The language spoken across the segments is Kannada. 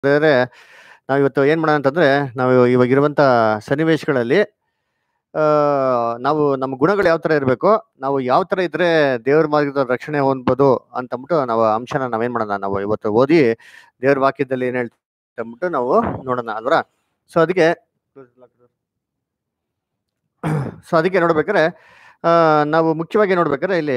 ಬೇರೆ ನಾವು ಇವತ್ತು ಏನ್ ಮಾಡೋಣ ಅಂತಂದ್ರೆ ನಾವು ಇವಾಗ ಇರುವಂತ ಸನ್ನಿವೇಶಗಳಲ್ಲಿ ಆ ನಾವು ನಮ್ಮ ಗುಣಗಳು ಯಾವ ತರ ಇರಬೇಕು ನಾವು ಯಾವ ತರ ಇದ್ರೆ ದೇವ್ರ ಮಾರ್ಗದ ರಕ್ಷಣೆ ಹೊಂದ್ಬೋದು ಅಂತ ಅಂದ್ಬಿಟ್ಟು ನಾವು ಆ ಅಂಶನ ನಾವೇನ್ ಮಾಡೋಣ ನಾವು ಇವತ್ತು ಓದಿ ದೇವ್ರ ವಾಕ್ಯದಲ್ಲಿ ಏನ್ ಹೇಳ್ತಾ ಅಂದ್ಬಿಟ್ಟು ನಾವು ನೋಡೋಣ ಅಲ್ವರ ಸೊ ಅದಕ್ಕೆ ಸೊ ಅದಕ್ಕೆ ನೋಡ್ಬೇಕಾದ್ರೆ ಆ, ನಾವು ಮುಖ್ಯವಾಗಿ ನೋಡ್ಬೇಕಾದ್ರೆ ಇಲ್ಲಿ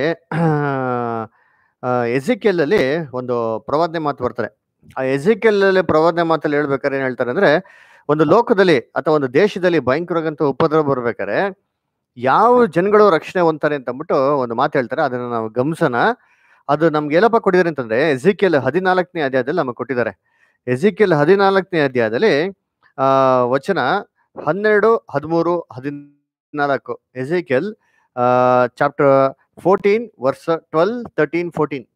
ಎಜಿಕೆಲ್ ಅಲ್ಲಿ ಒಂದು ಪ್ರವಾದನೆ ಮಾತು ಬರ್ತಾರೆ ಆ ಎಜಿಕೆಲ್ ಅಲ್ಲಿ ಪ್ರವಾದನೆ ಮಾತಲ್ಲಿ ಹೇಳ್ಬೇಕಾದ್ರೆ ಏನ್ ಹೇಳ್ತಾರೆ ಅಂದ್ರೆ ಒಂದು ಲೋಕದಲ್ಲಿ ಅಥವಾ ಒಂದು ದೇಶದಲ್ಲಿ ಭಯಂಕರವಾದಂತ ಉಪದ್ರವ ಬರ್ಬೇಕಾದ್ರೆ ಯಾವ ಜನಗಳು ರಕ್ಷಣೆ ಹೊಂದ್ತಾರೆ ಅಂತ ಅಂದ್ಬಿಟ್ಟು ಒಂದು ಮಾತು ಹೇಳ್ತಾರೆ ಅದನ್ನ ನಾವು ಗಮನಿಸೋಣ ಅದು ನಮ್ಗೆ ಏನಪ್ಪ ಕೊಟ್ಟಿದ್ದಾರೆ ಅಂತಂದ್ರೆ ಎಜಿಕೆಲ್ ಹದಿನಾಲ್ಕನೇ ಅಧ್ಯಾಯದಲ್ಲಿ ನಮಗೆ ಕೊಟ್ಟಿದ್ದಾರೆ ಎಜಿಕೆಲ್ ಹದಿನಾಲ್ಕನೇ ಅಧ್ಯಾಯದಲ್ಲಿ ಆ ವಚನ ಹನ್ನೆರಡು ಹದಿಮೂರು ಹದಿನಾಲ್ಕು Ezekiel chapter fourteen verse twelve thirteen fourteen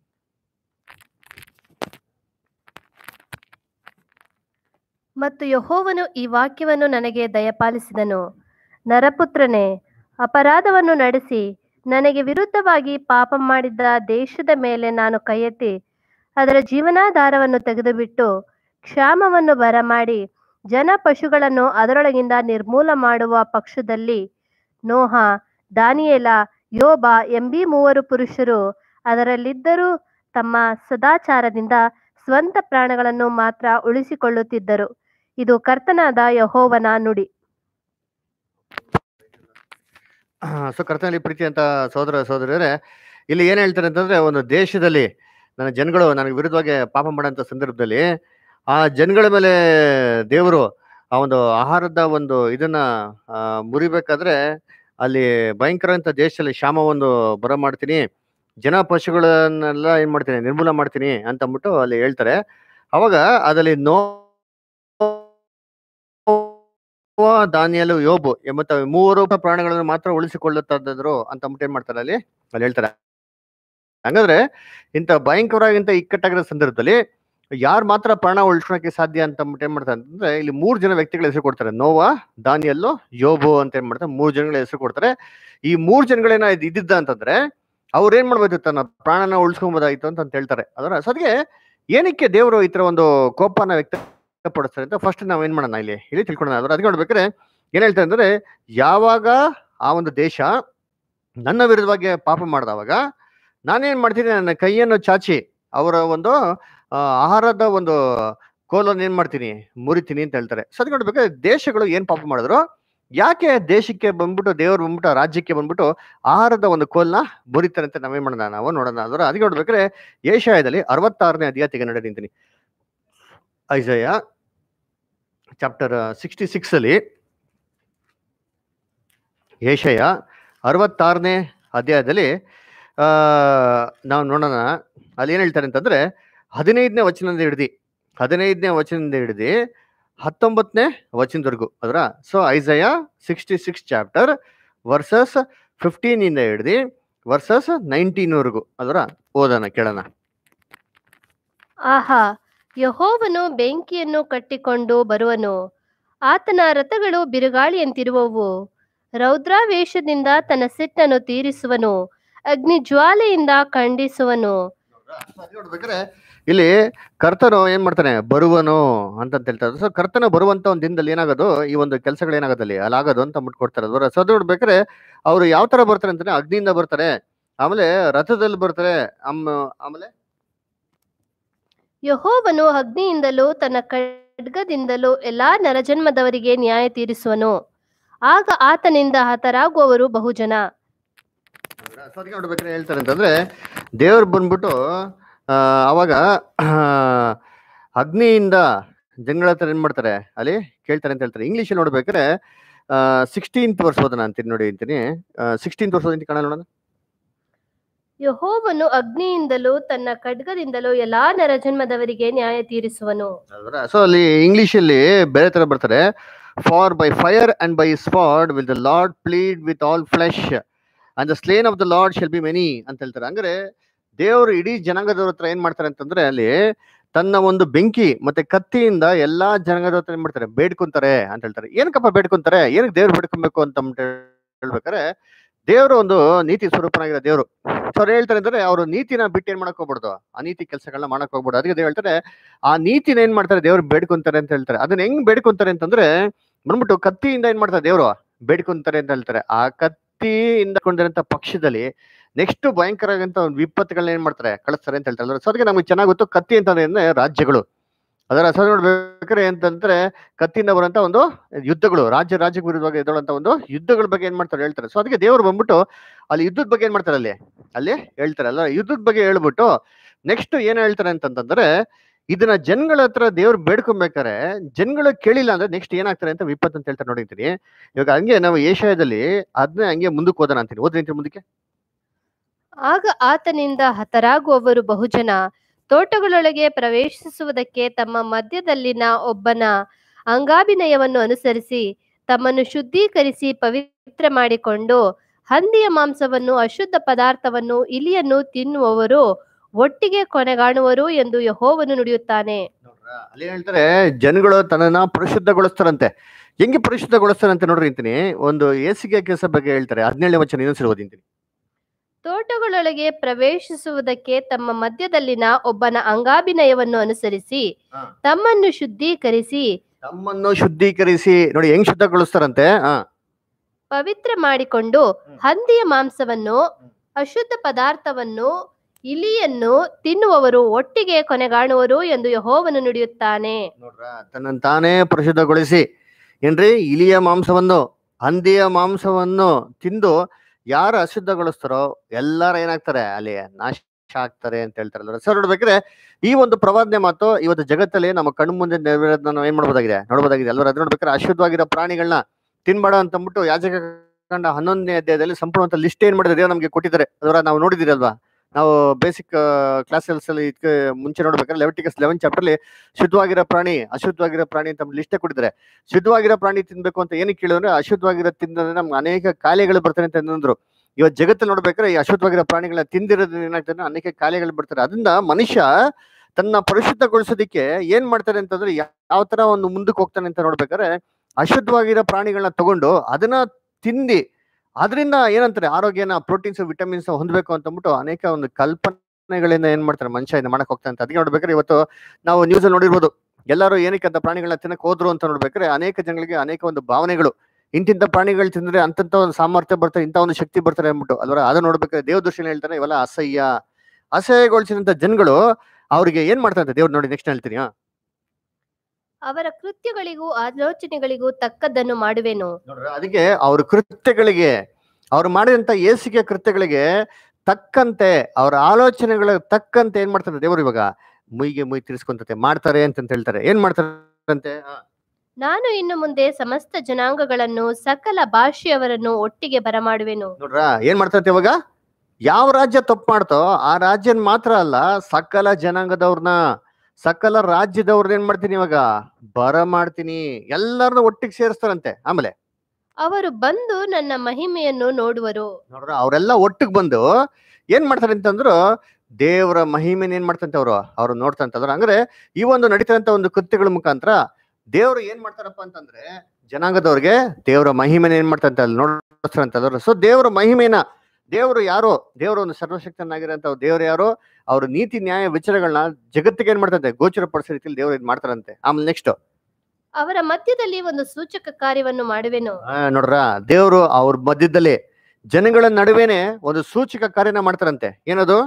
ಮತ್ತು ಯಹೋವನು ಈ ವಾಕ್ಯವನ್ನು ನನಗೆ ದಯಪಾಲಿಸಿದನು ನರಪುತ್ರನೇ ಅಪರಾಧವನ್ನು ನಡೆಸಿ ನನಗೆ ವಿರುದ್ಧವಾಗಿ ಪಾಪ ಮಾಡಿದ್ದ ದೇಶದ ಮೇಲೆ ನಾನು ಕೈಯೆತ್ತಿ ಅದರ ಜೀವನಾಧಾರವನ್ನು ತೆಗೆದುಬಿಟ್ಟು ಕ್ಷಾಮವನ್ನು ಬರಮಾಡಿ ಜನ ಪಶುಗಳನ್ನು ಅದರೊಳಗಿಂದ ನಿರ್ಮೂಲ ಮಾಡುವ ಪಕ್ಷದಲ್ಲಿ ನೋಹ ದಾನಿಯೇಲ ಯೋಬ ಎಂಬೀ ಮೂವರು ಪುರುಷರು ಅದರಲ್ಲಿದ್ದರೂ ತಮ್ಮ ಸದಾಚಾರದಿಂದ ಸ್ವಂತ ಪ್ರಾಣಗಳನ್ನು ಮಾತ್ರ ಉಳಿಸಿಕೊಳ್ಳುತ್ತಿದ್ದರು ಇದು ಕರ್ತನಾದ ಯಹೋವನ ನುಡಿ ಸೊ ಕರ್ತನಲ್ಲಿ ಪ್ರೀತಿ ಅಂತ ಸೋದರ ಸೋದರರೇ ಇಲ್ಲಿ ಏನ್ ಹೇಳ್ತಾರೆ ಅಂತಂದ್ರೆ ಒಂದು ದೇಶದಲ್ಲಿ ನನ್ನ ಜನಗಳು ನನಗೆ ವಿರುದ್ಧವಾಗಿ ಪಾಪ ಮಾಡೋಂಥ ಸಂದರ್ಭದಲ್ಲಿ ಆ ಜನಗಳ ಮೇಲೆ ದೇವರು ಆ ಒಂದು ಆಹಾರದ ಒಂದು ಇದನ್ನ ಆ, ಮುರಿಬೇಕಾದ್ರೆ ಅಲ್ಲಿ ಭಯಂಕರ ಅಂತ ದೇಶದಲ್ಲಿ ಕ್ಷಾಮ ಒಂದು ಬರ ಮಾಡ್ತೀನಿ ಜನ ಪಶುಗಳನ್ನೆಲ್ಲ ಏನ್ ಮಾಡ್ತೀನಿ ನಿರ್ಮೂಲ ಮಾಡ್ತೀನಿ ಅಂತ ಅಂದ್ಬಿಟ್ಟು ಅಲ್ಲಿ ಹೇಳ್ತಾರೆ ಅವಾಗ ಅದಲ್ಲಿ ನೋ ದಾನಿಯಲು ಯೋಬು ಎಂಬತ್ತ ಮೂವರು ಪ್ರಾಣಿಗಳನ್ನು ಮಾತ್ರ ಉಳಿಸಿಕೊಳ್ಳುತ್ತಿದ್ದರು ಅಂತ ಅಂದ್ಬಿಟ್ಟು ಏನ್ ಮಾಡ್ತಾರೆ ಅಲ್ಲಿ ಅಲ್ಲಿ ಹೇಳ್ತಾರೆ ಹಂಗಂದ್ರೆ ಇಂಥ ಭಯಂಕರವಾಗಿಂತ ಇಕ್ಕಟ್ಟಾಗಿರೋ ಸಂದರ್ಭದಲ್ಲಿ ಯಾರು ಮಾತ್ರ ಪ್ರಾಣ ಉಳಿಸ್ಕೊಳಕ್ಕೆ ಸಾಧ್ಯ ಅಂತ ಅಂದ್ಬಿಟ್ಟು ಏನ್ ಮಾಡ್ತಾರೆ ಅಂತಂದ್ರೆ ಇಲ್ಲಿ ಮೂರು ಜನ ವ್ಯಕ್ತಿಗಳ ಹೆಸರು ಕೊಡ್ತಾರೆ ನೋವಾ ದಾನಿಯಲ್ಲು ಯೋಬು ಅಂತ ಏನ್ ಮಾಡ್ತಾರೆ ಮೂರು ಜನಗಳ ಹೆಸರು ಕೊಡ್ತಾರೆ ಈ ಮೂರು ಜನಗಳೇನ ಇದ್- ಇದ್ದಿದ್ದ ಅಂತಂದ್ರೆ ಅವ್ರು ಏನ್ ಮಾಡ್ಬೋದು ತನ್ನ ಪ್ರಾಣನ ಉಳಿಸ್ಕೊಬೋದಾಗಿತ್ತು ಅಂತ ಅಂತ ಹೇಳ್ತಾರೆ ಅದರ ಸದ್ಗೆ ಏನಕ್ಕೆ ದೇವರು ಈ ತರ ಒಂದು ಕೋಪನ ವ್ಯಕ್ತಪಡಿಸ್ತಾರೆ ಅಂತ ಫಸ್ಟ್ ನಾವ್ ಏನ್ ಮಾಡೋಣ ಇಲ್ಲಿ ಇಲ್ಲಿ ತಿಳ್ಕೊಳ್ಳೋಣ ಅದ್ರ ಅದಕ್ಕೆ ನೋಡ್ಬೇಕಾದ್ರೆ ಏನ್ ಹೇಳ್ತಾರೆ ಅಂದ್ರೆ ಯಾವಾಗ ಆ ಒಂದು ದೇಶ ನನ್ನ ವಿರುದ್ಧವಾಗಿ ಪಾಪ ಮಾಡಿದವಾಗ ನಾನೇನ್ ಮಾಡ್ತೀನಿ ನನ್ನ ಕೈಯನ್ನು ಚಾಚಿ ಅವರ ಒಂದು ಆ, ಆಹಾರದ ಒಂದು ಕೋಲನ್ನು ಏನ್ ಮಾಡ್ತೀನಿ ಮುರಿತೀನಿ ಅಂತ ಹೇಳ್ತಾರೆ ಸೊ ಅದಕ್ಕೆ ನೋಡ್ಬೇಕಾದ್ರೆ ದೇಶಗಳು ಏನ್ ಪಾಪ ಮಾಡಿದ್ರು ಯಾಕೆ ದೇಶಕ್ಕೆ ಬಂದ್ಬಿಟ್ಟು ದೇವ್ರು ಬಂದ್ಬಿಟ್ಟು ಆ ರಾಜ್ಯಕ್ಕೆ ಬಂದ್ಬಿಟ್ಟು ಆಹಾರದ ಒಂದು ಕೋಲ್ನ ಮುರಿತಾರೆ ಅಂತ ನಾವೇನ್ ಮಾಡೋಣ ನಾವು ನೋಡೋಣ ಅದರ ಅದಕ್ಕೆ ನೋಡ್ಬೇಕಾದ್ರೆ ಏಷಾಯದಲ್ಲಿ ಅರವತ್ತಾರನೇ ಅಧ್ಯಾಯ ತೆಗೆ ನಡೆ ನಿಂತೀನಿ ಐಸಯ ಚಾಪ್ಟರ್ ಸಿಕ್ಸ್ಟಿ ಸಿಕ್ಸ್ ಅಲ್ಲಿ ಏಷಯ ಅರವತ್ತಾರನೇ ಅಧ್ಯಾಯದಲ್ಲಿ ಆ ನಾವು ನೋಡೋಣ ಅಲ್ಲಿ ಏನ್ ಹೇಳ್ತಾರೆ ಅಂತಂದ್ರೆ ಹದಿನೈದನೇ ವಚನದಿಂದ ಹಿಡಿದು ಹದಿನೈದನೇ ವಚನದಿಂದ ಹಿಡಿದು ಹತ್ತೊಂಬತ್ತನೇ ವಚನದವರೆಗೂ ಅದರ so Isaiah sixty six chapter verses fifteen ಇಂದ ಹಿಡಿದು ವರ್ಸಸ್ ನೈನ್ಟೀನ್ವರೆಗೂ ಅದರ ಓದೋಣ ಕೇಳೋಣ ಆಹಾ ಯಹೋವನು ಬೆಂಕಿಯನ್ನು ಕಟ್ಟಿಕೊಂಡು ಬರುವನು ಆತನ ರಥಗಳು ಬಿರುಗಾಳಿಯಂತಿರುವವು ರೌದ್ರಾವೇಶದಿಂದ ತನ್ನ ಸಿಟ್ಟನ್ನು ತೀರಿಸುವನು ಅಗ್ನಿ ಜ್ವಾಲೆಯಿಂದ ಖಂಡಿಸುವನು So ಅದ್ ನೋಡ್ಬೇಕಾದ್ರೆ ಇಲ್ಲಿ ಕರ್ತನು ಏನ್ ಮಾಡ್ತಾನೆ ಬರುವನು ಅಂತ ಹೇಳ್ತಾರೆ ಸೊ ಕರ್ತನ ಬರುವಂತ ಒಂದು ದಿನದಲ್ಲಿ ಏನಾಗೋದು ಈ ಒಂದು ಕೆಲಸಗಳು ಏನಾಗೋದು ಅಲ್ಲಿ ಅಲ್ಲಿ ಆಗೋದು ಅಂತ ಅಂದ್ಬಿಟ್ಟು ಕೊಡ್ತಾರೆ ಅದರ ಸೊ ಅದು ನೋಡ್ಬೇಕಾದ್ರೆ ಅವ್ರು ಯಾವ ತರ ಬರ್ತಾರೆ ಅಂತಾನೆ ಅಗ್ನಿಯಿಂದ ಬರ್ತಾರೆ ಆಮೇಲೆ ರಥದಲ್ಲಿ ಬರ್ತಾರೆ ಆಮ್- ಆಮೇಲೆ ಯಹೋವನು ಅಗ್ನಿಯಿಂದಲೂ ತನ್ನ ಖಡ್ಗದಿಂದಲೂ ಎಲ್ಲಾ ನರಜನ್ಮದವರಿಗೆ ನ್ಯಾಯ ತೀರಿಸುವನು ಆಗ ಆತನಿಂದ ಹತರಾಗುವವರು ಬಹುಜನ ಸೊ ಅದಕ್ಕೆ ನೋಡ್ಬೇಕಾದ್ರೆ ಹೇಳ್ತಾರೆ ಅಂತಂದ್ರೆ ದೇವ್ರು ಬಂದ್ಬಿಟ್ಟು ಆ, ಅವಾಗ ಆ, ಅಗ್ನಿಯಿಂದ ಜನಗಳ ಹತ್ರ ಏನ್ ಮಾಡ್ತಾರೆ ಅಲ್ಲಿ ಕೇಳ್ತಾರೆ ಅಂತ ಹೇಳ್ತಾರೆ ಇಂಗ್ಲಿಷ್ ನೋಡ್ಬೇಕಾದ್ರೆ ಸಿಕ್ಸ್ಟೀನ್ತ್ ವರ್ಷ ಓದೋಣ ಅಂತೀನಿ ನೋಡಿ ಅಂತೀನಿ ಸಿಕ್ಸ್ಟೀನ್ತ್ ವರ್ಷ ಓದಿ ಕನ್ನಡ ನೋಡೋಣ ಯಹೋವನು ಅಗ್ನಿಯಿಂದಲೂ ತನ್ನ ಖಡ್ಗದಿಂದಲೂ ಎಲ್ಲಾ ನರಜನ್ಮದವರಿಗೆ ನ್ಯಾಯ ತೀರಿಸುವನು ಸೊ ಅಲ್ಲಿ ಇಂಗ್ಲಿಷ್ ಅಲ್ಲಿ ಬೇರೆ ತರ ಬರ್ತಾರೆ for by fire and by sword will the Lord plead with all flesh and the slain of the Lord shall be many ಅಂತ ಹೇಳ್ತಾರೆ ಅಂದ್ರೆ ದೇವರು ಇಡೀ ಜನಾಂಗದವ್ರ ಹತ್ರ ಏನ್ ಮಾಡ್ತಾರೆ ಅಂತಂದ್ರೆ ಅಲ್ಲಿ ತನ್ನ ಒಂದು ಬೆಂಕಿ ಮತ್ತೆ ಕತ್ತಿಯಿಂದ ಎಲ್ಲಾ ಜನಾಂಗದ ಹತ್ರ ಏನ್ ಮಾಡ್ತಾರೆ ಬೇಡ್ಕೊಂತಾರೆ ಅಂತ ಹೇಳ್ತಾರೆ ಏನಕ್ಕಪ್ಪ ಬೇಡ್ಕೊಂತಾರೆ ಏನಕ್ಕೆ ದೇವ್ರು ಬೇಡ್ಕೊಬೇಕು ಅಂತ ಅಂದ್ಬಿಟ್ಟು ಹೇಳ್ಬೇಕಾರೆ ದೇವರು ಒಂದು ನೀತಿ ಸ್ವರೂಪನಾಗಿರೋ ದೇವರು ಸೊ ಅವ್ರು ಹೇಳ್ತಾರೆ ಅಂದ್ರೆ ಅವರು ನೀತಿನ ಬಿಟ್ಟು ಏನ್ ಮಾಡಕ್ ಹೋಗ್ಬಿಡ್ದು ಅನೀತಿ ಕೆಲಸಗಳನ್ನ ಮಾಡಕ್ ಹೋಗ್ಬಿಡು ಅದಕ್ಕೆ ದೇವ್ರು ಹೇಳ್ತಾರೆ ಆ ನೀತಿನ ಏನ್ ಮಾಡ್ತಾರೆ ದೇವ್ರು ಬೇಡ್ಕೊಂತಾರೆ ಅಂತ ಹೇಳ್ತಾರೆ ಅದನ್ನ ಹೆಂಗ್ ಬೇಡ್ಕೊಂತಾರೆ ಅಂತಂದ್ರೆ ಬಂದ್ಬಿಟ್ಟು ಕತ್ತಿಯಿಂದ ಏನ್ ಮಾಡ್ತಾರೆ ದೇವ್ರು ಬೇಡ್ಕೊಂತಾರೆ ಅಂತ ಹೇಳ್ತಾರೆ ಆ ಕತ್ತಿಯಿಂದ ಕೊಂಡಿರಂತ ಪಕ್ಷದಲ್ಲಿ ನೆಕ್ಸ್ಟ್ ಭಯಂಕರ ಆಗಂತ ಒಂದು ವಿಪತ್ತುಗಳನ್ನ ಏನ್ ಮಾಡ್ತಾರೆ ಕಳಿಸ್ತಾರೆ ಅಂತ ಹೇಳ್ತಾರೆ ಸೊ ಅದಕ್ಕೆ ನಮ್ಗೆ ಚೆನ್ನಾಗಿ ಗೊತ್ತು ಕತ್ತಿ ಅಂತಂದ್ರೆ ರಾಜ್ಯಗಳು ಅದರ ಹೆಸರು ನೋಡ್ಬೇಕಾದ್ರೆ ಅಂತಂದ್ರೆ ಕತ್ತಿಯಿಂದ ಬರುವಂತ ಒಂದು ಯುದ್ಧಗಳು ರಾಜ್ಯ ರಾಜ್ಯಕ್ಕೆ ವಿರುದ್ಧವಾಗಿ ಎದ್ದೇಳುವಂತ ಒಂದು ಯುದ್ಧಗಳ ಬಗ್ಗೆ ಏನ್ ಮಾಡ್ತಾರೆ ಹೇಳ್ತಾರೆ ಸೊ ಅದಕ್ಕೆ ದೇವರು ಬಂದ್ಬಿಟ್ಟು ಅಲ್ಲಿ ಯುದ್ಧದ ಬಗ್ಗೆ ಏನ್ ಮಾಡ್ತಾರೆ ಅಲ್ಲಿ ಅಲ್ಲಿ ಹೇಳ್ತಾರೆ ಅಲ್ಲ ಯುದ್ಧದ ಬಗ್ಗೆ ಹೇಳ್ಬಿಟ್ಟು ನೆಕ್ಸ್ಟ್ ಏನ್ ಹೇಳ್ತಾರೆ ಅಂತಂತಂದ್ರೆ ಇದನ್ನ ಜನಗಳ ಹತ್ರ ದೇವ್ರು ಬೇಡ್ಕೊಬೇಕಾರೆ ಜನಗಳು ಕೇಳಿಲ್ಲ ಅಂದ್ರೆ ನೆಕ್ಸ್ಟ್ ಏನಾಗ್ತಾರೆ ಅಂತ ವಿಪತ್ತು ಅಂತ ಹೇಳ್ತಾರೆ ನೋಡಿರ್ತೀನಿ ಇವಾಗ ಹಂಗೆ ನಾವು ಏಷ್ಯಾದಲ್ಲಿ ಅದನ್ನೇ ಹಂಗೆ ಮುಂದಕ್ಕೆ ಓದೋಣ ಅಂತೀನಿ ಓದ್ರಿ ಅಂತೀನಿ ಮುಂದಕ್ಕೆ ಆಗ ಆತನಿಂದ ಹತರಾಗುವವರು ಬಹುಜನ ತೋಟಗಳೊಳಗೆ ಪ್ರವೇಶಿಸುವುದಕ್ಕೆ ತಮ್ಮ ಮಧ್ಯದಲ್ಲಿನ ಒಬ್ಬನ ಅಂಗಾಭಿನಯವನ್ನು ಅನುಸರಿಸಿ ತಮ್ಮನ್ನು ಶುದ್ಧೀಕರಿಸಿ ಪವಿತ್ರ ಮಾಡಿಕೊಂಡು ಹಂದಿಯ ಮಾಂಸವನ್ನು ಅಶುದ್ಧ ಪದಾರ್ಥವನ್ನು ಇಲಿಯನ್ನು ತಿನ್ನುವವರು ಒಟ್ಟಿಗೆ ಕೊನೆಗಾಣುವರು ಎಂದು ಯಹೋವನು ನುಡಿಯುತ್ತಾನೆ ಅಲ್ಲಿ ಹೇಳ್ತಾರೆ ಜನಗಳು ತನ್ನನ್ನ ಪರಿಶುದ್ಧಗೊಳಿಸ್ತಾರಂತೆ ಹೆಂಗೆ ಪರಿಶುದ್ಧಗೊಳಿಸ್ತಾರಂತೆ ನೋಡ್ರಿ ಅಂತೀನಿ ಒಂದು ಏಸಿಗೆ ಕೆಲಸ ಬಗ್ಗೆ ಹೇಳ್ತಾರೆ ಹದಿನೇಳನೇ ವಚನ ಇನ್ನೊಂದ್ಸರಿ ಓದಿಂತೀನಿ ತೋಟಗಳೊಳಗೆ ಪ್ರವೇಶಿಸುವುದಕ್ಕೆ ತಮ್ಮ ಮಧ್ಯದಲ್ಲಿನ ಒಬ್ಬನ ಅಂಗಾಭಿನಯವನ್ನು ಅನುಸರಿಸಿ ಹಾ. ತಮ್ಮನ್ನು ಶುದ್ಧೀಕರಿಸಿ ತಮ್ಮನ್ನು ಶುದ್ಧೀಕರಿಸಿ ನೋಡಿ ಹೆಂಗ್ ಶುದ್ಧಗೊಳಿಸ್ತಾರಂತೆ ಹಾ ಪವಿತ್ರ ಮಾಡಿಕೊಂಡು ಹ್ಮ್. ಹಂದಿಯ ಮಾಂಸವನ್ನು ಅಶುದ್ಧ ಪದಾರ್ಥವನ್ನು ಇಲಿಯನ್ನು ತಿನ್ನುವವರು ಒಟ್ಟಿಗೆ ಕೊನೆಗಾಣುವರು ಎಂದು ಯಹೋವನು ನುಡಿಯುತ್ತಾನೆ ನೋಡ್ರ ತನ್ನನ್ನು ತಾನೇ ಪರಿಶುದ್ಧಗೊಳಿಸಿ ಏನ್ರಿ ಇಲಿಯ ಮಾಂಸವನ್ನು ಹಂದಿಯ ಮಾಂಸವನ್ನು ತಿಂದು ಯಾರು ಅಶುದ್ಧಗೊಳಿಸ್ತಾರೋ ಎಲ್ಲಾರ ಏನಾಗ್ತಾರೆ ಅಲ್ಲಿ ನಾಶ ಆಗ್ತಾರೆ ಅಂತ ಹೇಳ್ತಾರಲ್ಲ ಸರ್ ನೋಡ್ಬೇಕ್ರೆ ಈ ಒಂದು ಪ್ರವಾದನೆ ಮಾತು ಇವತ್ತು ಜಗತ್ತಲ್ಲಿ ನಮ್ಮ ಕಣ್ಣು ಮುಂದೆ ನೆರವೇರೋದನ್ನ ನಾವು ಏನ್ ಮಾಡ್ಬೋದಾಗಿದೆ ನೋಡ್ಬೋದಾಗಿದೆ ಎಲ್ಲರೂ ಅದ್ ನೋಡ್ಬೇಕಾದ್ರೆ ಅಶುದ್ಧವಾಗಿರೋ ಪ್ರಾಣಿಗಳನ್ನ ತಿನ್ಬೇಡ ಅಂತ ಅಂದ್ಬಿಟ್ಟು ಯಾಜಕ ಕಂಡ ಹನ್ನೊಂದನೇ ಅಧ್ಯಾಯದಲ್ಲಿ ಸಂಪೂರ್ಣವಂತ ಲಿಸ್ಟ್ ಏನ್ ಮಾಡಿದ್ರೆ ದೇವ್ರು ನಮ್ಗೆ ಕೊಟ್ಟಿದ್ದಾರೆ ಅದರ ನಾವು ನೋಡಿದಿರಲ್ವಾ ನಾವು ಬೇಸಿಕ್ ಕ್ಲಾಸಸ್ ಅಲ್ಲಿ ಇದಕ್ಕೆ ಮುಂಚೆ ನೋಡ್ಬೇಕಾದ್ರೆ ಲೆವೆಟಿಕಸ್ ಲೆವೆನ್ ಚಾಪ್ಟರ್ ಅಲ್ಲಿ ಶುದ್ಧವಾಗಿರೋ ಪ್ರಾಣಿ ಅಶುದ್ಧವಾಗಿರೋ ಪ್ರಾಣಿ ಅಂತ ಲಿಸ್ಟೇ ಕೊಟ್ಟಿದ್ದಾರೆ ಶುದ್ಧವಾಗಿರೋ ಪ್ರಾಣಿ ತಿನ್ಬೇಕು ಅಂತ ಏನಕ್ಕೆ ಕೇಳಿದ್ರೆ ಅಶುದ್ಧವಾಗಿರೋ ತಿಂದ್ರೆ ನಮ್ಗೆ ಅನೇಕ ಕಾಯಿಲೆಗಳು ಬರ್ತಾರೆ ಅಂತ ಅಂದ್ರು ಇವತ್ತು ಜಗತ್ತಲ್ಲಿ ನೋಡ್ಬೇಕಾದ್ರೆ ಈ ಅಶುದ್ಧವಾಗಿರೋ ಪ್ರಾಣಿಗಳನ್ನ ತಿಂದಿರೋದ್ರಿಂದ ಏನಾಗ್ತದೆ ಅನೇಕ ಕಾಯಿಲೆಗಳು ಬರ್ತಾರೆ ಅದರಿಂದ ಮನುಷ್ಯ ತನ್ನ ಪರಿಶುದ್ಧಗೊಳಿಸೋದಿಕ್ಕೆ ಏನ್ ಮಾಡ್ತಾರೆ ಅಂತಂದ್ರೆ ಯಾವ ತರ ಒಂದು ಮುಂದಕ್ಕೆ ಹೋಗ್ತಾನೆ ಅಂತ ನೋಡ್ಬೇಕಾದ್ರೆ ಅಶುದ್ಧವಾಗಿರೋ ಪ್ರಾಣಿಗಳನ್ನ ತಗೊಂಡು ಅದನ್ನ ತಿಂದಿ ಅದರಿಂದ ಏನಂತಾರೆ ಆರೋಗ್ಯನ ಪ್ರೋಟೀನ್ಸ್ ವಿಟಮಿನ್ಸ್ ಹೊಂದಬೇಕು ಅಂತ ಅಂದ್ಬಿಟ್ಟು ಅನೇಕ ಒಂದು ಕಲ್ಪನೆಗಳಿಂದ ಏನ್ ಮಾಡ್ತಾರೆ ಮನುಷ್ಯ ಇದನ್ನ ಮಾಡಕ್ ಹೋಗ್ತಾನೆ ಅಂತ ಅದಕ್ಕೆ ನೋಡ್ಬೇಕಾದ್ರೆ ಇವತ್ತು ನಾವು ನ್ಯೂಸ್ ಅಲ್ಲಿ ನೋಡಿರ್ಬೋದು ಎಲ್ಲರೂ ಏನಕ್ಕೆ ಅಂತ ಪ್ರಾಣಿಗಳನ್ನ ತಿನ್ನಕ್ ಹೋದ್ರು ಅಂತ ನೋಡ್ಬೇಕಾದ್ರೆ ಅನೇಕ ಜನಗಳಿಗೆ ಅನೇಕ ಒಂದು ಭಾವನೆಗಳು ಇಂತಿಂತ ಪ್ರಾಣಿಗಳು ತಿಂದ್ರೆ ಅಂತಂತ ಒಂದು ಸಾಮರ್ಥ್ಯ ಬರ್ತಾರೆ ಇಂಥ ಒಂದು ಶಕ್ತಿ ಬರ್ತಾರೆ ಅಂದ್ಬಿಟ್ಟು ಅಲ್ವರ ಅದು ನೋಡ್ಬೇಕಾದ್ರೆ ದೇವ್ ದೃಷ್ಟಿಯಲ್ಲಿ ಹೇಳ್ತಾರೆ ಇವೆಲ್ಲ ಅಸಹ್ಯ ಅಸಹ್ಯಗೊಳಿಸಿದಂತ ಜನಗಳು ಅವ್ರಿಗೆ ಏನ್ ಮಾಡ್ತಾರೆ ದೇವ್ರು ನೋಡಿ ನೆಕ್ಸ್ಟ್ ಹೇಳ್ತೀನಿ ಹಾ. ಅವರ ಕೃತ್ಯಗಳಿಗೂ ಆಲೋಚನೆಗಳಿಗೂ ತಕ್ಕದ್ದನ್ನು ಮಾಡುವೆನು ನೋಡ್ರ ಅದಕ್ಕೆ ಅವ್ರ ಕೃತ್ಯಗಳಿಗೆ ಅವ್ರು ಮಾಡಿದಂತ ಏಸಿಗೆ ಕೃತ್ಯಗಳಿಗೆ ತಕ್ಕಂತೆ ಅವರ ಆಲೋಚನೆಗಳ ತಕ್ಕಂತೆ ಏನ್ ಮಾಡ್ತಾರೆ ದೇವರು ಇವಾಗ ಮುಯ್ಗೆ ಮುಯ್ ತಿರ್ಸ್ಕೊಂತತೆ ಮಾಡ್ತಾರೆ ಅಂತ ಹೇಳ್ತಾರೆ ಏನ್ ಮಾಡ್ತಾರಂತೆ ಹಾ. ನಾನು ಇನ್ನು ಮುಂದೆ ಸಮಸ್ತ ಜನಾಂಗಗಳನ್ನು ಸಕಲ ಭಾಷೆಯವರನ್ನು ಒಟ್ಟಿಗೆ ಬರಮಾಡುವೆನು ನೋಡ್ರ ಏನ್ ಮಾಡ್ತಂತೆ ಇವಾಗ ಯಾವ ರಾಜ್ಯ ತಪ್ಪು ಮಾಡ್ತೋ ಆ ರಾಜ್ಯನ್ ಮಾತ್ರ ಅಲ್ಲ ಸಕಲ ಜನಾಂಗದವ್ರನ್ನ ಸಕಲ ರಾಜ್ಯದವ್ರನ್ನ ಏನ್ ಮಾಡ್ತೀನಿ ಇವಾಗ ಬರ ಮಾಡ್ತೀನಿ ಎಲ್ಲರನ್ನ ಒಟ್ಟಿಗೆ ಸೇರಿಸ್ತಾರಂತೆ ಆಮೇಲೆ ಅವರು ಬಂದು ನನ್ನ ಮಹಿಮೆಯನ್ನು ನೋಡುವರು ನೋಡ್ರ ಅವರೆಲ್ಲ ಒಟ್ಟಿಗೆ ಬಂದು ಏನ್ ಮಾಡ್ತಾರೆ ಅಂತಂದ್ರು ದೇವರ ಮಹಿಮೆನ ಏನ್ ಮಾಡ್ತಂತೆ ಅವರು ಅವ್ರು ನೋಡ್ತಂತಂದ್ರ ಅಂದ್ರೆ ಈ ಒಂದು ನಡೀತಂತ ಒಂದು ಕೃತ್ಯಗಳ ಮುಖಾಂತರ ದೇವ್ರು ಏನ್ ಮಾಡ್ತಾರಪ್ಪ ಅಂತಂದ್ರೆ ಜನಾಂಗದವ್ರಿಗೆ ದೇವರ ಮಹಿಮೆನ ಏನ್ ಮಾಡ್ತಂತ ಅಲ್ಲಿ ನೋಡ್ತಾರಂತಂದ್ರು ಸೊ ದೇವರ ಮಹಿಮೆನ ದೇವರು ಯಾರು ದೇವರು ಒಂದು ಸರ್ವಶಕ್ತನಾಗಿರೋಂಥ ದೇವ್ರು ಯಾರು ಅವ್ರ ನೀತಿ ನ್ಯಾಯ ವಿಚಾರಗಳನ್ನ ಜಗತ್ತಿಗೆ ಏನ್ ಮಾಡ್ತಂತೆ ಗೋಚರ ಪಡಿಸೋ ರೀತಿಯಲ್ಲಿ ದೇವ್ರು ಏನ್ ಮಾಡ್ತಾರಂತೆ ಆಮೇಲೆ ನೆಕ್ಸ್ಟ್ ಅವರ ಮಧ್ಯದಲ್ಲಿ ಒಂದು ಸೂಚಕ ಕಾರ್ಯವನ್ನು ಮಾಡುವೆನು ನೋಡ್ರ ದೇವರು ಅವ್ರ ಮಧ್ಯದಲ್ಲಿ ಜನಗಳ ನಡುವೆನೆ ಒಂದು ಸೂಚಕ ಕಾರ್ಯನ ಮಾಡ್ತಾರಂತೆ ಏನದು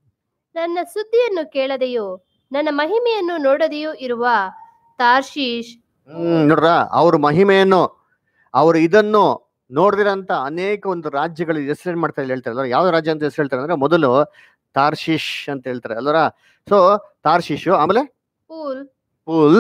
ನನ್ನ ಸುದ್ದಿಯನ್ನು ಕೇಳದೆಯೂ ನನ್ನ ಮಹಿಮೆಯನ್ನು ನೋಡದೆಯೂ ಇರುವ ತಾರ್ಶೀಶ್ ಹ್ಮ್ ನೋಡ್ರ ಅವ್ರ ಮಹಿಮೆಯನ್ನು ಅವ್ರ ಇದನ್ನು ನೋಡ್ದಿರಂತ ಅನೇಕ ಒಂದು ರಾಜ್ಯಗಳು ಹೆಸರು ಮಾಡ್ತಾರೆ ಹೇಳ್ತಾರೆ ಅಲ್ವಾ ಯಾವ ರಾಜ್ಯ ಅಂತ ಹೆಸರು ಹೇಳ್ತಾರೆ ಅಂದ್ರೆ ಮೊದಲು ತಾರ್ಶಿಶ್ ಅಂತ ಹೇಳ್ತಾರೆ ಅಲ್ವರ ಸೊ ತಾರ್ಶಿಶು ಆಮೇಲೆ ಪೂಲ್ ಪೂಲ್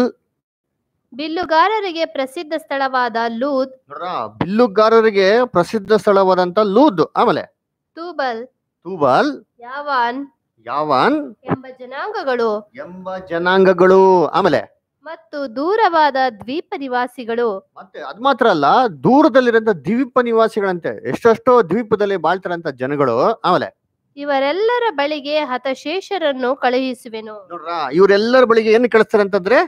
ಬಿಲ್ಲುಗಾರರಿಗೆ ಪ್ರಸಿದ್ಧ ಸ್ಥಳವಾದ ಲೂದ್ ನೋಡ್ರ ಬಿಲ್ಲುಗಾರರಿಗೆ ಪ್ರಸಿದ್ಧ ಸ್ಥಳವಾದಂತ ಲೂದ್ ಆಮೇಲೆ ತೂಬಲ್ ತೂಬಲ್ ಯಾವಾನ್ ಯಾವಾನ್ ಎಂಬ ಜನಾಂಗಗಳು ಎಂಬ ಜನಾಂಗಗಳು ಆಮೇಲೆ ಮತ್ತು ದೂರವಾದ ದ್ವೀಪ ನಿವಾಸಿಗಳು ಮತ್ತೆ ಅದ್ ಮಾತ್ರ ಅಲ್ಲ ದೂರದಲ್ಲಿರಂತ ದ್ವೀಪ ನಿವಾಸಿಗಳಂತೆ ಎಷ್ಟೆಷ್ಟೋ ದ್ವೀಪದಲ್ಲಿ ಬಾಳ್ತಾರಂತ ಜನಗಳು ಆಮೇಲೆ ಇವರೆಲ್ಲರ ಬಳಿಗೆ ಹತಶೇಷರನ್ನು ಕಳುಹಿಸುವೆನು ನೋಡ್ರ ಇವರೆಲ್ಲರ ಬಳಿಗೆ ಏನು ಕಳಿಸ್ತಾರೆ ಅಂತಂದ್ರೆ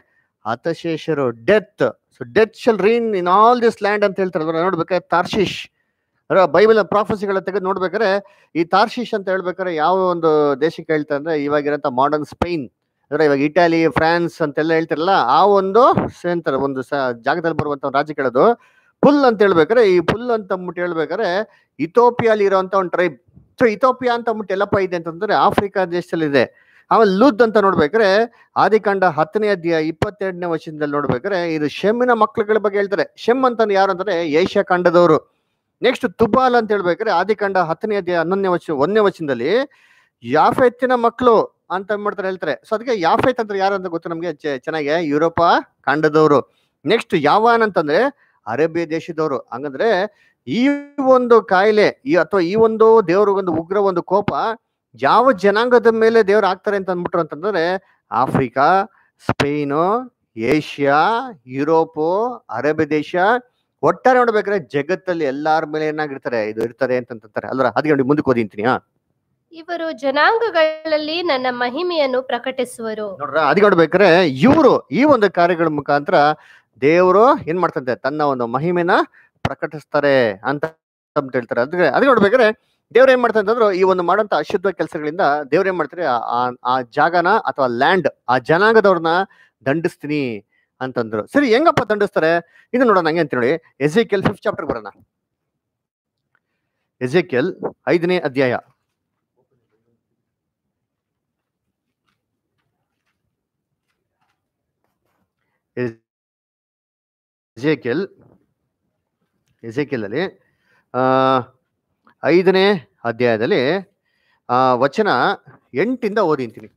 ಹತಶೇಷರು death so death shall reign in all this land ಅಂತ ಹೇಳ್ತಾರೆ ಅದನ್ನ ನೋಡ್ಬೇಕಾದ್ರೆ ತಾರ್ಶಿಶ್ ಅದರ ಬೈಬಲ್ ಪ್ರಾಫಸಿಗಳ ತೆಗೆದು ನೋಡ್ಬೇಕಾದ್ರೆ ಈ ತಾರ್ಶಿಶ್ ಅಂತ ಹೇಳ್ಬೇಕಾದ್ರೆ ಯಾವ ಒಂದು ದೇಶಕ್ಕೆ ಹೇಳ್ತಾ ಅಂದ್ರೆ ಇವಾಗಿರೋಂಥ ಮಾಡರ್ನ್ ಸ್ಪೈನ್ ಅಂದ್ರೆ ಇವಾಗ ಇಟಾಲಿ ಫ್ರಾನ್ಸ್ ಅಂತೆಲ್ಲ ಹೇಳ್ತಿರಲ್ಲ ಆ ಒಂದು ಸೇಂತರ ಒಂದು ಸ ಜಾಗದಲ್ಲಿ ಬರುವಂತ ಒಂದು ರಾಜ್ಯಕ್ಕೆ ಹೇಳೋದು ಪುಲ್ ಅಂತ ಹೇಳ್ಬೇಕಾದ್ರೆ ಈ ಪುಲ್ ಅಂತ ಅಂದ್ಬಿಟ್ಟು ಹೇಳ್ಬೇಕಾದ್ರೆ ಇಥೋಪಿಯಲ್ಲಿ ಇರುವಂತ ಒಂದು ಟ್ರೈಬ್ ಸೊ ಇಥೋಪಿಯಾ ಅಂತ ಅಂದ್ಬಿಟ್ಟು ಎಲ್ಲಪ್ಪ ಇದೆ ಅಂತಂದ್ರೆ ಆಫ್ರಿಕಾ ದೇಶದಲ್ಲಿ ಇದೆ ಆಮೇಲೆ ಲುದ್ ಅಂತ ನೋಡ್ಬೇಕಾದ್ರೆ ಆದಿಕಾಂಡ ಹತ್ತನೇ ಅಧ್ಯಾಯ ಇಪ್ಪತ್ತೆರಡನೇ ವರ್ಷದಲ್ಲಿ ನೋಡ್ಬೇಕಾದ್ರೆ ಇದು ಶೆಮ್ಮಿನ ಮಕ್ಳುಗಳ ಬಗ್ಗೆ ಹೇಳ್ತಾರೆ ಶೆಮ್ ಅಂತ ಯಾರು ಅಂದ್ರೆ ಏಷ್ಯಾ ಖಂಡದವರು ನೆಕ್ಸ್ಟ್ ತುಬಾಲ್ ಅಂತ ಹೇಳ್ಬೇಕಾದ್ರೆ ಆದಿಕಾಂಡ ಹತ್ತನೇ ಅಧ್ಯಾಯ ಹನ್ನೊಂದನೇ ವರ್ಷ ಒಂದನೇ ವರ್ಷದಲ್ಲಿ ಯಾಫೆತ್ತಿನ ಮಕ್ಕಳು ಅಂತ ಮಾಡ್ತಾರೆ ಹೇಳ್ತಾರೆ ಸೊ ಅದಕ್ಕೆ ಯಾಫೆತ್ ಅಂದ್ರೆ ಯಾರು ಅಂತ ಗೊತ್ತು ನಮ್ಗೆ ಚೆ- ಚೆನ್ನಾಗಿ ಯುರೋಪ ಖಂಡದವರು ನೆಕ್ಸ್ಟ್ ಯಾವಾನ್ ಅಂತಂದ್ರೆ ಅರೇಬಿಯಾ ದೇಶದವರು ಹಂಗಂದ್ರೆ ಈ ಒಂದು ಕಾಯಿಲೆ ಈ ಅಥವಾ ಈ ಒಂದು ದೇವ್ರ ಒಂದು ಉಗ್ರ ಒಂದು ಕೋಪ ಯಾವ ಜನಾಂಗದ ಮೇಲೆ ದೇವ್ರು ಆಗ್ತಾರೆ ಅಂತ ಅಂದ್ಬಿಟ್ರು ಅಂತಂದ್ರೆ Africa Spain Asia Europe Arabia ದೇಶ ಒಟ್ಟಾರೆ ನೋಡ್ಬೇಕಾದ್ರೆ ಜಗತ್ತಲ್ಲಿ ಎಲ್ಲಾರ ಮೇಲೆ ಏನಾಗಿರ್ತಾರೆ ಇದು ಇರ್ತಾರೆ ಅಂತಂತಾರೆ ಅಲ್ರ ಅದಕ್ಕೆ ನೋಡಿ ಮುಂದಕ್ಕೆ ಓದಿಂತೀನಿ ಹಾ ಇವರು ಜನಾಂಗಗಳಲ್ಲಿ ನನ್ನ ಮಹಿಮೆಯನ್ನು ಪ್ರಕಟಿಸುವರು ನೋಡ್ರ ಅದಕ್ಕೆ ನೋಡ್ಬೇಕಾದ್ರೆ ಇವರು ಈ ಒಂದು ಕಾರ್ಯಗಳ ಮುಖಾಂತರ ದೇವರು ಏನ್ ಮಾಡ್ತಂತೆ ತನ್ನ ಒಂದು ಮಹಿಮೆನ ಪ್ರಕಟಿಸ್ತಾರೆ ಅಂತ ಅಂತ ಹೇಳ್ತಾರೆ ಅದಕ್ಕೆ ಅದಕ್ಕೆ ನೋಡ್ಬೇಕಾದ್ರೆ ದೇವ್ರ ಏನ್ ಮಾಡ್ತಾರೆ ಅಂತಂದ್ರು ಈ ಒಂದು ಮಾಡಂತ ಅಶುದ್ಧ ಕೆಲಸಗಳಿಂದ ದೇವ್ರ ಏನ್ ಮಾಡ್ತಾರೆ ಆ- ಆ- ಆ ಜಾಗನ ಅಥವಾ ಲ್ಯಾಂಡ್ ಆ ಜನಾಂಗದವ್ರನ್ನ ದಂಡಿಸ್ತೀನಿ ಅಂತಂದ್ರು ಸರಿ ಹೆಂಗಪ್ಪ ದಂಡಿಸ್ತಾರೆ ಇದು ನೋಡೋಣ ಹಂಗೆ ಅಂತ ನೋಡಿ ಎಜೆಕೆಲ್ ಫಿಫ್ತ್ ಚಾಪ್ಟರ್ ಬರೋಣ ಎಜೆಕೆಲ್ ಐದನೇ ಅಧ್ಯಾಯ ಎಜೆಕೆಲ್ ಎಜೆಕೆಲ್ ಅಲ್ಲಿ ಆ, ಐದನೇ ಅಧ್ಯಾಯದಲ್ಲಿ ಆ, ವಚನ ಎಂಟಿಂದ ಓದಿಂತೀನಿ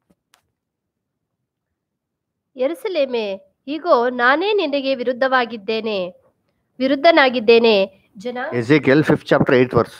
ಎರುಸಲೇಮೆ ಹೀಗೋ ನಾನೇ ನಿನಗೆ ವಿರುದ್ಧವಾಗಿದ್ದೇನೆ ವಿರುದ್ಧನಾಗಿದ್ದೇನೆ ಜನ Ezekiel fifth chapter eight verse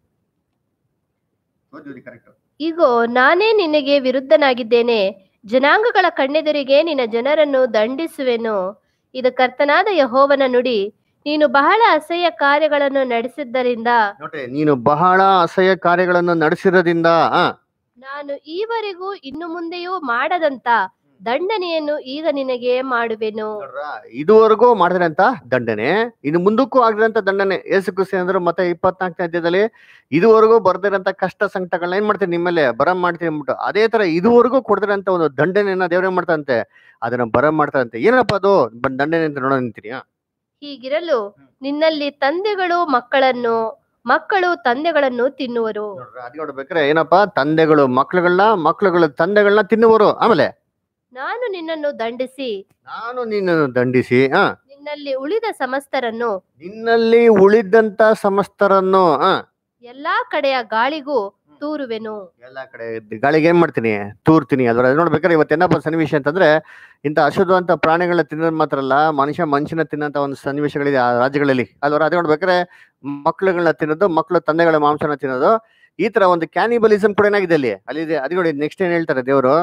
ಈಗೋ ನಾನೇ ನಿನಗೆ ವಿರುದ್ಧನಾಗಿದ್ದೇನೆ ಜನಾಂಗಗಳ ಕಣ್ಣೆದುರಿಗೆ ನಿನ್ನ ಜನರನ್ನು ದಂಡಿಸುವೆನು ಇದು ಕರ್ತನಾದ ಯಹೋವನ ನುಡಿ ನೀನು ಬಹಳ ಅಸಹ್ಯ ಕಾರ್ಯಗಳನ್ನು ನಡೆಸಿದ್ದರಿಂದ ನೋಡ್ರಿ ನೀನು ಬಹಳ ಅಸಹ್ಯ ಕಾರ್ಯಗಳನ್ನು ನಡೆಸಿರೋದ್ರಿಂದ ಆ, ನಾನು ಈವರೆಗೂ ಇನ್ನು ಮುಂದೆಯೂ ಮಾಡದಂತ ದಂಡನೆಯನ್ನು ಈಗ ನಿನಗೆ ಮಾಡುವೆನು ನೋಡ್ರಾ, ಇದುವರೆಗೂ ಮಾಡಿದ್ರಂತ ದಂಡನೆ ಇನ್ನು ಮುಂದಕ್ಕೂ ಆಗಿರಂತ ದಂಡನೆ ಏಸು ಕ್ರಿಸ್ತ ಅಂದ್ರು ಮತ್ತೆ ಇಪ್ಪತ್ನಾಲ್ಕನೇ ಅಧ್ಯಾಯದಲ್ಲಿ ಇದುವರೆಗೂ ಬರ್ದಿರಂತ ಕಷ್ಟ ಸಂಕಟಗಳನ್ನ ಏನ್ ಮಾಡ್ತೀನಿ ನಿಮ್ಮಲ್ಲೇ ಬರ ಮಾಡ್ತೀನಿ ಅಂದ್ಬಿಟ್ಟು ಅದೇ ತರ ಇದುವರೆಗೂ ಕೊಡ್ದಿರಂತ ಒಂದು ದಂಡನೆಯನ್ನ ದೇವ್ರ ಏನ್ ಮಾಡ್ತಾರಂತೆ ಅದನ್ನ ಬರ ಮಾಡ್ತಾರಂತೆ ಏನಪ್ಪ ಅದು ಬ- ದಂಡನೆ ಅಂತ ನೋಡೋ ನಿಂತೀನಿ ಆ? ಹೀಗಿರಲು ನಿನ್ನಲ್ಲಿ ತಂದೆಗಳು ಮಕ್ಕಳನ್ನು ಮಕ್ಕಳು ತಂದೆಗಳನ್ನು ತಿನ್ನುವರು ನೋಡ್ರಾ, ಅದ್ ನೋಡ್ಬೇಕಾರೆ ಏನಪ್ಪಾ ತಂದೆಗಳು ಮಕ್ಳುಗಳನ್ನ ಮಕ್ಳುಗಳ ತಂದೆಗಳನ್ನ ತಿನ್ನುವರು ಆಮೇಲೆ ನಾನು ನಿನ್ನನ್ನು ದಂಡಿಸಿ ನಾನು ನಿನ್ನನ್ನು ದಂಡಿಸಿ ಆ ನಿನ್ನಲ್ಲಿ ಉಳಿದ ಸಮಸ್ತರನ್ನು ನಿನ್ನಲ್ಲಿ ಉಳಿದಂತ ಸಮಸ್ತರನ್ನು ಆ ಎಲ್ಲಾ ಕಡೆಯ ಗಾಳಿಗೂ ತೂರುವೆನು ಎಲ್ಲಾ ಕಡೆ ಗಾಳಿಗೆ ಏನ್ ಮಾಡ್ತೀನಿ ತೂರ್ತೀನಿ ಅದ್ರ ನೋಡ್ಬೇಕಾದ್ರೆ ಇವತ್ತೇನಪ್ಪ ಸನ್ನಿವೇಶ ಅಂತಂದ್ರೆ ಇಂಥ ಅಶುದ್ಧವಂತ ಪ್ರಾಣಿಗಳನ್ನ ತಿನ್ನೋದು ಮಾತ್ರ ಅಲ್ಲ ಮನುಷ್ಯ ಮನುಷ್ಯನ ತಿನ್ನಂತ ಒಂದು ಸನ್ನಿವೇಶಗಳಿದೆ ಆ ರಾಜ್ಯಗಳಲ್ಲಿ ಅಲ್ವರ ಅದೇ ನೋಡ್ಬೇಕಾದ್ರೆ ಮಕ್ಳುಗಳನ್ನ ತಿನ್ನೋದು ಮಕ್ಳು ತಂದೆಗಳ ಮಾಂಸನ ತಿನ್ನೋದು ಈ ತರ ಒಂದು ಕ್ಯಾನಿಬಲಿಸಂ ಕೂಡ ಏನಾಗಿದೆ ಅಲ್ಲಿ ಅಲ್ಲಿದೆ ಅದೇ ನೋಡಿ ನೆಕ್ಸ್ಟ್ ಏನ್ ಹೇಳ್ತಾರೆ ದೇವರು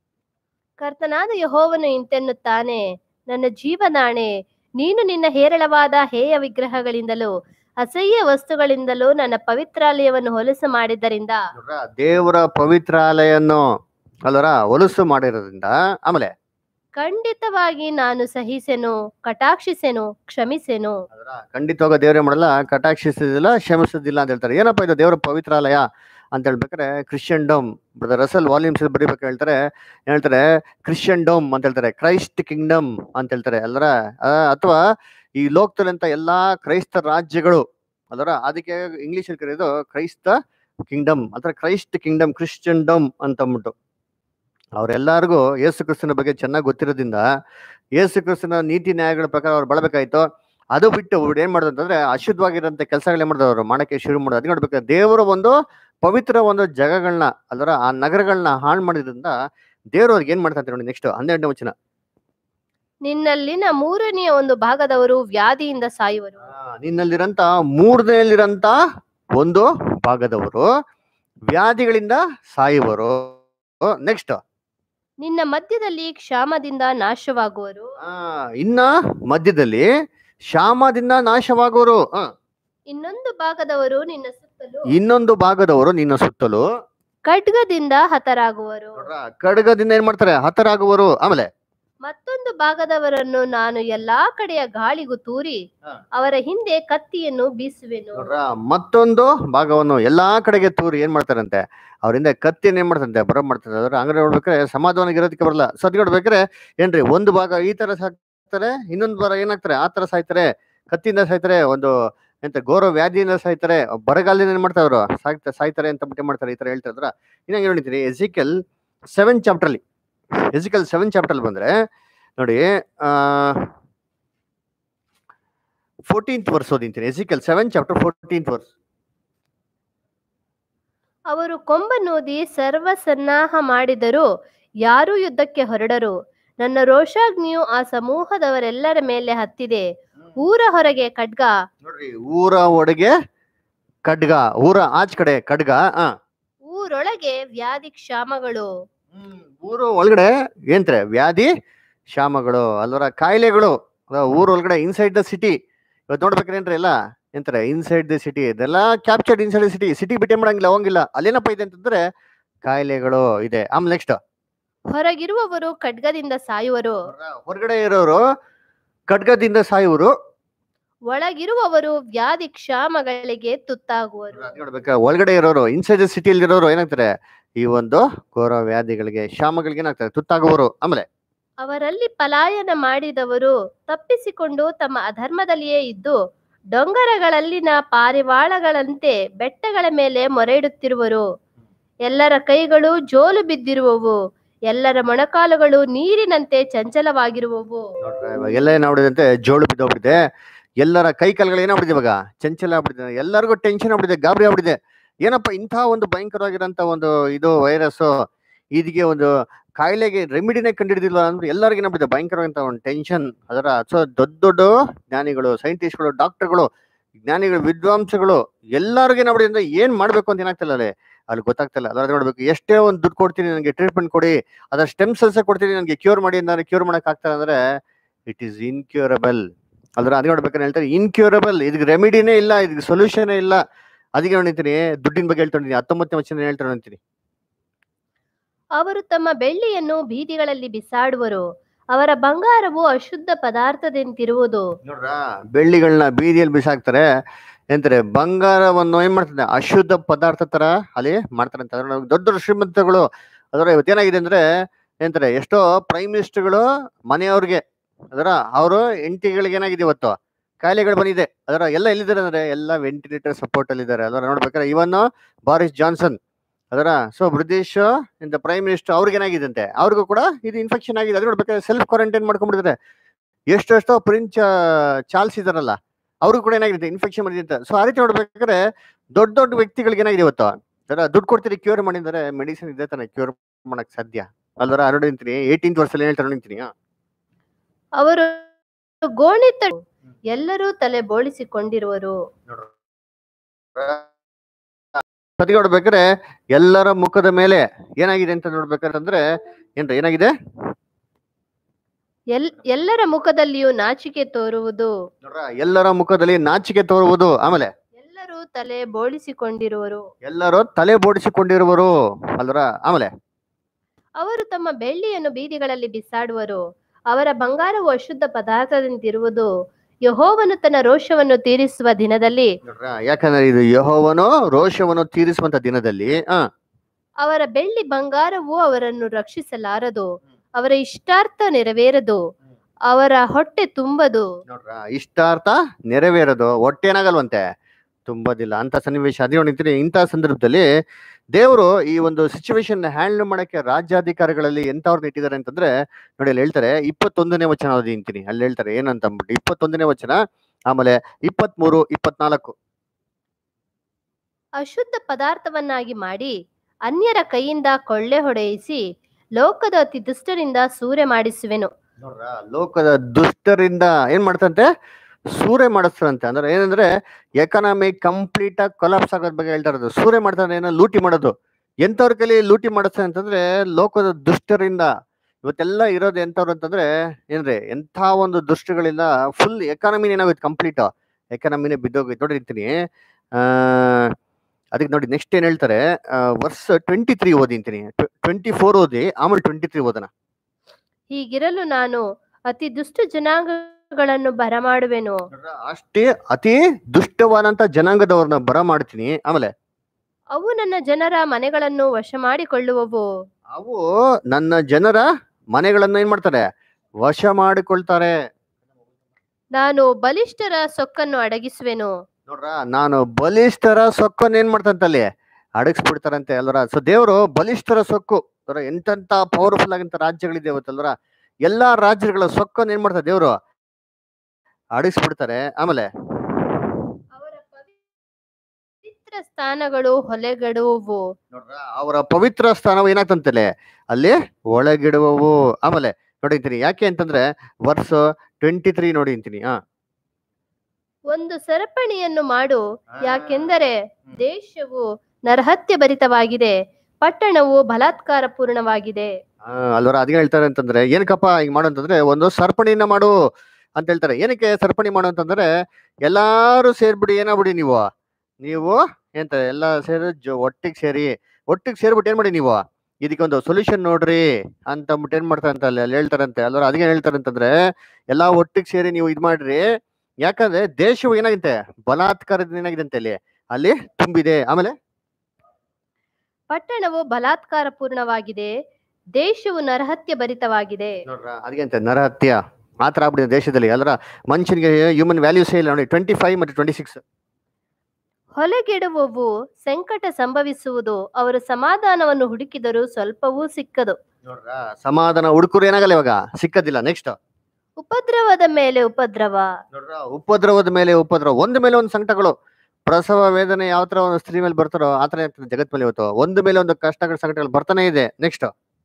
ಕರ್ತನಾದ ಯಹೋವನು ಇಂತೆನ್ನುತ್ತಾನೆ ನನ್ನ ಜೀವನಾಣೆ ನೀನು ನಿನ್ನ ಹೇರಳವಾದ ಹೇಯ ವಿಗ್ರಹಗಳಿಂದಲೂ ಅಸಹ್ಯ ವಸ್ತುಗಳಿಂದಲೂ ನನ್ನ ಪವಿತ್ರಾಲಯವನ್ನು ಹೊಲಸು ಮಾಡಿದ್ದರಿಂದ ನೋಡ್ರಾ, ದೇವರ ಪವಿತ್ರಾಲಯನ್ನು ಅಲ್ವರ ಹೊಲಸು ಮಾಡಿರೋದ್ರಿಂದ ಆಮೇಲೆ ಖಂಡಿತವಾಗಿ ನಾನು ಸಹಿಸೆನು ಕಟಾಕ್ಷಿಸೆನು ಕ್ಷಮಿಸೆನು ಅದರ ಖಂಡಿತವಾಗ ದೇವ್ರೇ ಮಾಡಲ್ಲ ಕಟಾಕ್ಷಿಸೋದಿಲ್ಲ ಕ್ಷಮಿಸೋದಿಲ್ಲ ಅಂತ ಹೇಳ್ತಾರೆ ಏನಪ್ಪ ಇದು ದೇವರ ಪವಿತ್ರಾಲಯ ಅಂತ ಹೇಳ್ಬೇಕಾರೆ Christendom brother Russell volumes ಬರೀಬೇಕು ಹೇಳ್ತಾರೆ ಏನ್ ಹೇಳ್ತಾರೆ ಕ್ರಿಶ್ಚಿಯನ್ ಡೋಮ್ ಅಂತ ಹೇಳ್ತಾರೆ ಕ್ರೈಸ್ಟ್ ಕಿಂಗ್ಡಮ್ ಅಂತ ಹೇಳ್ತಾರೆ ಅಲ್ಲರ ಅಥವಾ ಈ ಲೋಕದಲ್ಲಂತ ಎಲ್ಲಾ ಕ್ರೈಸ್ತ ರಾಜ್ಯಗಳು ಅಲ್ಲರ ಅದಕ್ಕೆ ಇಂಗ್ಲಿಷ್ ಅಲ್ಲಿ ಕರೆಯೋದು ಕ್ರೈಸ್ತ ಕಿಂಗ್ಡಮ್ ಅಥವಾ ಕ್ರೈಸ್ಟ್ ಕಿಂಗ್ಡಮ್ ಕ್ರಿಶ್ಚಿಯನ್ ಡೋಮ್ ಅಂತ ಅಂದ್ಬಿಟ್ಟು ಅವರೆಲ್ಲರಿಗೂ ಯೇಸು ಕ್ರಿಸ್ತನ ಬಗ್ಗೆ ಚೆನ್ನಾಗಿ ಗೊತ್ತಿರೋದ್ರಿಂದ ಯೇಸು ಕ್ರಿಸ್ತನ ನೀತಿ ನ್ಯಾಯಗಳ ಪ್ರಕಾರ ಅವ್ರು ಬಳಬೇಕಾಯ್ತು ಅದು ಬಿಟ್ಟು ಅವ್ರು ಏನ್ ಮಾಡೋದು ಅಂತಂದ್ರೆ ಅಶುದ್ಧವಾಗಿರೋಂಥ ಕೆಲಸಗಳೇ ಮಾಡಿದ್ರು ಅವರು ಮಾಡಕ್ಕೆ ಶುರು ಮಾಡೋದು ಅದಕ್ಕೆ ನೋಡ್ಬೇಕು ದೇವರ ಒಂದು ಪವಿತ್ರ ಒಂದು ಜಾಗಗಳನ್ನ ಅಲ್ಲರ ಆ ನಗರಗಳನ್ನ ಹಾಳು ಮಾಡಿದ್ರಿಂದ ದೇವರು ಅವ್ರಿಗೆ ಏನ್ ಮಾಡ್ತಾರೆ ನೋಡಿ ನೆಕ್ಸ್ಟ್ ಹನ್ನೆರಡನೇ ವಚನ ನಿನ್ನಲ್ಲಿನ ಮೂರನೆಯ ಒಂದು ಭಾಗದವರು ವ್ಯಾಧಿಯಿಂದ ಸಾಯುವರು ಆ, ನಿನ್ನಲ್ಲಿರಂತ ಮೂರನೇಲಿರಂತ ಒಂದು ಭಾಗದವರು ವ್ಯಾಧಿಗಳಿಂದ ಸಾಯುವರು ನೆಕ್ಸ್ಟ್ ನಿನ್ನ ಮಧ್ಯದಲ್ಲಿ ಕ್ಷಾಮದಿಂದ ನಾಶವಾಗುವರು ಆ ಇನ್ನ ಮಧ್ಯದಲ್ಲಿ ಶ್ಯಾಮದಿಂದ ನಾಶವಾಗೋರು ಆ, ಇನ್ನೊಂದು ಭಾಗದವರು ನಿನ್ನ ಸುತ್ತಲೂ ಇನ್ನೊಂದು ಭಾಗದವರು ನಿನ್ನ ಸುತ್ತಲೂ ಖಡ್ಗದಿಂದ ಹತರಾಗುವರು ನೋಡ್ರಾ, ಖಡ್ಗದಿಂದ ಏನ್ ಮಾಡ್ತಾರೆ ಹತರಾಗುವರು ಆಮೇಲೆ ಮತ್ತೊಂದು ಭಾಗದವರನ್ನು ನಾನು ಎಲ್ಲಾ ಕಡೆಯ ಗಾಳಿಗೂ ತೂರಿ ಹಾ. ಅವರ ಹಿಂದೆ ಕತ್ತಿಯನ್ನು ಬೀಸುವೆನು ನೋಡ್ರ ಮತ್ತೊಂದು ಭಾಗವನ್ನು ಎಲ್ಲಾ ಕಡೆಗೆ ತೂರಿ ಏನ್ ಮಾಡ್ತಾರಂತೆ ಅವರಿಂದ ಕತ್ತಿನ ಏನ್ ಮಾಡ್ತಂತೆ ಬರ ಮಾಡ್ತಾರೆ ಅದ್ರ ಅಂಗಡಿ ನೋಡ್ಬೇಕಾದ್ರೆ ಸಮಾಧಾನ ಇರೋದಕ್ಕೆ ಬರಲ್ಲ ಸದ್ ನೋಡ್ಬೇಕಾದ್ರೆ ಏನ್ರಿ ಒಂದು ಭಾಗ ಈ ತರ ಸಾಕ್ತಾರೆ ಇನ್ನೊಂದು ಭಾಗ ಏನಾಗ್ತಾರೆ ಆ ತರ ಸಾಯ್ತಾರೆ ಕತ್ತಿಯಿಂದ ಸಾಯ್ತಾರೆ ಒಂದು ಎಂತ ಗೌರವ ವ್ಯಾಧಿಯಿಂದ ಸಾಯ್ತಾರೆ ಬರಗಾಲದಿಂದ ಏನ್ ಮಾಡ್ತಾರೆ ಅವರು ಸಾಯ್ತಾ ಸಾಯ್ತಾರೆ ಅಂತ ಬಿಟ್ಟು ಏನ್ ಮಾಡ್ತಾರೆ ಈ ತರ ಹೇಳ್ತಾ ಇದ್ರ ಇನ್ನ ಹೇಳ್ತೀನಿ ಎಸಿಕಲ್ ಸೆವೆನ್ ಚಾಪ್ಟರ್ ಅಲ್ಲಿ ಎಸಿಕಲ್ ಸೆವೆನ್ ಚಾಪ್ಟರ್ ಅಲ್ಲಿ ಬಂದ್ರೆ ನೋಡಿ ಆ ಫೋರ್ಟೀನ್ತ್ ವರ್ಸ್ ಓದಿಂತೀನಿ Ezekiel seven chapter fourteenth verse ಅವರು ಕೊಂಬನೂದಿ ಸರ್ವ ಸನ್ನಾಹ ಮಾಡಿದರೂ ಯಾರೂ ಯುದ್ಧಕ್ಕೆ ಹೊರಡರು ನನ್ನ ರೋಷಾಗ್ನಿಯು ಆ ಸಮೂಹದವರೆಲ್ಲರ ಮೇಲೆ ಹತ್ತಿದೆ ಊರ ಹೊರಗೆ ಖಡ್ಗ ನೋಡ್ರಿ ಊರ ಒಳಗೆ ಖಡ್ಗ ಊರ ಆಚ್ ಕಡೆ ಖಡ್ಗ ಆ ಊರೊಳಗೆ ವ್ಯಾಧಿ ಕ್ಷಾಮಗಳು ಊರು ಒಳಗಡೆ ಏನ್ತ್ರೆ ವ್ಯಾಧಿ ಶಾಮಗಳು ಅಲ್ವರ ಕಾಯಿಲೆಗಳು ಅಲ್ಲ, ಊರ್ ಒಳಗಡೆ ಇನ್ಸೈಡ್ ದ ಸಿಟಿ ಇವತ್ತು ನೋಡ್ಬೇಕಾದ್ರೆ ಏನ್ರಿ ಎಲ್ಲ ಎಂತಾರೆ ಇನ್ಸೈಡ್ ದ ಸಿಟಿ ಇದೆಲ್ಲ captured inside the city city ಬಿಟ್ಟೆ ಮಾಡಂಗಿಲ್ಲ ಹೋಗಿಲ್ಲ ಅಲ್ಲೇನಪ್ಪ ಇದೆ ಅಂತಂದ್ರೆ ಕಾಯಿಲೆಗಳು ಇದೆ ಆಮೇಲೆ ನೆಕ್ಸ್ಟ್ ಹೊರಗಿರುವವರು ಖಡ್ಗದಿಂದ ಸಾಯುವರು ಹೊರಗಡೆ ಇರೋರು ಖಡ್ಗದಿಂದ ಸಾಯುವರು ಒಳಗಿರುವವರು ವ್ಯಾಧಿ ಕ್ಷಾಮಗಳಿಗೆ ತುತ್ತಾಗುವರು ನೋಡ್ಬೇಕಾ ಒಳಗಡೆ ಇರೋರು ಇನ್ಸೈಡ್ ಸಿಟಿಯಲ್ಲಿ ಇರೋರು ಏನಾಗ್ತಾರೆ ಈ ಒಂದು ಘೋರ ವ್ಯಾಧಿಗಳಿಗೆ ಶಾಮಗಳಿಗೆ ಏನಾಗ್ತಾರೆ ತುತ್ತಾಗುವರು ಆಮೇಲೆ ಅವರಲ್ಲಿ ಪಲಾಯನ ಮಾಡಿದವರು ತಪ್ಪಿಸಿಕೊಂಡು ತಮ್ಮ ಅಧರ್ಮದಲ್ಲಿಯೇ ಇದ್ದು ಡೊಂಗರಗಳಲ್ಲಿನ ಪಾರಿವಾಳಗಳಂತೆ ಬೆಟ್ಟಗಳ ಮೇಲೆ ಮೊರೆಯಿಡುತ್ತಿರುವರು ಎಲ್ಲರ ಕೈಗಳು ಜೋಲು ಬಿದ್ದಿರುವವು ಎಲ್ಲರ ಮೊಣಕಾಲುಗಳು ನೀರಿನಂತೆ ಚಂಚಲವಾಗಿರುವವು ನೋಡ್ರಿ ಇವಾಗ ಎಲ್ಲ ಏನಾಗ್ಬಿಡಿದೆ ಜೋಳು ಬಿದ್ದೋಗ್ಬಿಟ್ಟಿದೆ ಎಲ್ಲರ ಕೈ ಕಾಲುಗಳು ಏನಾಗ್ಬಿಟ್ಟಿದೆ ಇವಾಗ ಚಂಚಲ ಆಗ್ಬಿಟ್ಟಿದೆ ಎಲ್ಲರಿಗೂ ಟೆನ್ಷನ್ ಆಗ್ಬಿಟ್ಟಿದೆ ಗಾಬರಿ ಆಗ್ಬಿಟ್ಟಿದೆ ಏನಪ್ಪ ಇಂಥ ಒಂದು ಭಯಂಕರವಾಗಿರೋಂಥ ಒಂದು ಇದು ವೈರಸ್ ಇದಕ್ಕೆ ಒಂದು ಕಾಯಿಲೆಗೆ ರೆಮಿಡಿನೇ ಕಂಡಿಡಿದಿಲ್ಲ ಅಂದ್ರೆ ಎಲ್ಲರಿಗೂ ಏನಾಗ್ಬಿಟ್ಟಿದೆ ಭಯಂಕರವಾದಂಥ ಒಂದು ಟೆನ್ಷನ್ ಅದರ ಸೊ ದೊಡ್ಡ ದೊಡ್ಡ ಜ್ಞಾನಿಗಳು ಸೈಂಟಿಸ್ಟ್ಗಳು ಡಾಕ್ಟರ್ಗಳು ಜ್ಞಾನಿಗಳು ವಿದ್ವಾಂಸಗಳು ಎಲ್ಲರಿಗೂ ಏನಾಗ್ಬಿಟ್ಟಿದೆ ಅಂದ್ರೆ ಏನ್ ಮಾಡ್ಬೇಕು ಅಂತ ಏನಾಗ್ತಿಲ್ಲ ಅಲ್ಲಿ ಅಲ್ಲಿ ಗೊತ್ತಾಗ್ತಿಲ್ಲ ಅದ್ರ ನೋಡ್ಬೇಕು ಎಷ್ಟೇ ಒಂದು ದುಡ್ಡು ಕೊಡ್ತೀನಿ ನನಗೆ ಟ್ರೀಟ್ಮೆಂಟ್ ಕೊಡಿ ಅದರ ಸ್ಟೆಮ್ ಸೆಲ್ಸ್ ಕೊಡ್ತೀನಿ ನನಗೆ ಕ್ಯೂರ್ ಮಾಡಿ ಅಂದ್ರೆ ಕ್ಯೂರ್ ಮಾಡಕ್ ಆಗ್ತಾ ಅಂದ್ರೆ ಇಟ್ ಈಸ್ ಇನ್ಕ್ಯೂರಬಲ್ ಅದ್ರ ಅದ್ ನೋಡ್ಬೇಕಂತ ಹೇಳ್ತಾರೆ ಇನ್ಕ್ಯೂರಬಲ್ ಇದಕ್ಕೆ ರೆಮಿಡಿನೇ ಇಲ್ಲ ಇದಕ್ಕೆ ಸೊಲ್ಯೂಷನ್ ಇಲ್ಲ ಅದಕ್ಕೆ ನೋಡಿರ್ತೀನಿ ದುಡ್ಡಿನ ಬಗ್ಗೆ ಹೇಳ್ಕೊಂಡಿದ್ದೀನಿ ಹತ್ತೊಂಬತ್ತನೇ ವಚನ ಹೇಳ್ತಾರೆ ಅಂತೀನಿ ಅವರು ತಮ್ಮ ಬೆಳ್ಳಿಯನ್ನು ಬೀದಿಗಳಲ್ಲಿ ಬಿಸಾಡುವರು ಅವರ ಬಂಗಾರವು ಅಶುದ್ಧ ಪದಾರ್ಥದಂತಿರುವುದು ನೋಡ್ರ ಬೆಳ್ಳಿಗಳನ್ನ ಬೀದಿಯಲ್ಲಿ ಬಿಸಾಕ್ತಾರೆ ಎಂತಾರೆ ಬಂಗಾರವನ್ನು ಏನ್ ಮಾಡ್ತಾರೆ ಅಶುದ್ಧ ಪದಾರ್ಥ ತರ ಅಲ್ಲಿ ಮಾಡ್ತಾರೆ ಅಂತ ಅದ್ರ ದೊಡ್ಡ ದೊಡ್ಡ ಶ್ರೀಮಂತಗಳು ಅದರ ಇವತ್ತೇನಾಗಿದೆ ಅಂದ್ರೆ ಎಂತಾರೆ ಎಷ್ಟೋ ಪ್ರೈಮ್ ಮಿನಿಸ್ಟರ್ಗಳು ಮನೆಯವ್ರಿಗೆ ಅದರ ಅವರು ಹೆಂಡತಿಗಳಿಗೆ ಏನಾಗಿದೆ ಇವತ್ತು ಕಾಯಿಲೆಗಳು ಬಂದಿದೆ ಅದರ ಎಲ್ಲ ಎಲ್ಲಿದ್ದಾರೆ ಅಂದ್ರೆ ಎಲ್ಲ ವೆಂಟಿಲೇಟರ್ ಸಪೋರ್ಟ್ ಅಲ್ಲಿ ಇದ್ದಾರೆ ಅದರ ನೋಡ್ಬೇಕಾದ್ರೆ ಇವನ್ ಬಾರಿಸ್ ಜಾನ್ಸನ್ ಅದರ ಸೊ ಬ್ರಿಟಿಷ್ ಇಂದ ಪ್ರೈಮ್ ಮಿನಿಸ್ಟರ್ ಅವ್ರಿಗೆ ಏನಾಗಿದೆ ಅಂತೆ ಅವ್ರಿಗೂ ಕೂಡ ಇದು ಇನ್ಫೆಕ್ಷನ್ ಆಗಿದೆ ಅದ್ರ ನೋಡ್ಬೇಕಾದ್ರೆ ಸೆಲ್ಫ್ ಕ್ವಾರಂಟೈನ್ ಮಾಡ್ಕೊಂಡ್ಬಿಟ್ಟಿದ್ದಾರೆ ಎಷ್ಟೆಷ್ಟೋ ಪ್ರಿನ್ಸ್ ಚಾರ್ಲ್ಸ್ ಇದಾರಲ್ಲ ಅವ್ರಿಗೂ ಕೂಡ ಏನಾಗಿದೆ ಇನ್ಫೆಕ್ಷನ್ ಬಂದಿದೆ ಅಂತ ಸೊ ಆ ರೀತಿ ನೋಡ್ಬೇಕಾದ್ರೆ ದೊಡ್ಡ ದೊಡ್ಡ ವ್ಯಕ್ತಿಗಳಿಗೆ ಏನಾಗಿದೆ ಇವತ್ತು ಅದರ ದುಡ್ಡು ಕೊಡ್ತೀರಿ ಕ್ಯೂರ್ ಮಾಡಿದ್ದಾರೆ ಮೆಡಿಸಿನ್ ಇದೆ ತಾನೆ ಕ್ಯೂರ್ ಮಾಡಕ್ ಸಾಧ್ಯ ಅಲ್ವರ ನೋಡಿಂತೀನಿ ಏಯ್ಟೀನ್ತ್ ವರ್ಷದಲ್ಲಿ ಹೇಳ್ತಾರೆ ನೋಡಿಂತೀನಿ ಅವರು ಗೋಣಿತ ಎಲ್ಲರೂ ತಲೆ ಬೋಳಿಸಿಕೊಂಡಿರುವರು ಸತಿ ನೋಡ್ಬೇಕಾದ್ರೆ ಎಲ್ಲರ ಮುಖದ ಮೇಲೆ ಏನಾಗಿದೆ ಅಂತ ನೋಡ್ಬೇಕಂತಂದ್ರೆ ಏನ್ರ ಏನಾಗಿದೆ ಎಲ್ ಎಲ್ಲರ ಮುಖದಲ್ಲಿಯೂ ನಾಚಿಕೆ ತೋರುವುದು ನೋಡ್ರ ಎಲ್ಲರ ಮುಖದಲ್ಲಿ ನಾಚಿಕೆ ತೋರುವುದು ಆಮೇಲೆ ಎಲ್ಲರೂ ತಲೆ ಬೋಳಿಸಿಕೊಂಡಿರುವರು ಎಲ್ಲರೂ ತಲೆ ಬೋಡಿಸಿಕೊಂಡಿರುವರು ಅಲ್ವರ ಆಮೇಲೆ ಅವರು ತಮ್ಮ ಬೆಳ್ಳಿಯನ್ನು ಬೀದಿಗಳಲ್ಲಿ ಬಿಸಾಡುವರು ಅವರ ಬಂಗಾರವು ಅಶುದ್ಧ ಪದಾರ್ಥದಂತಿರುವುದು ಯಹೋವನು ತನ್ನ ರೋಷವನ್ನು ತೀರಿಸುವ ದಿನದಲ್ಲಿ ನೋಡ್ರ ಯಾಕಂದ್ರೆ ಇದು ಯಹೋವನು ರೋಷವನ್ನು ತೀರಿಸುವಂತ ದಿನದಲ್ಲಿ ಆ ಅವರ ಬೆಳ್ಳಿ ಬಂಗಾರವು ಅವರನ್ನು ರಕ್ಷಿಸಲಾರದು ಅವರ ಇಷ್ಟಾರ್ಥ ನೆರವೇರದು ಅವರ ಹೊಟ್ಟೆ ತುಂಬದು ನೋಡ್ರ ಇಷ್ಟಾರ್ಥ ನೆರವೇರೋದು ಹೊಟ್ಟೆನಾಗಲ್ವಂತೆ ತುಂಬೋದಿಲ್ಲ ಅಂತ ಸನ್ನಿವೇಶ ಅದೇ ನೋಡಿರ್ತೀನಿ ಇಂಥ ಸಂದರ್ಭದಲ್ಲಿ ದೇವರು ಈ ಒಂದು ಸಿಚುವೇಶನ್ ಹ್ಯಾಂಡಲ್ ಮಾಡಕ್ಕೆ ರಾಜ್ಯಾಧಿಕಾರಿಗಳಲ್ಲಿ ಎಂತವ್ರನ್ನ ಇಟ್ಟಿದ್ದಾರೆ ಅಂತಂದ್ರೆ ನೋಡಿ ಅಲ್ಲಿ ಹೇಳ್ತಾರೆ ಇಪ್ಪತ್ತೊಂದನೇ ವಚನ ಓದಿಂತೀನಿ ಅಲ್ಲಿ ಹೇಳ್ತಾರೆ ಏನಂತ ಅಂದ್ಬಿಟ್ಟು ಇಪ್ಪತ್ತೊಂದನೇ ವಚನ ಆಮೇಲೆ ಇಪ್ಪತ್ಮೂರು ಇಪ್ಪತ್ನಾಲ್ಕು ಅಶುದ್ಧ ಪದಾರ್ಥವನ್ನಾಗಿ ಮಾಡಿ ಅನ್ಯರ ಕೈಯಿಂದ ಕೊಳ್ಳೆ ಹೊಡೆಯಿಸಿ ಲೋಕದ ಅತಿ ದುಷ್ಟರಿಂದ ಸೂರೆ ಮಾಡಿಸುವೆನು ನೋಡ್ರ ಲೋಕದ ದುಷ್ಟರಿಂದ ಏನ್ ಮಾಡ್ತಂತೆ ಸೂರೆ ಮಾಡಿಸ್ತಾರಂತೆ ಅಂದ್ರೆ ಏನಂದ್ರೆ ಎಕನಾಮಿ ಕಂಪ್ಲೀಟ್ ಆಗಿ ಕೊಲಾಪ್ಸ್ ಆಗೋದ್ ಬಗ್ಗೆ ಹೇಳ್ತಾ ಇರೋದು ಸೂರೆ ಮಾಡ್ತಾರೆ ಏನೋ ಲೂಟಿ ಮಾಡೋದು ಎಂತವ್ರ ಕೈಲಿ ಲೂಟಿ ಮಾಡಿಸ್ತಾರೆ ಅಂತಂದ್ರೆ ಲೋಕದ ದುಷ್ಟರಿಂದ ಇವತ್ತೆಲ್ಲ ಇರೋದು ಎಂತವ್ರು ಅಂತಂದ್ರೆ ಏನ್ರಿ ಎಂಥ ಒಂದು ದುಷ್ಟಗಳಿಂದ ಫುಲ್ ಎಕಾನಮಿನ ಏನಾಗೋಯ್ತು ಕಂಪ್ಲೀಟ್ ಎಕಾನಮಿನೇ ಬಿದ್ದೋಗೈತೆ ನೋಡಿರ್ತೀನಿ ಆ ಅದಕ್ಕೆ ನೋಡಿ ನೆಕ್ಸ್ಟ್ ಏನ್ ಹೇಳ್ತಾರೆ ವರ್ಸ್ ಟ್ವೆಂಟಿ ತ್ರೀ ಓದಿಂತೀನಿ ಟ್ವೆಂಟಿ ಫೋರ್ ಓದಿ ಆಮೇಲೆ ಟ್ವೆಂಟಿ ತ್ರೀ ಓದೋಣ ಹೀಗಿರಲು ನಾನು ಅತಿ ದುಷ್ಟ ಜನಾಂಗಗಳನ್ನು ಬರಮಾಡುವೆನು ಅಷ್ಟೇ ಅತಿ ದುಷ್ಟವಾದಂತ ಜನಾಂಗದವ್ರನ್ನ ಬರ ಮಾಡ್ತೀನಿ ಆಮೇಲೆ ಅವು ನನ್ನ ಜನರ ಮನೆಗಳನ್ನು ವಶ ಮಾಡಿಕೊಳ್ಳುವವು ಅವು ನನ್ನ ಜನರ ಮನೆಗಳನ್ನ ಏನ್ ಮಾಡ್ತಾರೆ ವಶ ಮಾಡಿಕೊಳ್ತಾರೆ ನಾನು ಬಲಿಷ್ಠರ ಸೊಕ್ಕನ್ನು ಅಡಗಿಸುವೆನು ನೋಡ್ರ ನಾನು ಬಲಿಷ್ಠರ ಸೊಕ್ಕನ್ನ ಏನ್ ಮಾಡ್ತಂತಲ್ಲಿ ಅಡಗಿಸ್ಬಿಡ್ತಾರಂತೆ ಅಲ್ವರ ಸೊ ದೇವರು ಬಲಿಷ್ಠರ ಸೊಕ್ಕು ಅದರ ಎಂತೆಂತ ಪವರ್ಫುಲ್ ಆಗಿಂತ ರಾಜ್ಯಗಳಿದೆ ಇವತ್ತಲ್ವರ ಎಲ್ಲಾ ರಾಜ್ಯಗಳ ಸೊಕ್ಕನ್ನ ಏನ್ ಮಾಡ್ತಾರೆ ದೇವರು ಅಡಗಿಸ್ಬಿಡ್ತಾರೆ ಆಮೇಲೆ ಅವರ ಪವಿತ್ರ ಸ್ಥಾನಗಳು ಹೊಲೆಗಡುವವು ನೋಡ್ರ ಅವರ ಪವಿತ್ರ ಸ್ಥಾನವು ಏನಾಗ್ತಂತಲೆ ಅಲ್ಲಿ ಒಳಗಿಡುವವು ಆಮೇಲೆ ನೋಡಿಂತೀನಿ ಯಾಕೆ ಅಂತಂದ್ರೆ ವರ್ಷ ಟ್ವೆಂಟಿ ತ್ರೀ ನೋಡಿ ಅಂತೀನಿ ಹಾ ಒಂದು ಸರಪಣಿಯನ್ನು ಮಾಡು ಯಾಕೆಂದರೆ ದೇಶವು ನರಹತ್ಯ ಭರಿತವಾಗಿದೆ ಪಟ್ಟಣವು ಬಲಾತ್ಕಾರ ಪೂರ್ಣವಾಗಿದೆ ಆ, ಅಲ್ವರ ಅದೇ ಹೇಳ್ತಾರೆ ಅಂತಂದ್ರೆ ಏನಕ್ಕಪ್ಪ ಹಿಂಗ್ ಮಾಡು ಅಂತಂದ್ರೆ ಒಂದು ಸರಪಣಿನ ಮಾಡು ಅಂತ ಹೇಳ್ತಾರೆ ಏನಕ್ಕೆ ಸರಪಣಿ ಮಾಡು ಅಂತಂದ್ರೆ ಎಲ್ಲಾರು ಸೇರ್ಬಿಡಿ ಏನಾಗ್ಬಿಡಿ ನೀವು ನೀವು ಎಂತ ಎಲ್ಲ ಸೇರಿ ಜೊ ಒಟ್ಟಿಗೆ ಸೇರಿ ಒಟ್ಟಿಗೆ ಸೇರ್ಬಿಟ್ಟು ಏನ್ ಮಾಡಿ ನೀವು ಇದಕ್ಕೊಂದು ಸೊಲ್ಯೂಷನ್ ನೋಡ್ರಿ ಅಂತ ಅಂದ್ಬಿಟ್ಟು ಏನ್ ಮಾಡ್ತಾರೆ ಅಂತ ಅಲ್ಲಿ ಅಲ್ಲಿ ಹೇಳ್ತಾರಂತೆ ಅಲ್ವರ ಅದಕ್ಕೆ ಹೇಳ್ತಾರೆ ಅಂತಂದ್ರೆ ಎಲ್ಲಾ ಒಟ್ಟಿಗೆ ಸೇರಿ ನೀವು ಇದ್ ಮಾಡ್ರಿ ಯಾಕಂದ್ರೆ ದೇಶವು ಏನಾಗಿದೆ ಬಲಾತ್ಕಾರದಿಂದ ಏನಾಗಿದೆ ಅಂತ ಅಲ್ಲಿ ಅಲ್ಲಿ ತುಂಬಿದೆ ಆಮೇಲೆ ಪಟ್ಟಣವು ಬಲಾತ್ಕಾರ ಪೂರ್ಣವಾಗಿದೆ ದೇಶವು ನರಹತ್ಯ ಭರಿತವಾಗಿದೆ ನೋಡ್ರ ಅದಕ್ಕೆ ಅಂತ ನರಹತ್ಯ ಮಾತ್ರ ಆಗ್ಬಿಟ್ಟಿದೆ ದೇಶದಲ್ಲಿ ಅಲ್ರ ಮನುಷ್ಯನಿಗೆ ಹ್ಯೂಮನ್ ವ್ಯಾಲ್ಯೂಸೇ ಇಲ್ಲ ನೋಡಿ ಟ್ವೆಂಟಿ ಫೈವ್ ಮತ್ತು ಟ್ವೆಂಟಿ ಸಿಕ್ಸ್ ಹೊಲೆಗೆಡುವವು ಸಂಕಟ ಸಂಭವಿಸುವುದು ಅವರು ಸಮಾಧಾನವನ್ನು ಹುಡುಕಿದರೂ ಸ್ವಲ್ಪವೂ ಸಿಕ್ಕದು ನೋಡ್ರ ಸಮಾಧಾನ ಹುಡುಕರು ಏನಾಗಲ್ಲ ಇವಾಗ ಸಿಕ್ಕದಿಲ್ಲ ನೆಕ್ಸ್ಟ್ ಉಪದ್ರವದ ಮೇಲೆ ಉಪದ್ರವ ನೋಡ್ರ ಉಪದ್ರವದ ಮೇಲೆ ಉಪದ್ರವ ಒಂದ್ ಮೇಲೆ ಒಂದು ಸಂಕಟಗಳು ಪ್ರಸವ ವೇದನೆ ಯಾವ ತರ ಒಂದು ಸ್ತ್ರೀ ಮೇಲೆ ಬರ್ತಾರೋ ಆ ತರ ಇರ್ತದೆ ಜಗತ್ ಮೇಲೆ ಇವತ್ತು ಒಂದು ಮೇಲೆ ಒಂದು ಕಷ್ಟಗಳ ಸಂಕಟಗಳು ಬರ್ತಾನೆ ಇದೆ ನೆಕ್ಸ್ಟ್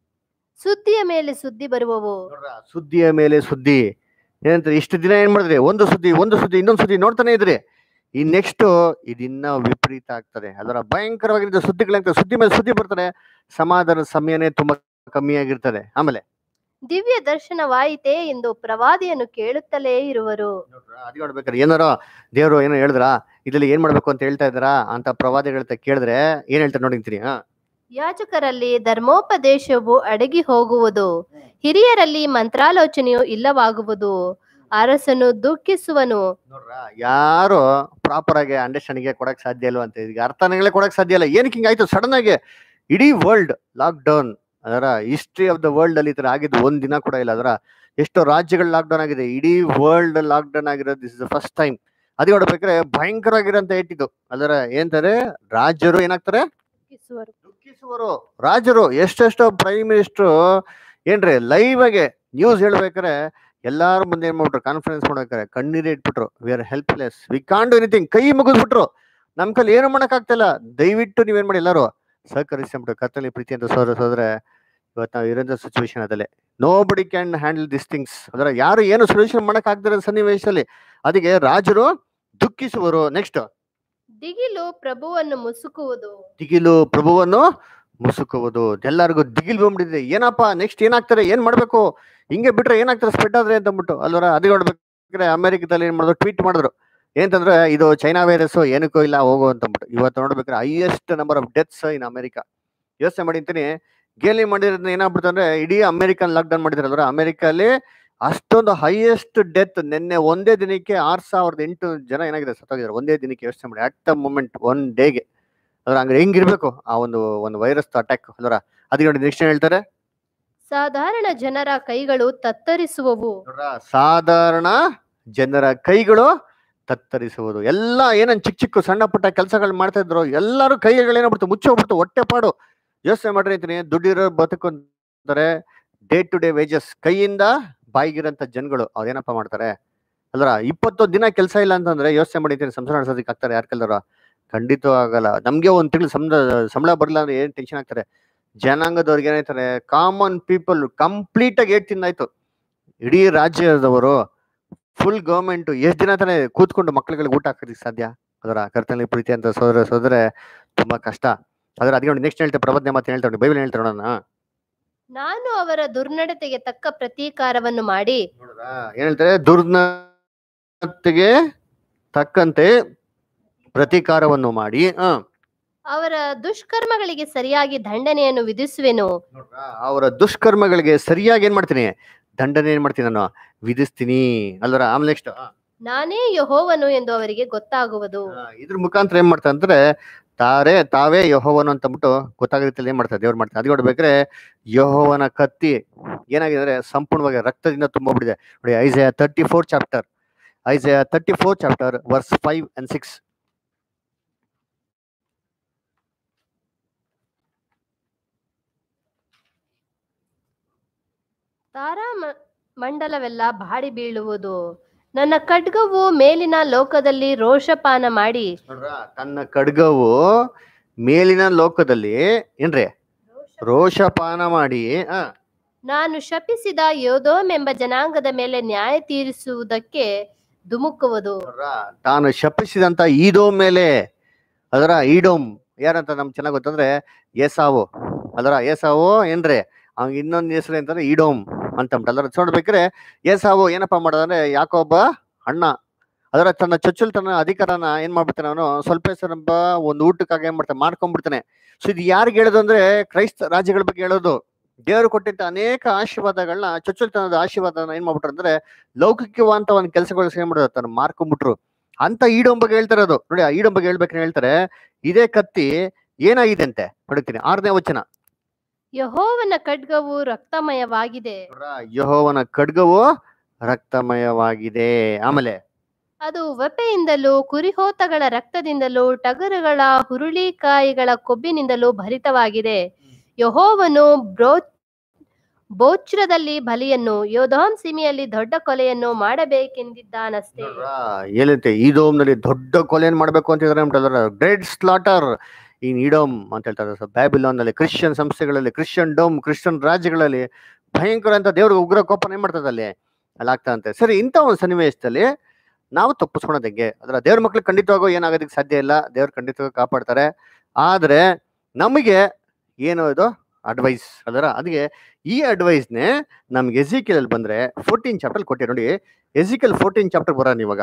ಸುದ್ದಿಯ ಮೇಲೆ ಸುದ್ದಿ ಬರುವವು ನೋಡ್ರ ಸುದ್ದಿಯ ಮೇಲೆ ಸುದ್ದಿ ಏನಂತಾರೆ ಇಷ್ಟು ದಿನ ಏನ್ ಮಾಡಿದ್ರಿ ಒಂದು ಸುದ್ದಿ ಒಂದು ಸುದ್ದಿ ಇನ್ನೊಂದು ಸುದ್ದಿ ನೋಡ್ತಾನೆ ಇದ್ರಿ ಈ ನೆಕ್ಸ್ಟ್ ಇದಿನ್ನ ವಿಪರೀತ ಆಗ್ತದೆ ಅದರ ಭಯಂಕರವಾಗಿದ್ದ ಸುದ್ದಿಗಳಾಗ್ತದೆ ಸುದ್ದಿ ಮೇಲೆ ಸುದ್ದಿ ಬರ್ತಾರೆ ಸಮಾಧಾನದ ಸಮಯನೇ ತುಂಬಾ ಕಮ್ಮಿ ಆಗಿರ್ತದೆ ಆಮೇಲೆ ದಿವ್ಯ ದರ್ಶನವಾಯಿತೇ ಎಂದು ಪ್ರವಾದಿಯನ್ನು ಕೇಳುತ್ತಲೇ ಇರುವರು ಅದ್ ನೋಡ್ಬೇಕಾದ್ರೆ ಏನಾರೋ ದೇವ್ರು ಏನೋ ಹೇಳಿದ್ರ ಇದ್ರಲ್ಲಿ ಏನ್ ಮಾಡ್ಬೇಕು ಅಂತ ಹೇಳ್ತಾ ಇದ್ದಾರಾ ಅಂತ ಪ್ರವಾದಿಗಳ ಹತ್ರ ಕೇಳಿದ್ರೆ ಏನ್ ಹೇಳ್ತಾರೆ ನೋಡಿಂತೀನಿ ಹಾ ಯಾಜಕರಲ್ಲಿ ಧರ್ಮೋಪದೇಶವು ಅಡಗಿ ಹೋಗುವುದು ಹಿರಿಯರಲ್ಲಿ ಮಂತ್ರಾಲೋಚನೆಯು ಇಲ್ಲವಾಗುವುದು ಅರಸನು ದುಃಖಿಸುವನು ನೋಡ್ರ ಯಾರು ಪ್ರಾಪರ್ ಆಗಿ ಅಂಡರ್ಸ್ಟ್ಯಾಂಡಿಂಗ್ ಕೊಡಕ್ ಸಾಧ್ಯ ಇಲ್ವಾ ಅಂತ ಈಗ ಅರ್ಥಗಳೇ ಕೊಡಕ್ ಸಾಧ್ಯ ಇಲ್ಲ ಏನಕ್ಕೆ ಹಿಂಗಾಯ್ತು ಸಡನ್ ಆಗಿ ಇಡೀ ವರ್ಲ್ಡ್ ಲಾಕ್ ಡೌನ್ ಅದರ ಹಿಸ್ಟ್ರಿ ಆಫ್ ದ ವರ್ಲ್ಡ್ ಅಲ್ಲಿ ಈ ತರ ಆಗಿದ್ದು ಒಂದ್ ದಿನ ಕೂಡ ಇಲ್ಲ ಅದರ ಎಷ್ಟೋ ರಾಜ್ಯಗಳು ಲಾಕ್ ಡೌನ್ ಆಗಿದೆ ಇಡೀ ವರ್ಲ್ಡ್ ಲಾಕ್ ಡೌನ್ ಆಗಿರೋದು ದಿಸ್ ಇಸ್ ಫಸ್ಟ್ ಟೈಮ್ ಅದೇ ನೋಡ್ಬೇಕಾದ್ರೆ ಭಯಂಕರವಾಗಿರೋಂತ ಏಟಿದ್ದು ಅದರ ಏನಂತಾರೆ ರಾಜ್ಯರು ಏನಾಗ್ತಾರೆ ದುಃಖಿಸುವರು ದುಃಖಿಸುವರು ರಾಜರು ಎಷ್ಟೆಷ್ಟೋ ಪ್ರೈಮ್ ಮಿನಿಸ್ಟ್ರು ಏನ್ರಿ ಲೈವ್ ಆಗಿ ನ್ಯೂಸ್ ಹೇಳ್ಬೇಕಾರೆ ಎಲ್ಲಾರು ಮುಂದೆ ಏನ್ ಮಾಡ್ಬಿಟ್ರು ಕಾನ್ಫರೆನ್ಸ್ ಮಾಡ್ಬೇಕಾರೆ ಕಣ್ಣೀರೇ ಇಟ್ಬಿಟ್ರು we are helpless we can do anything ಕೈ ಮುಗಿದ್ಬಿಟ್ರು ನಮ್ ಕೈಲಿ ಏನು ಮಾಡಕ್ ಆಗ್ತಿಲ್ಲ ದಯವಿಟ್ಟು ನೀವೇನ್ ಮಾಡಿ ಎಲ್ಲಾರು ಸಹಕರಿಸ್ಬಿಟ್ರು ಕತ್ತಲಿ ಪ್ರೀತಿ ಅಂತ ಸೋದ್ರ ಸೋದ್ರೆ ಇವತ್ತು ನಾವು ಇರೋಂಥ ಸಿಚುವೇಶನ್ ಅದಲ್ಲೇ nobody can handle this things ಅದರ ಯಾರು ಏನು ಸೊಲ್ಯೂಷನ್ ಮಾಡಕ್ ಆಗ್ದಿರೋ ಸನ್ನಿವೇಶದಲ್ಲಿ ಅದಕ್ಕೆ ರಾಜರು ದುಃಖಿಸುವರು ನೆಕ್ಸ್ಟ್ ದಿಗಿಲು ಪ್ರಭುವನ್ನು ಮುಸುಕುವುದು ದಿಗಿಲು ಪ್ರಭುವನ್ನು ಮುಸುಕುವುದು ಎಲ್ಲರಿಗೂ ದಿಗಿಲ್ ಬಂದ್ಬಿಟ್ಟಿದೆ ಏನಪ್ಪ ನೆಕ್ಸ್ಟ್ ಏನಾಗ್ತಾರೆ ಏನ್ ಮಾಡ್ಬೇಕು ಹಿಂಗೆ ಬಿಟ್ರೆ ಏನಾಗ್ತಾರೆ ಸ್ಪ್ರೆಡ್ ಆದ್ರೆ ಅಂತ ಅಂದ್ಬಿಟ್ಟು ಅಲ್ವರ ಅದು ನೋಡ್ಬೇಕಾದ್ರೆ ಅಮೆರಿಕದಲ್ಲಿ ಏನ್ ಮಾಡಿದ್ರು ಟ್ವೀಟ್ ಮಾಡಿದ್ರು ಏನಂತಂದ್ರೆ ಇದು ಚೈನಾ ವೈರಸ್ ಏನಕ್ಕೂ ಇಲ್ಲ ಹೋಗು ಅಂತ ಅಂದ್ಬಿಟ್ಟು ಇವತ್ತು ನೋಡ್ಬೇಕಾದ್ರೆ highest number of deaths in America ಯೋಚನೆ ಮಾಡಿರ್ತೀನಿ ಗೇಲಿ ಮಾಡಿರೋದ್ನ ಏನಾಗ್ಬಿಡ್ತು ಅಂದ್ರೆ ಇಡೀ ಅಮೆರಿಕನ್ ಲಾಕ್ಡೌನ್ ಮಾಡಿದ್ರಲ್ವರ ಅಮೆರಿಕಲ್ಲಿ ಅಷ್ಟೊಂದು ಹೈಯೆಸ್ಟ್ ಡೆತ್ ನಿನ್ನೆ ಒಂದೇ ದಿನಕ್ಕೆ ಆರ್ ಸಾವಿರದ ಎಂಟು ಜನ ಏನಾಗಿದೆ ಸತ್ತೋಗಿದ್ದಾರೆ ಒಂದೇ ದಿನಕ್ಕೆ ಯೋಚನೆ ಮಾಡಿ ಅಟ್ ದ ಮೂಮೆಂಟ್ ಒನ್ ಡೇಗೆ ಅದ್ರ ಹಂಗ ಹೆಂಗಿರ್ಬೇಕು ಆ ಒಂದು ಒಂದು ವೈರಸ್ ಅಟ್ಯಾಕ್ ಅಲ್ವರ ಅದಕ್ಕೆ ನೋಡಿ ನೆಕ್ಸ್ಟ್ ಹೇಳ್ತಾರೆ ಸಾಧಾರಣ ಜನರ ಕೈಗಳು ತತ್ತರಿಸುವವು ನೋಡ್ರಾ, ಸಾಧಾರಣ ಜನರ ಕೈಗಳು ತತ್ತರಿಸುವುದು ಎಲ್ಲ ಏನನ್ ಚಿಕ್ಕ ಚಿಕ್ಕ ಸಣ್ಣ ಪುಟ್ಟ ಕೆಲಸಗಳು ಮಾಡ್ತಾ ಇದ್ರು ಎಲ್ಲರೂ ಕೈಗಳು ಏನಾಗ್ಬಿಡ್ತು ಮುಚ್ಚೋಗ್ಬಿಡ್ತು ಹೊಟ್ಟೆ ಪಾಡು ಯೋಚನೆ ಮಾಡ್ರಿ ಅಂತೀನಿ ದುಡ್ಡಿರೋ ಬದುಕಂತಾರೆ ಡೇ ಟು ಡೇ ವೇಜಸ್ ಕೈಯಿಂದ ಬಾಯಿಗಿರಂತ ಜನಗಳು ಅದೇನಪ್ಪ ಮಾಡ್ತಾರೆ ಅಲ್ರ ಇಪ್ಪತ್ತೊಂದು ದಿನ ಕೆಲಸ ಇಲ್ಲ ಅಂತಂದ್ರೆ ಯೋಚನೆ ಮಾಡಿದ್ದೀನಿ ಸಂಸಾರ ನಡೆಸೋದಕ್ಕೆ ಆಗ್ತಾರೆ ಯಾರ ಕಲ್ದಾರ ಖಂಡಿತ ಆಗಲ್ಲ ನಮ್ಗೆ ಒಂದ್ ತಿಂಗಳು ಸಂಬಳ ಸಂಬಳ ಬರಲ್ಲ ಅಂದ್ರೆ ಏನ್ ಟೆನ್ಷನ್ ಆಗ್ತಾರೆ ಜನಾಂಗದವ್ರಿಗೆ ಏನಾಯ್ತಾರೆ ಕಾಮನ್ ಪೀಪಲ್ ಕಂಪ್ಲೀಟ್ ಆಗಿ ಏಟ್ ತಿಂದಾಯ್ತು ಇಡೀ ರಾಜ್ಯದವರು ಫುಲ್ ಗವರ್ಮೆಂಟ್ ಎಷ್ಟ್ ದಿನ ತಾನೇ ಕೂತ್ಕೊಂಡು ಮಕ್ಳುಗಳಿಗೆ ಊಟ ಹಾಕೋದಕ್ಕೆ ಸಾಧ್ಯ ಅದರ ಕರ್ತನಲ್ಲಿ ಪ್ರೀತಿ ಅಂತ ಸೋದರ ಸೋದರ ತುಂಬಾ ಕಷ್ಟ ಅದರ ಅದಕ್ಕೆ ನೆಕ್ಸ್ಟ್ ಹೇಳ್ತಾರೆ ಪ್ರಬಂಧ ಮಾತು ಹೇಳ್ತಾರೆ ಬೈಬಲ್ ಹೇಳ್ತಾರೆ ನೋಡೋಣ ನಾನು ಅವರ ದುರ್ನಡತೆಗೆ ತಕ್ಕ ಪ್ರತೀಕಾರವನ್ನು ಮಾಡಿ ನೋಡ್ರಾ? ಏನ್ ಹೇಳ್ತಾರೆ ದುರ್ನತೆಗೆ ತಕ್ಕಂತೆ ಪ್ರತೀಕಾರವನ್ನು ಮಾಡಿ ಹ ಅವರ ದುಷ್ಕರ್ಮಗಳಿಗೆ ಸರಿಯಾಗಿ ದಂಡನೆಯನ್ನು ವಿಧಿಸುವೆನು ನೋಡ್ರಾ, ಅವರ ದುಷ್ಕರ್ಮಗಳಿಗೆ ಸರಿಯಾಗಿ ಏನ್ ಮಾಡ್ತೀನಿ ದಂಡನೆ ಏನ್ ಮಾಡ್ತೀನಿ ನಾನು ವಿಧಿಸ್ತೀನಿ ಅಲ್ವರ ಆಮೇಲೆ ನೆಕ್ಸ್ಟ್ ನಾನೇ ಯಹೋವನು ಎಂದು ಅವರಿಗೆ ಗೊತ್ತಾಗುವುದು ಇದ್ರ ಮುಖಾಂತರ ಏನ್ ಮಾಡ್ತಾರೆ ಅಂದ್ರೆ ತಾರೆ ತಾವೇ ಯಹೋವನು ಅಂತ ಅಂದ್ಬಿಟ್ಟು ಗೊತ್ತಾಗ ರೀತಿಯಲ್ಲಿ ಏನ್ ಮಾಡ್ತಾರೆ ದೇವ್ರು ಮಾಡ್ತಾರೆ ಅದು ನೋಡ್ಬೇಕ್ರೆ ಯಹೋವನ ಕತ್ತಿ ಏನಾಗಿದೆ ಅಂದ್ರೆ ಸಂಪೂರ್ಣವಾಗಿ ರಕ್ತದಿಂದ ತುಂಬೋಗ್ಬಿಟ್ಟಿದೆ ನೋಡಿ Isaiah thirty four chapter Isaiah thirty four chapter verse five and six ತಾರಾ ಮ- ಮಂಡಲವೆಲ್ಲ ಬಾಡಿ ಬೀಳುವುದು ನನ್ನ ಖಡ್ಗವು ಮೇಲಿನ ಲೋಕದಲ್ಲಿ ರೋಷಪಾನ ಮಾಡಿ ನೋಡ್ರ ತನ್ನ ಖಡ್ಗವು ಮೇಲಿನ ಲೋಕದಲ್ಲಿ ಏನ್ರಿ ರೋಷಪಾನ ಮಾಡಿ ಆ ನಾನು ಶಪಿಸಿದ ಯೋದೋಮ್ ಎಂಬ ಜನಾಂಗದ ಮೇಲೆ ನ್ಯಾಯ ತೀರಿಸುವುದಕ್ಕೆ ಧುಮುಕುವುದು ನೋಡ್ರಾ, ತಾನು ಶಪಿಸಿದಂತ ಈಡೋಮ್ ಮೇಲೆ ಅದರ ಈಡೋಮ್ ಯಾರಂತ ನಮ್ಗೆ ಚೆನ್ನಾಗ್ ಗೊತ್ತಂದ್ರೆ ಏಸಾವು ಅದರ ಏಸಾವು ಏನ್ರಿ ಅವ್ನಿಗೆ ಇನ್ನೊಂದು ಹೆಸರು ಅಂತಂದ್ರೆ ಈಡೋಮ್ ಅಂತ ಅದರ ನೋಡ್ಬೇಕ್ರೆ ಏಸಾವು ಏನಪ್ಪಾ ಮಾಡೋದಂದ್ರೆ ಯಾಕೊಬ್ಬ ಅಣ್ಣ ಅದರ ತನ್ನ ಚೊಚ್ಚಲ್ ತನ್ನ ಅಧಿಕಾರನ ಏನ್ ಮಾಡ್ಬಿಡ್ತಾನೆ ಅವನು ಸ್ವಲ್ಪ ಹೆಸರಂಬ ಒಂದು ಊಟಕ್ಕಾಗಿ ಏನ್ ಮಾಡ್ತಾನೆ ಮಾಡ್ಕೊಂಡ್ಬಿಡ್ತಾನೆ ಸೊ ಇದು ಯಾರಿಗೆ ಹೇಳೋದು ಅಂದ್ರೆ ಕ್ರೈಸ್ತ ರಾಜ್ಯಗಳ ಬಗ್ಗೆ ಹೇಳೋದು ದೇವರು ಕೊಟ್ಟಿದ್ದ ಅನೇಕ ಆಶೀರ್ವಾದಗಳನ್ನ ಚೊಚ್ಚಲ್ತನದ ಆಶೀರ್ವಾದನ ಏನ್ ಮಾಡ್ಬಿಟ್ರು ಅಂದ್ರೆ ಲೌಕಿಕವಂತ ಒಂದು ಕೆಲಸಗಳು ಏನ್ ಮಾಡೋದು ತಾನು ಮಾರ್ಕೊಂಡ್ಬಿಟ್ರು ಅಂತ ಈಡೋಮ್ ಬಗ್ಗೆ ಹೇಳ್ತಾರದು ನೋಡಿ ಆ ಈಡೋಮ್ ಬಗ್ಗೆ ಹೇಳ್ಬೇಕಂತ ಹೇಳ್ತಾರೆ ಇದೇ ಕತ್ತಿ ಏನಾಗಿದೆ ಅಂತೆ ನೋಡ್ತೀನಿ ಆರನೇ ವಚನ ಯಹೋವನ ಖಡ್ಗವು ರಕ್ತಮಯವಾಗಿದೆ ಯಹೋವನ ಖಡ್ಗವು ರಕ್ತಮಯವಾಗಿದೆ ಆಮೇಲೆ ಅದು ವಪೆಯಿಂದಲೂ ಕುರಿಹೋತಗಳ ರಕ್ತದಿಂದಲೂ ಟಗರುಗಳ ಹುರುಳಿಕಾಯಿಗಳ ಕೊಬ್ಬಿನಿಂದಲೂ ಭರಿತವಾಗಿದೆ ಯಹೋವನು ಬ್ರೋ ಬೋಚ್ರದಲ್ಲಿ ಬಲಿಯನ್ನು ಯೋಧಾಮ್ ಸೀಮೆಯಲ್ಲಿ ದೊಡ್ಡ ಕೊಲೆಯನ್ನು ಮಾಡಬೇಕೆಂದಿದ್ದಾನಷ್ಟೇ ನೋಡ್ರಾ, ಏನಂತೆ ಈಡೋಮ್ನಲ್ಲಿ ದೊಡ್ಡ ಕೊಲೆಯನ್ನು ಮಾಡ್ಬೇಕು ಅಂತ ಇದಾರೆ ಗ್ರೇಟ್ ಸ್ಲಾಟರ್ ಇನ್ ಈಡೋಮ್ ಅಂತ ಹೇಳ್ತಾರೆ ಬ್ಯಾಬಿಲೋನ್ ನಲ್ಲಿ ಕ್ರಿಶ್ಚಿಯನ್ ಸಂಸ್ಥೆಗಳಲ್ಲಿ ಕ್ರಿಶ್ಚಿಯನ್ ಡೋಮ್ ಕ್ರಿಶ್ಚಿಯನ್ ರಾಜ್ಯಗಳಲ್ಲಿ ಭಯಂಕರ ಅಂತ ದೇವ್ರಿಗೆ ಉಗ್ರ ಕೋಪನ ಏನ್ ಮಾಡ್ತದೆ ಅಲ್ಲಿ ಅಲ್ಲಿ ಆಗ್ತದಂತೆ ಸರಿ ಇಂಥ ಒಂದು ಸನ್ನಿವೇಶದಲ್ಲಿ ನಾವು ತಪ್ಪಿಸ್ಕೊಳೋದು ಹೆಂಗೆ ಅದರ ದೇವ್ರ ಮಕ್ಳು ಖಂಡಿತವಾಗೂ ಏನಾಗೋದಕ್ಕೆ ಸಾಧ್ಯ ಇಲ್ಲ ದೇವ್ರು ಖಂಡಿತವಾಗಿ ಕಾಪಾಡ್ತಾರೆ ಆದ್ರೆ ನಮಗೆ ಏನು ಇದು ಅಡ್ವೈಸ್ ಅದರ ಅದಕ್ಕೆ ಈ ಅಡ್ವೈಸ್ನೇ ನಮ್ಗೆ ಎಸಿಕೆಲ್ ಬಂದ್ರೆ ಫೋರ್ಟೀನ್ ಚಾಪ್ಟರ್ ಕೊಟ್ಟೆ ನೋಡಿ ಎಸಿಕಲ್ ಫೋರ್ಟೀನ್ ಚಾಪ್ಟರ್ ಬರೋಣ ಇವಾಗ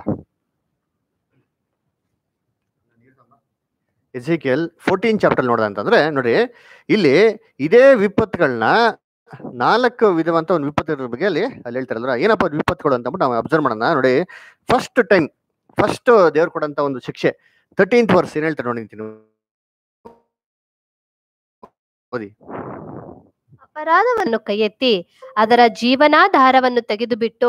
ಎಸಿಕೆಲ್ ಫೋರ್ಟೀನ್ ಚಾಪ್ಟರ್ ನೋಡೋಣ ಅಂತಂದ್ರೆ ನೋಡಿ ಇಲ್ಲಿ ಇದೇ ವಿಪತ್ತುಗಳನ್ನ ನಾಲ್ಕು ವಿಧವಂತ ಒಂದು ವಿಪತ್ತು ಬಗ್ಗೆ ಅಲ್ಲಿ ಅಲ್ಲಿ ಹೇಳ್ತಾರಲ್ರ ಏನಪ್ಪ ಅದು ವಿಪತ್ತುಗಳು ಅಂತ ನಾವು ಅಬ್ಸರ್ವ್ ಮಾಡೋಣ ನೋಡಿ ಫಸ್ಟ್ ಟೈಮ್ ಫಸ್ಟ್ ದೇವ್ರು ಕೊಡಂತ ಒಂದು ಶಿಕ್ಷೆ ತರ್ಟೀನ್ತ್ ವರ್ಸ್ ಏನ್ ಹೇಳ್ತಾರೆ ನೋಡಿ ಅಂತೀನಿ. ಓದಿ ಅಪರಾಧವನ್ನು ಕೈಯೆತ್ತಿ ಅದರ ಜೀವನಾಧಾರವನ್ನು ತೆಗೆದುಬಿಟ್ಟು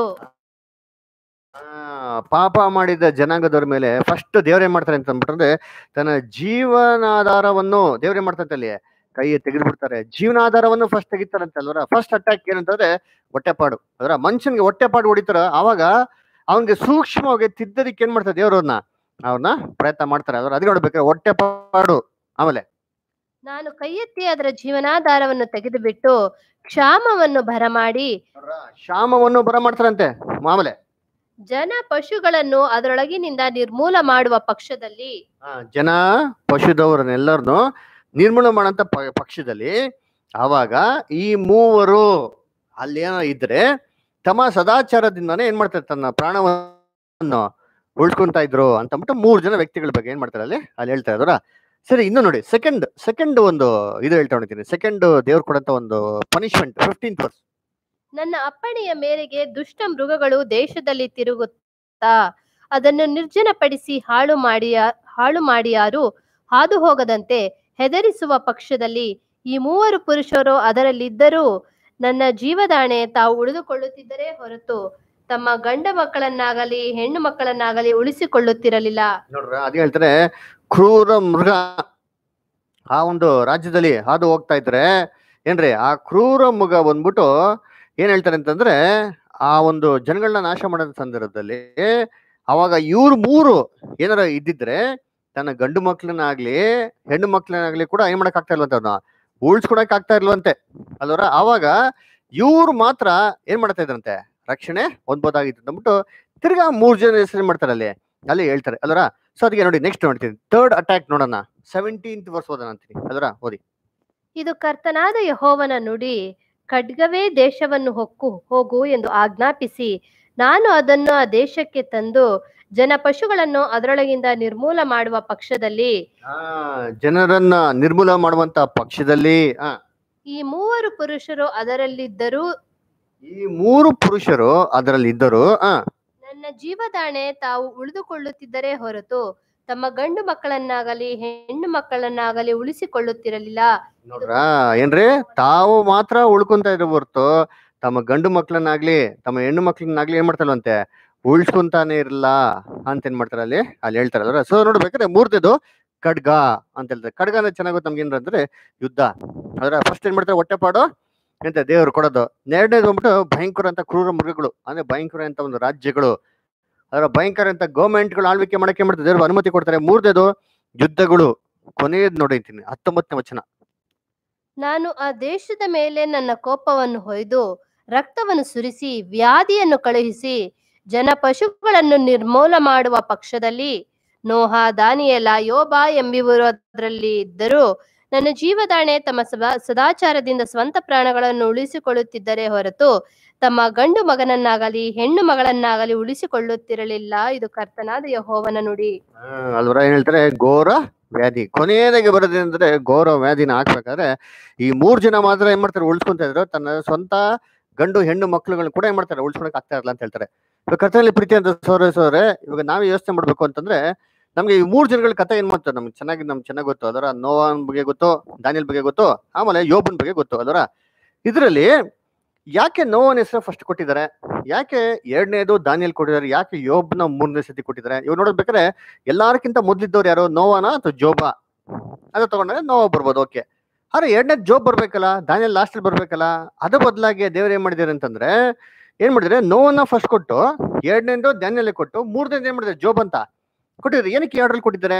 ಆ, ಪಾಪ ಮಾಡಿದ ಜನಾಂಗದವ್ರ ಮೇಲೆ ಫಸ್ಟ್ ದೇವ್ರ ಏನ್ ಮಾಡ್ತಾರೆ ಅಂತ ಅಂದ್ಬಿಟ್ರೆ ತನ್ನ ಜೀವನಾಧಾರವನ್ನು ದೇವ್ರ ಏನ್ ಮಾಡ್ತಾರೆ ಅಲ್ಲಿ ಕೈ ತೆಗೆದು ಬಿಡ್ತಾರೆ ಜೀವನಾಧಾರವನ್ನು ಫಸ್ಟ್ ತೆಗಿತಾರಂತೆ ಅಲ್ವರ ಫಸ್ಟ್ ಅಟ್ಯಾಕ್ ಏನಂತಂದ್ರೆ ಹೊಟ್ಟೆಪಾಡು ಅದರ ಮನುಷ್ಯನ್ಗೆ ಹೊಟ್ಟೆಪಾಡು ಹೊಡಿತಾರ ಅವಾಗ ಅವನ್ಗೆ ಸೂಕ್ಷ್ಮವಾಗಿ ತಿದ್ದದಿಕ್ಕೆ ಏನ್ ಮಾಡ್ತಾರೆ ದೇವ್ರವ್ರನ್ನ ಅವ್ರನ್ನ ಪ್ರಯತ್ನ ಮಾಡ್ತಾರೆ ಅದ್ರ ಅದ್ ನೋಡ್ಬೇಕಾದ್ರೆ ಹೊಟ್ಟೆಪಾಡು ಆಮೇಲೆ ನಾನು ಕೈಯೆತ್ತಿ ಅದರ ಜೀವನಾಧಾರವನ್ನು ತೆಗೆದುಬಿಟ್ಟು ಕ್ಷಾಮವನ್ನು ಬರಮಾಡಿ ಶಾಮವನ್ನು ಬರ ಮಾಡ್ತಾರಂತೆ ಆಮೇಲೆ ಜನ ಪಶುಗಳನ್ನು ಅದರೊಳಗಿನಿಂದ ನಿರ್ಮೂಲ ಮಾಡುವ ಪಕ್ಷದಲ್ಲಿ ಆ, ಜನ ಪಶುದವರನ್ನೆಲ್ಲರನ್ನು ನಿರ್ಮೂಲ ಮಾಡಂತ ಪ- ಪಕ್ಷದಲ್ಲಿ ಆವಾಗ ಈ ಮೂವರು ಅಲ್ಲೇನೋ ಇದ್ರೆ ತಮ್ಮ ಸದಾಚಾರದಿಂದಾನೇ ಏನ್ ಮಾಡ್ತಾರೆ ತನ್ನ ಪ್ರಾಣವನ್ನು ಉಳ್ಕೊಂತ ಇದ್ರು ಅಂತ ಅಂದ್ಬಿಟ್ಟು ಮೂರು ಜನ ವ್ಯಕ್ತಿಗಳ ಬಗ್ಗೆ ಏನ್ ಮಾಡ್ತಾರೆ ಅಲ್ಲಿ ಅಲ್ಲಿ ಹೇಳ್ತಾ ಇದ್ರ ಸರಿ ಇನ್ನು ನೋಡಿ ಸೆಕೆಂಡ್ ಸೆಕೆಂಡ್ ಒಂದು ಇದು ಹೇಳ್ತಾ ಹೊಡಿತೀನಿ ಸೆಕೆಂಡ್ ದೇವ್ರು ಕೊಡಂತ ಒಂದು ಪನಿಷ್ಮೆಂಟ್ ಫಿಫ್ಟೀನ್ ವರ್ಸ್ ನನ್ನ ಅಪ್ಪಣೆಯ ಮೇರೆಗೆ ದುಷ್ಟ ಮೃಗಗಳು ದೇಶದಲ್ಲಿ ತಿರುಗುತ್ತಾ ಅದನ್ನು ನಿರ್ಜನಪಡಿಸಿ ಹಾಳು ಮಾಡಿಯ ಹಾಳು ಮಾಡಿಯಾರು ಹಾದು ಹೋಗದಂತೆ ಹೆದರಿಸುವ ಪಕ್ಷದಲ್ಲಿ ಈ ಮೂವರು ಪುರುಷರು ಅದರಲ್ಲಿದ್ದರೂ ನನ್ನ ಜೀವದಾಣೆ ತಾವು ಉಳಿದುಕೊಳ್ಳುತ್ತಿದ್ದರೇ ಹೊರತು ತಮ್ಮ ಗಂಡ ಮಕ್ಕಳನ್ನಾಗಲಿ ಹೆಣ್ಣು ಮಕ್ಕಳನ್ನಾಗಲಿ ಉಳಿಸಿಕೊಳ್ಳುತ್ತಿರಲಿಲ್ಲ ನೋಡ್ರ ಅದೇ ಹೇಳ್ತಾರೆ ಕ್ರೂರ ಮೃಗ ಆ ಒಂದು ರಾಜ್ಯದಲ್ಲಿ ಹಾದು ಹೋಗ್ತಾ ಇದ್ರೆ ಏನ್ರಿ ಆ ಕ್ರೂರ ಮೃಗ ಬಂದ್ಬಿಟ್ಟು ಏನ್ ಹೇಳ್ತಾರೆ ಅಂತಂದ್ರೆ ಆ ಒಂದು ಜನಗಳನ್ನ ನಾಶ ಮಾಡೋ ಸಂದರ್ಭದಲ್ಲಿ ಅವಾಗ ಇವ್ರು ಮೂರು ಏನಾರ ಇದ್ದಿದ್ರೆ ತನ್ನ ಗಂಡು ಮಕ್ಳನ್ನಾಗ್ಲಿ ಹೆಣ್ಣು ಮಕ್ಳನ್ನಾಗ್ಲಿ ಕೂಡ ಏನ್ ಮಾಡಕ್ ಆಗ್ತಾ ಇಲ್ವಂತ ಅವ್ನ ಉಳ್ಸ್ಕೊಡಕ್ ಆಗ್ತಾ ಇಲ್ವಂತೆ ಅಲ್ವರ ಅವಾಗ ಇವ್ರು ಮಾತ್ರ ಏನ್ ಮಾಡ್ತಾ ಇದ್ರಂತೆ ರಕ್ಷಣೆ ಹೊಂದ್ಬೋದಾಗಿತ್ತು ಅಂದ್ಬಿಟ್ಟು ತಿರ್ಗಾ ಮೂರ್ ಜನ ಹೆಸರು ಮಾಡ್ತಾರೆ ಅಲ್ಲಿ ಅಲ್ಲಿ ಹೇಳ್ತಾರೆ ಅಲ್ವರ ಸೊ ಅದಕ್ಕೆ ನೋಡಿ ನೆಕ್ಸ್ಟ್ ನೋಡ್ತೀನಿ ಥರ್ಡ್ ಅಟ್ಯಾಕ್ ನೋಡೋಣ ಸೆವೆಂಟೀನ್ತ್ ವರ್ಷ ಓದೋಣ ಅಂತೀನಿ ಅದರ ಓದಿ ಇದು ಕರ್ತನಾದ ಯಹೋವನ ನುಡಿ ಖಡ್ಗವೇ ದೇಶವನ್ನು ಹೊಕ್ಕು ಹೋಗು ಎಂದು ಆಜ್ಞಾಪಿಸಿ ನಾನು ಅದನ್ನು ಆ ದೇಶಕ್ಕೆ ತಂದು ಜನ ಪಶುಗಳನ್ನು ಅದರೊಳಗಿಂದ ನಿರ್ಮೂಲ ಮಾಡುವ ಪಕ್ಷದಲ್ಲಿ ಆ, ಜನರನ್ನ ನಿರ್ಮೂಲ ಮಾಡುವಂತ ಪಕ್ಷದಲ್ಲಿ ಆ, ಈ ಮೂವರು ಪುರುಷರು ಅದರಲ್ಲಿದ್ದರೂ ಈ ಮೂರು ಪುರುಷರು ಅದರಲ್ಲಿ ಇದ್ದರು ಆ, ನನ್ನ ಜೀವದಾಣೆ ತಾವು ಉಳಿದುಕೊಳ್ಳುತ್ತಿದ್ದರೇ ಹೊರತು ತಮ್ಮ ಗಂಡು ಮಕ್ಕಳನ್ನಾಗಲಿ ಹೆಣ್ಣು ಮಕ್ಕಳನ್ನಾಗಲಿ ಉಳಿಸಿಕೊಳ್ಳುತ್ತಿರಲಿಲ್ಲ ನೋಡ್ರಾ ಏನ್ರಿ ತಾವು ಮಾತ್ರ ಉಳ್ಕೊಂತ ಇರೋ ಹೊರ್ತು ತಮ್ಮ ಗಂಡು ಮಕ್ಳನ್ನಾಗ್ಲಿ ತಮ್ಮ ಹೆಣ್ಣು ಮಕ್ಳನ್ನಾಗ್ಲಿ ಏನ್ ಮಾಡ್ತಾರಂತೆ ಉಳ್ಸ್ಕೊಂತಾನೆ ಇರಲ್ಲ ಅಂತ ಏನ್ ಮಾಡ್ತಾರೆ ಅಲ್ಲಿ ಅಲ್ಲಿ ಹೇಳ್ತಾರಲ್ಲ ಸೊ ನೋಡ್ಬೇಕಾದ್ರೆ ಮೂರ್ತಿದು ಖಡ್ಗ ಅಂತ ಹೇಳ್ತಾರೆ ಖಡ್ಗ ಅಂದ್ರೆ ಚೆನ್ನಾಗಿ ಗೊತ್ತು ನಮ್ಗೆ ಏನಂದ್ರೆ ಯುದ್ಧ ಅದ್ರ ಫಸ್ಟ್ ಏನ್ ಮಾಡ್ತಾರೆ ಹೊಟ್ಟೆಪಾಡು ಎಂತ ದೇವ್ರು ಕೊಡೋದು ಎರಡನೇದು ಬಂದ್ಬಿಟ್ಟು ಭಯಂಕರ ಅಂತ ಕ್ರೂರ ಮೃಗಗಳು ಅಂದ್ರೆ ಭಯಂಕರ ಅಂತ ಒಂದು ರಾಜ್ಯಗಳು ಅದರ ಭಯಂಕರ ಅಂತ ಗೌರ್ಮೆಂಟ್ಗಳು ಆಳ್ವಿಕೆ ಮಾಡಕ್ಕೆ ಮಾಡ್ತಾರೆ ದೇವ್ರು ಅನುಮತಿ ಕೊಡ್ತಾರೆ ಮೂರನೇದು ಯುದ್ಧಗಳು ಕೊನೆಯದ್ ನೋಡಿತೀನಿ ಹತ್ತೊಂಬತ್ತನೇ ವಚನ ನಾನು ಆ ದೇಶದ ಮೇಲೆ ನನ್ನ ಕೋಪವನ್ನು ಹೊಯ್ದು ರಕ್ತವನ್ನು ಸುರಿಸಿ ವ್ಯಾಧಿಯನ್ನು ಕಳುಹಿಸಿ ಜನ ಪಶುಗಳನ್ನು ನಿರ್ಮೂಲ ಮಾಡುವ ಪಕ್ಷದಲ್ಲಿ ನೋಹ ದಾನಿಯಲ ಯೋಬ ಎಂಬಿವರು ಅದರಲ್ಲಿ ಇದ್ದರೂ ನನ್ನ ಜೀವದಾಣೆ ತಮ್ಮ ಸದಾ- ಸದಾಚಾರದಿಂದ ಸ್ವಂತ ಪ್ರಾಣಗಳನ್ನು ಉಳಿಸಿಕೊಳ್ಳುತ್ತಿದ್ದರೇ ಹೊರತು ತಮ್ಮ ಗಂಡು ಮಗನನ್ನಾಗಲಿ ಹೆಣ್ಣು ಮಗಳನ್ನಾಗಲಿ ಉಳಿಸಿಕೊಳ್ಳುತ್ತಿರಲಿಲ್ಲ ಇದು ಕರ್ತನಾದ ಯಹೋವನ ನುಡಿ ಆ, ಅಲ್ವರ ಏನ್ ಹೇಳ್ತಾರೆ ಘೋರ ವ್ಯಾಧಿ ಕೊನೆಯದಾಗಿ ಬರೋದು ಅಂದ್ರೆ ಘೋರ ವ್ಯಾಧಿನ ಹಾಕ್ಬೇಕಾದ್ರೆ ಈ ಮೂರ್ ಜನ ಮಾತ್ರ ಏನ್ ಮಾಡ್ತಾರೆ ಉಳಿಸ್ಕೊಂತ ಇದ್ರು ತನ್ನ ಸ್ವಂತ ಗಂಡು ಹೆಣ್ಣು ಮಕ್ಳುಗಳನ್ನ ಕೂಡ ಏನ್ ಮಾಡ್ತಾರೆ ಉಳಿಸ್ಕೊಳಕ್ ಆಗ್ತಾ ಇರಲ್ಲ ಅಂತ ಹೇಳ್ತಾರೆ ಇವಾಗ ಕಥೆಯಲ್ಲಿ ಪ್ರೀತಿ ಅಂತ ಸೋರೆ ಸೋರೆ ಇವಾಗ ನಾವೇ ಯೋಚನೆ ಮಾಡ್ಬೇಕು ಅಂತಂದ್ರೆ ನಮ್ಗೆ ಈ ಮೂರ್ ಜನಗಳ ಕಥೆ ಏನ್ ಮಾಡ್ತಾರೆ ನಮ್ಗೆ ಚೆನ್ನಾಗಿ ನಮ್ಗೆ ಚೆನ್ನಾಗಿ ಗೊತ್ತು ಅದರ ನೋವಾನ್ ಬಗ್ಗೆ ಗೊತ್ತು ದಾನಿಯಲ್ ಬಗ್ಗೆ ಗೊತ್ತು ಆಮೇಲೆ ಯೋಬನ್ ಬಗ್ಗೆ ಗೊತ್ತು ಅದರ ಇದರಲ್ಲಿ ಯಾಕೆ ನೋವನ್ ಹೆಸರು ಫಸ್ಟ್ ಕೊಟ್ಟಿದ್ದಾರೆ ಯಾಕೆ ಎರಡನೇದು ದಾನಿಯಲ್ ಕೊಟ್ಟಿದ್ದಾರೆ ಯಾಕೆ ಯೋಬ್ನ ಮೂರನೇ ಸತಿ ಕೊಟ್ಟಿದ್ದಾರೆ ಇವ್ ನೋಡ್ಬೇಕಾದ್ರೆ ಎಲ್ಲಾರಕ್ಕಿಂತ ಮೊದ್ಲಿದ್ದವ್ರು ಯಾರು ನೋವಾನ ಅಥವಾ ಜೋಬ ಅದು ತಗೊಂಡ್ರೆ ನೋವ ಬರ್ಬೋದು ಓಕೆ ಆದ್ರೆ ಎರಡನೇ ಜೋಬ್ ಬರ್ಬೇಕಲ್ಲ ದಾನಿಯಲ್ ಲಾಸ್ಟ್ ಬರ್ಬೇಕಲ್ಲ ಅದ್ರ ಬದಲಾಗಿ ದೇವ್ರು ಏನ್ ಮಾಡಿದಾರೆ ಅಂತಂದ್ರೆ ಏನ್ ಮಾಡಿದ್ರೆ ನೋವನ್ನ ಫಸ್ಟ್ ಕೊಟ್ಟು ಎರಡನೇದು ದಾನಿಯಲ್ ಕೊಟ್ಟು ಮೂರನೇದು ಏನ್ ಮಾಡಿದ್ರೆ ಜೋಬ್ ಅಂತ ಕೊಟ್ಟಿದ್ದಾರೆ ಏನಕ್ಕೆ ಎರಡರಲ್ಲಿ ಕೊಟ್ಟಿದ್ದಾರೆ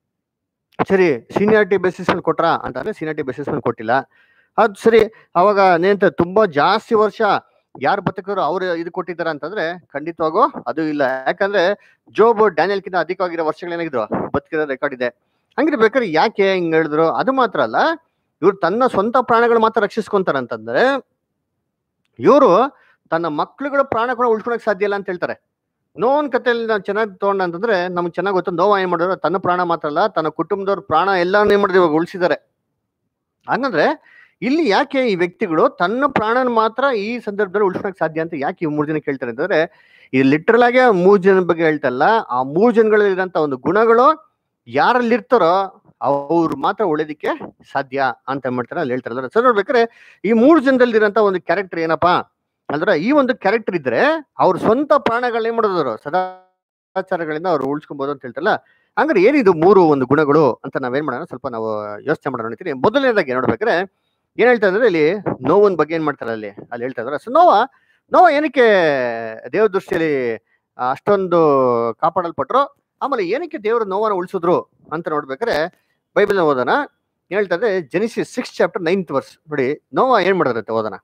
ಸರಿ ಸೀನಿಯಾರಿಟಿ ಬೇಸಿಸ್ ಮೇಲೆ ಕೊಟ್ರಾ ಅಂತಂದ್ರೆ ಸೀನಿಯಾರಿಟಿ ಬೇಸಿಸ್ ಮೇಲೆ ಕೊಟ್ಟಿಲ್ಲ ಅದು ಸರಿ ಅವಾಗ ನೇಂತ ತುಂಬಾ ಜಾಸ್ತಿ ವರ್ಷ ಯಾರು ಬದುಕಿದ್ರು ಅವ್ರು ಇದು ಕೊಟ್ಟಿದ್ದಾರೆ ಅಂತಂದ್ರೆ ಖಂಡಿತವಾಗೂ ಅದು ಇಲ್ಲ ಯಾಕಂದ್ರೆ ಜೋಬ್ ಡ್ಯಾನಿಯಲ್ಕಿಂತ ಅಧಿಕವಾಗಿರೋ ವರ್ಷಗಳೇನಾಗಿದ್ರು ಬದುಕಿರೋ ರೆಕಾರ್ಡ್ ಇದೆ ಹಂಗಿರ್ಬೇಕಾದ್ರೆ ಯಾಕೆ ಹಿಂಗ್ ಹೇಳಿದ್ರು ಅದು ಮಾತ್ರ ಅಲ್ಲ ಇವ್ರು ತನ್ನ ಸ್ವಂತ ಪ್ರಾಣಗಳು ಮಾತ್ರ ರಕ್ಷಿಸ್ಕೊಂತಾರ ಅಂತಂದ್ರೆ ಇವರು ತನ್ನ ಮಕ್ಳುಗಳ ಪ್ರಾಣ ಕೂಡ ಉಳ್ಕೊಳಕ್ ಸಾಧ್ಯ ಇಲ್ಲ ಅಂತ ಹೇಳ್ತಾರೆ ನೋವನ್ ಕಥೆಯಲ್ಲಿ ನಾವು ಚೆನ್ನಾಗಿ ತಗೊಂಡ ಅಂತಂದ್ರೆ ನಮ್ಗೆ ಚೆನ್ನಾಗಿ ಗೊತ್ತು ನೋವ ಏನ್ ಮಾಡಿದ್ರು ತನ್ನ ಪ್ರಾಣ ಮಾತ್ರ ಅಲ್ಲ ತನ್ನ ಕುಟುಂಬದವ್ರ ಪ್ರಾಣ ಎಲ್ಲಾನು ಏನ್ ಮಾಡಿದ್ರು ಇವಾಗ ಉಳಿಸಿದ್ದಾರೆ ಹಂಗಂದ್ರೆ ಇಲ್ಲಿ ಯಾಕೆ ಈ ವ್ಯಕ್ತಿಗಳು ತನ್ನ ಪ್ರಾಣನ ಮಾತ್ರ ಈ ಸಂದರ್ಭದಲ್ಲಿ ಉಳಿಸ್ಕೊಳಕ್ ಸಾಧ್ಯ ಅಂತ ಯಾಕೆ ಈ ಮೂರ್ ಜನ ಕೇಳ್ತಾರೆ ಅಂತಂದ್ರೆ ಇದು ಲಿಟ್ರಲ್ ಆಗಿ ಆ ಮೂರ್ ಜನ ಬಗ್ಗೆ ಹೇಳ್ತಲ್ಲ ಆ ಮೂರ್ ಜನಗಳಲ್ಲಿರೋಂಥ ಒಂದು ಗುಣಗಳು ಯಾರಲ್ಲಿ ಇರ್ತಾರೋ ಅವ್ರು ಮಾತ್ರ ಉಳಿಯೋದಿಕ್ಕೆ ಸಾಧ್ಯ ಅಂತ ಮಾಡ್ತಾರೆ ಅಲ್ಲಿ ಹೇಳ್ತಾರಲ್ಲ ಸರ್ ನೋಡ್ಬೇಕಾದ್ರೆ ಈ ಮೂರ್ ಜನದಲ್ಲಿ ಇರೋಂಥ ಒಂದು ಕ್ಯಾರೆಕ್ಟರ್ ಏನಪ್ಪಾ ಅಂದ್ರೆ ಈ ಒಂದು ಕ್ಯಾರೆಕ್ಟರ್ ಇದ್ರೆ ಅವ್ರ ಸ್ವಂತ ಪ್ರಾಣಗಳನ್ನ ಏನ್ ಮಾಡೋದ್ರು ಸದಾಚಾರಗಳಿಂದ ಅವ್ರು ಉಳಿಸ್ಕೊಬಹುದು ಅಂತ ಹೇಳ್ತಾರಲ್ಲ ಹಂಗಾರೆ ಏನಿದು ಮೂರು ಒಂದು ಗುಣಗಳು ಅಂತ ನಾವೇನ್ ಮಾಡೋಣ ಸ್ವಲ್ಪ ನಾವು ಯೋಚನೆ ಮಾಡೋಣ ಅಂತೀನಿ ಮೊದಲನೇದಾಗಿ ನೋಡ್ಬೇಕಾದ್ರೆ ಏನ್ ಹೇಳ್ತಾ ಇದ್ರೆ ಇಲ್ಲಿ ನೋವನ್ ಬಗ್ಗೆ ಏನ್ ಮಾಡ್ತಾರೆ ಅಲ್ಲಿ ಅಲ್ಲಿ ಹೇಳ್ತಾ ಇದಾರೆ ಸೊ ನೋವ ನೋವ ಏನಕ್ಕೆ ದೇವ್ರ ದೃಷ್ಟಿಯಲ್ಲಿ ಆ, ಅಷ್ಟೊಂದು ಕಾಪಾಡಲ್ಪಟ್ರು ಆಮೇಲೆ ಏನಕ್ಕೆ ದೇವರು ನೋವನ್ನ ಉಳಿಸಿದ್ರು ಅಂತ ನೋಡ್ಬೇಕಾದ್ರೆ ಬೈಬಲ್ ಓದೋಣ ಏನ್ ಹೇಳ್ತಾ ಇದ್ರೆ Genesis six chapter ninth verse ನೋಡಿ ನೋವ ಏನ್ ಮಾಡಿದ್ರಂತೆ ಓದೋಣ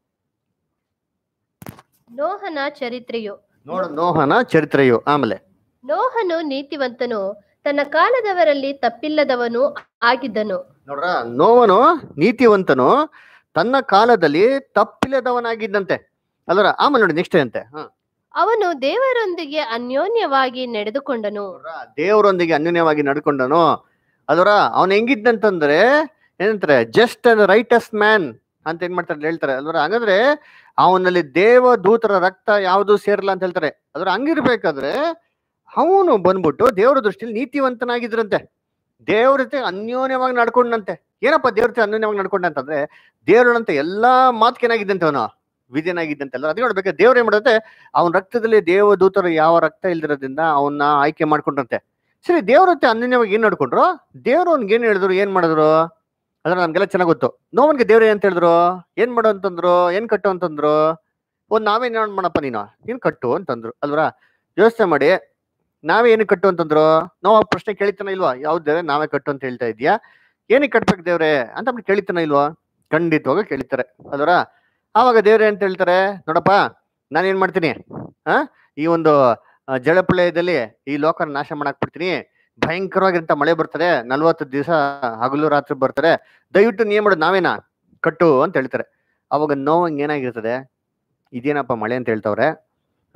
ನೋಹನ ಚರಿತ್ರೆಯು ನೋಡ ನೋಹನ ಚರಿತ್ರೆಯು ಆಮೇಲೆ ನೋಹನು ನೀತಿವಂತನು ತನ್ನ ಕಾಲದವರಲ್ಲಿ ತಪ್ಪಿಲ್ಲದವನು ಆಗಿದ್ದನು ನೋಡ್ರ ನೋವನು ನೀತಿವಂತನು ತನ್ನ ಕಾಲದಲ್ಲಿ ತಪ್ಪಿಲ್ಲದವನಾಗಿದ್ದಂತೆ ಅಲ್ರ ಆಮೇಲೆ ನೋಡಿ ನೆಕ್ಸ್ಟ್ ಅಂತೆ ಹ ಅವನು ದೇವರೊಂದಿಗೆ ಅನ್ಯೋನ್ಯವಾಗಿ ನಡೆದುಕೊಂಡನು ನೋಡ್ರಾ, ದೇವರೊಂದಿಗೆ ಅನ್ಯೋನ್ಯವಾಗಿ ನಡ್ಕೊಂಡನು ಅದರ ಅವನ್ ಹೆಂಗಿದ್ದಂತಂದ್ರೆ ಏನಂತಾರೆ ಜಸ್ಟ್ ಅಂಡ್ ರೈಟಸ್ಟ್ ಮ್ಯಾನ್ ಅಂತ ಏನ್ ಮಾಡ್ತಾರೆ ಹೇಳ್ತಾರೆ ಅಲ್ವರ ಹಂಗಂದ್ರೆ ಅವನಲ್ಲಿ ದೇವ ದೂತರ ರಕ್ತ ಯಾವುದು ಸೇರಲ್ಲ ಅಂತ ಹೇಳ್ತಾರೆ ಅದ್ರ ಹಂಗಿರ್ಬೇಕಾದ್ರೆ ಅವನು ಬಂದ್ಬಿಟ್ಟು ದೇವರ ದೃಷ್ಟಿಯಲ್ಲಿ ನೀತಿವಂತನಾಗಿದ್ರಂತೆ ದೇವ್ರ ಜೊತೆ ಅನ್ಯೋನ್ಯವಾಗಿ ನಡ್ಕೊಂಡಂತೆ ಏನಪ್ಪ ದೇವ್ರ ಜೊತೆ ಅನ್ಯೋನ್ಯವಾಗಿ ನಡ್ಕೊಂಡ ಅಂತಂದ್ರೆ ದೇವ್ರಂತೆ ಎಲ್ಲಾ ಮಾತ್ಕೇನಾಗಿದ್ದಂತೆ ಅವನು ವಿಧಿಯನಾಗಿದ್ದಂತೆ ಅಲ್ಲ ಅದೇ ನೋಡ್ಬೇಕು ದೇವ್ರ ಏನ್ ಮಾಡುತ್ತೆ ಅವನ ರಕ್ತದಲ್ಲಿ ದೇವದೂತರು ಯಾವ ರಕ್ತ ಇಲ್ದಿರೋದ್ರಿಂದ ಅವನ್ನ ಆಯ್ಕೆ ಮಾಡ್ಕೊಂಡ್ರಂತೆ ಸರಿ ದೇವ್ರ ಜೊತೆ ಅನ್ಯೋನ್ಯವಾಗಿ ಏನ್ ನಡ್ಕೊಂಡ್ರು ದೇವ್ರು ಅವ್ನಿಗೆ ಏನ್ ಹೇಳಿದ್ರು ಏನ್ ಮಾಡಿದ್ರು ಅದ್ರ ನಮ್ಗೆಲ್ಲ ಚೆನ್ನಾಗ್ ಗೊತ್ತು ನೋವನ್ಗೆ ದೇವ್ರ ಏನ್ ಹೇಳಿದ್ರು ಏನ್ ಮಾಡು ಅಂತಂದ್ರು ಏನ್ ಕಟ್ಟು ಅಂತಂದ್ರು ಒಂದ್ ನಾವೇನ್ ಏನ್ ಮಾಡಪ್ಪ ನೀನು ನೀನ್ ಕಟ್ಟು ಅಂತಂದ್ರು ಅಲ್ವರ ಯೋಚನೆ ಮಾಡಿ ನಾವೇ ಏನಕ್ಕೆ ಕಟ್ಟು ಅಂತಂದ್ರು ನಾವು ಆ ಪ್ರಶ್ನೆ ಕೇಳಿತಾನ ಇಲ್ವಾ ಯಾವ್ದು ದೇವ್ರೆ ನಾವೇ ಕಟ್ಟು ಅಂತ ಹೇಳ್ತಾ ಇದೀಯಾ ಏನಕ್ಕೆ ಕಟ್ಬೇಕು ದೇವ್ರೆ ಅಂತ ಬಿಟ್ಟು ಕೇಳಿತಾನ ಇಲ್ವಾ ಖಂಡಿತವಾಗ ಕೇಳಿತಾರೆ ಅಲ್ವರ ಆವಾಗ ದೇವ್ರೆ ಅಂತ ಹೇಳ್ತಾರೆ ನೋಡಪ್ಪ ನಾನು ಏನ್ ಮಾಡ್ತೀನಿ ಆ ಈ ಒಂದು ಆ, ಜಲಪ್ರಳಯದಲ್ಲಿ ಈ ಲೋಕನ ನಾಶ ಮಾಡಕ್ ಬಿಡ್ತೀನಿ ಭಯಂಕರವಾಗಿರಂತ ಮಳೆ ಬರ್ತದೆ ನಲ್ವತ್ತು ದಿವಸ ಹಗಲು ರಾತ್ರಿ ಬರ್ತಾರೆ ದಯವಿಟ್ಟು ನೀವ್ ಮಾಡೋದು ನಾವೇನಾ ಕಟ್ಟು ಅಂತ ಹೇಳ್ತಾರೆ ಅವಾಗ ನೋವಂಗ್ ಏನಾಗಿರ್ತದೆ ಇದೇನಪ್ಪ ಮಳೆ ಅಂತ ಹೇಳ್ತವ್ರೆ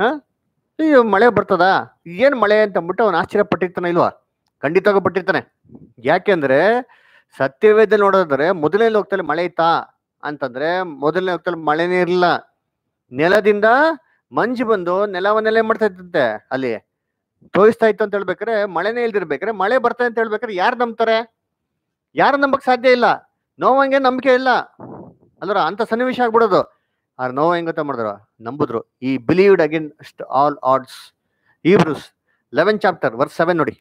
ಹಾ ಅಯ್ಯೋ ಮಳೆ ಬರ್ತದ ಏನ್ ಮಳೆ ಅಂತ ಅಂದ್ಬಿಟ್ಟು ಅವನು ಆಶ್ಚರ್ಯ ಪಟ್ಟಿರ್ತಾನೆ ಇಲ್ವಾ ಖಂಡಿತವಾಗೂ ಪಟ್ಟಿರ್ತಾನೆ ಯಾಕೆಂದ್ರೆ ಸತ್ಯವೇದಲ್ಲಿ ನೋಡೋದಾದ್ರೆ ಮೊದಲನೇ ಲೋಕದಲ್ಲಿ ಮಳೆ ಇತ್ತಾ ಅಂತಂದ್ರೆ ಮೊದಲನೇ ಲೋಕದಲ್ಲಿ ಮಳೆನೇ ಇರಲಿಲ್ಲ ನೆಲದಿಂದ ಮಂಜು ಬಂದು ನೆಲವನ್ನೆಲ್ಲ ಏನ್ ಮಾಡ್ತಾ ಇತ್ತಂತೆ ಅಲ್ಲಿ ತೋಯಿಸ್ತಾ ಇತ್ತು ಅಂತ ಹೇಳ್ಬೇಕಾರೆ ಮಳೆನೇ ಇಲ್ದಿರ್ಬೇಕಾರೆ ಮಳೆ ಬರ್ತದೆ ಅಂತ ಹೇಳ್ಬೇಕಾರೆ ಯಾರು ನಂಬ್ತಾರೆ ಯಾರು ನಂಬಕ್ ಸಾಧ್ಯ ಇಲ್ಲ ನೋವಂಗೆ ನಂಬಿಕೆ ಇಲ್ಲ ಅಲ್ರ ಅಂತ ಸನ್ನಿವೇಶ ಆಗ್ಬಿಡೋದು ಆ ನೋವ ಹೆಂಗ್ ಗೊತ್ತಾ ಮಾಡಿದ್ರು ನಂಬುದ್ರು ಈ believed against all odds Hebrews eleven chapter verse seven ನೋಡಿ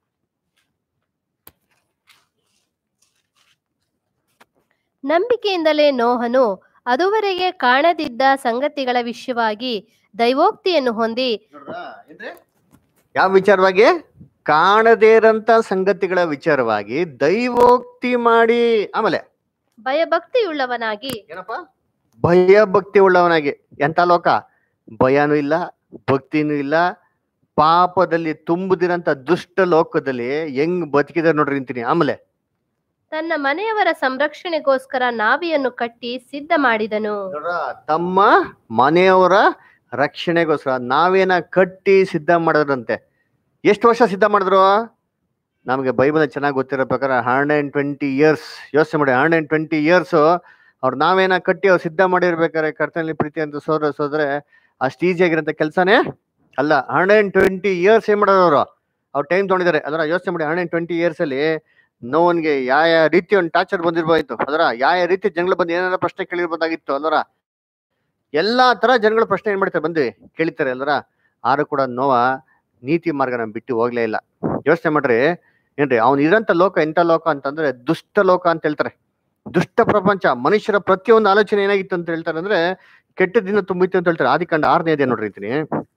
ನಂಬಿಕೆಯಿಂದಲೇ ನೋಹನು ಅದುವರೆಗೆ ಕಾಣದಿದ್ದ ಸಂಗತಿಗಳ ವಿಷಯವಾಗಿ ದೈವೋಕ್ತಿಯನ್ನು ಹೊಂದಿ ಯಾವ ವಿಚಾರವಾಗಿ ಕಾಣದೇ ಇರಂತ ಸಂಗತಿಗಳ ವಿಚಾರವಾಗಿ ದೈವೋಕ್ತಿ ಮಾಡಿ ಆಮೇಲೆ ಭಯಭಕ್ತಿಯುಳ್ಳವನಾಗಿ ಏನಪ್ಪ ಭಯ ಭಕ್ತಿ ಉಳ್ಳವನಾಗಿ ಎಂತ ಲೋಕ ಭಯನೂ ಇಲ್ಲ ಭಕ್ತಿನೂ ಇಲ್ಲ ಪಾಪದಲ್ಲಿ ತುಂಬುದಿರಂತ ದುಷ್ಟ ಲೋಕದಲ್ಲಿ ಹೆಂಗ್ ಬದುಕಿದಾರೆ ನೋಡ್ರಿ ಅಂತೀನಿ ಆಮೇಲೆ ತನ್ನ ಮನೆಯವರ ಸಂರಕ್ಷಣೆಗೋಸ್ಕರ ನಾವಿಯನ್ನು ಕಟ್ಟಿ ಸಿದ್ಧ ಮಾಡಿದನು ನೋಡ್ರ, ತಮ್ಮ ಮನೆಯವರ ರಕ್ಷಣೆಗೋಸ್ಕರ ನಾವೇನ ಕಟ್ಟಿ ಸಿದ್ಧ ಮಾಡೋದಂತೆ ಎಷ್ಟು ವರ್ಷ ಸಿದ್ಧ ಮಾಡಿದ್ರು ನಮಗೆ ಬೈಬಲ್ ಚೆನ್ನಾಗಿ ಗೊತ್ತಿರೋ ಪ್ರಕಾರ ಹಂಡ್ರೆಡ್ ಅಂಡ್ ಟ್ವೆಂಟಿ ಇಯರ್ಸ್ ಯೋಚನೆ ಮಾಡಿ ಹಂಡ್ರೆಡ್ ಅಂಡ್ ಟ್ವೆಂಟಿ ಇಯರ್ಸ್ ಅವ್ರು ನಾವೇನ ಕಟ್ಟಿ ಅವ್ರು ಸಿದ್ಧ ಮಾಡಿರ್ಬೇಕಾದ್ರೆ ಕರ್ತನಲ್ಲಿ ಪ್ರೀತಿ ಅಂತ ಸೋದ್ರ ಸೋದ್ರೆ ಅಷ್ಟು ಈಸಿ ಆಗಿರೋಂಥ ಕೆಲಸನೇ ಅಲ್ಲ ಹಂಡ್ರೆಡ್ ಅಂಡ್ ಟ್ವೆಂಟಿ ಇಯರ್ಸ್ ಏನ್ ಮಾಡೋರು ಅವರು ಅವ್ರು ಟೈಮ್ ತೊಗೊಂಡಿದ್ದಾರೆ ಅದರ ಯೋಚನೆ ಮಾಡಿ ಹಂಡ್ರೆಡ್ ಅಂಡ್ ಟ್ವೆಂಟಿ ಇಯರ್ಸ್ ಅಲ್ಲಿ ನೋವನ್ಗೆ ಯಾವ ಯಾವ ರೀತಿ ಒಂದು ಟಾರ್ಚರ್ ಬಂದಿರ್ಬೋದಿತ್ತು ಅದರ ಯಾವ ಯಾವ ರೀತಿ ಜನಗಳು ಬಂದು ಏನಾರ ಪ್ರಶ್ನೆ ಕೇಳಿರ್ಬೋದಾಗಿತ್ತು ಅಲ್ವರ ಎಲ್ಲಾ ತರ ಜನಗಳು ಪ್ರಶ್ನೆ ಏನ್ ಮಾಡ್ತಾರೆ ಬಂದು ಕೇಳಿತಾರೆ ಅಲ್ವರ ಆರು ಕೂಡ ನೋವ ನೀತಿ ಮಾರ್ಗನ ಬಿಟ್ಟು ಹೋಗ್ಲೇ ಇಲ್ಲ ಯೋಚನೆ ಮಾಡ್ರಿ ಏನ್ರಿ ಅವ್ನು ಇರಂತ ಲೋಕ ಎಂತ ಲೋಕ ಅಂತಂದ್ರೆ ದುಷ್ಟ ಲೋಕ ಅಂತ ಹೇಳ್ತಾರೆ ದುಷ್ಟ ಪ್ರಪಂಚ ಮನುಷ್ಯರ ಪ್ರತಿಯೊಂದು ಆಲೋಚನೆ ಏನಾಗಿತ್ತು ಅಂತ ಹೇಳ್ತಾರೆ ಅಂದ್ರೆ ಕೆಟ್ಟ ದಿನ ತುಂಬಿತ್ತು ಅಂತ ಹೇಳ್ತಾರೆ ಆದಿಕಾಂಡ ಆರನೇ ಇದೆ ನೋಡ್ರಿ ಅಂತೀನಿ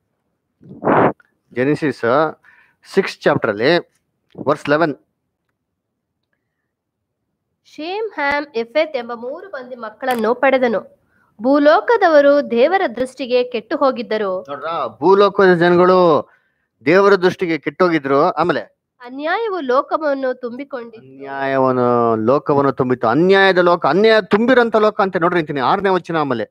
ಜೆನಿಸಿಸ್ ಸಿಕ್ಸ್ ಚಾಪ್ಟರ್ ಅಲ್ಲಿ verse eleven Shem Ham Japheth ಎಂಬ ಮೂರು ಮಂದಿ ಮಕ್ಕಳನ್ನು ಪಡೆದನು ಭೂಲೋಕದವರು ದೇವರ ದೃಷ್ಟಿಗೆ ಕೆಟ್ಟು ಹೋಗಿದ್ದರು ನೋಡ್ರ ಭೂಲೋಕದ ಜನಗಳು ದೇವರ ದೃಷ್ಟಿಗೆ ಕೆಟ್ಟೋಗಿದ್ರು ಆಮೇಲೆ ಅನ್ಯಾಯವು ಲೋಕವನ್ನು ತುಂಬಿಕೊಂಡಿತ್ತು ಅನ್ಯಾಯವನ್ನು ಲೋಕವನ್ನು ತುಂಬಿತ್ತು ಅನ್ಯಾಯದ ಲೋಕ ಅನ್ಯಾಯ ತುಂಬಿರಂತ ಲೋಕ ಅಂತ ನೋಡ್ರಿ ಅಂತೀನಿ ಆರನೇ ವಚನ ಆಮೇಲೆ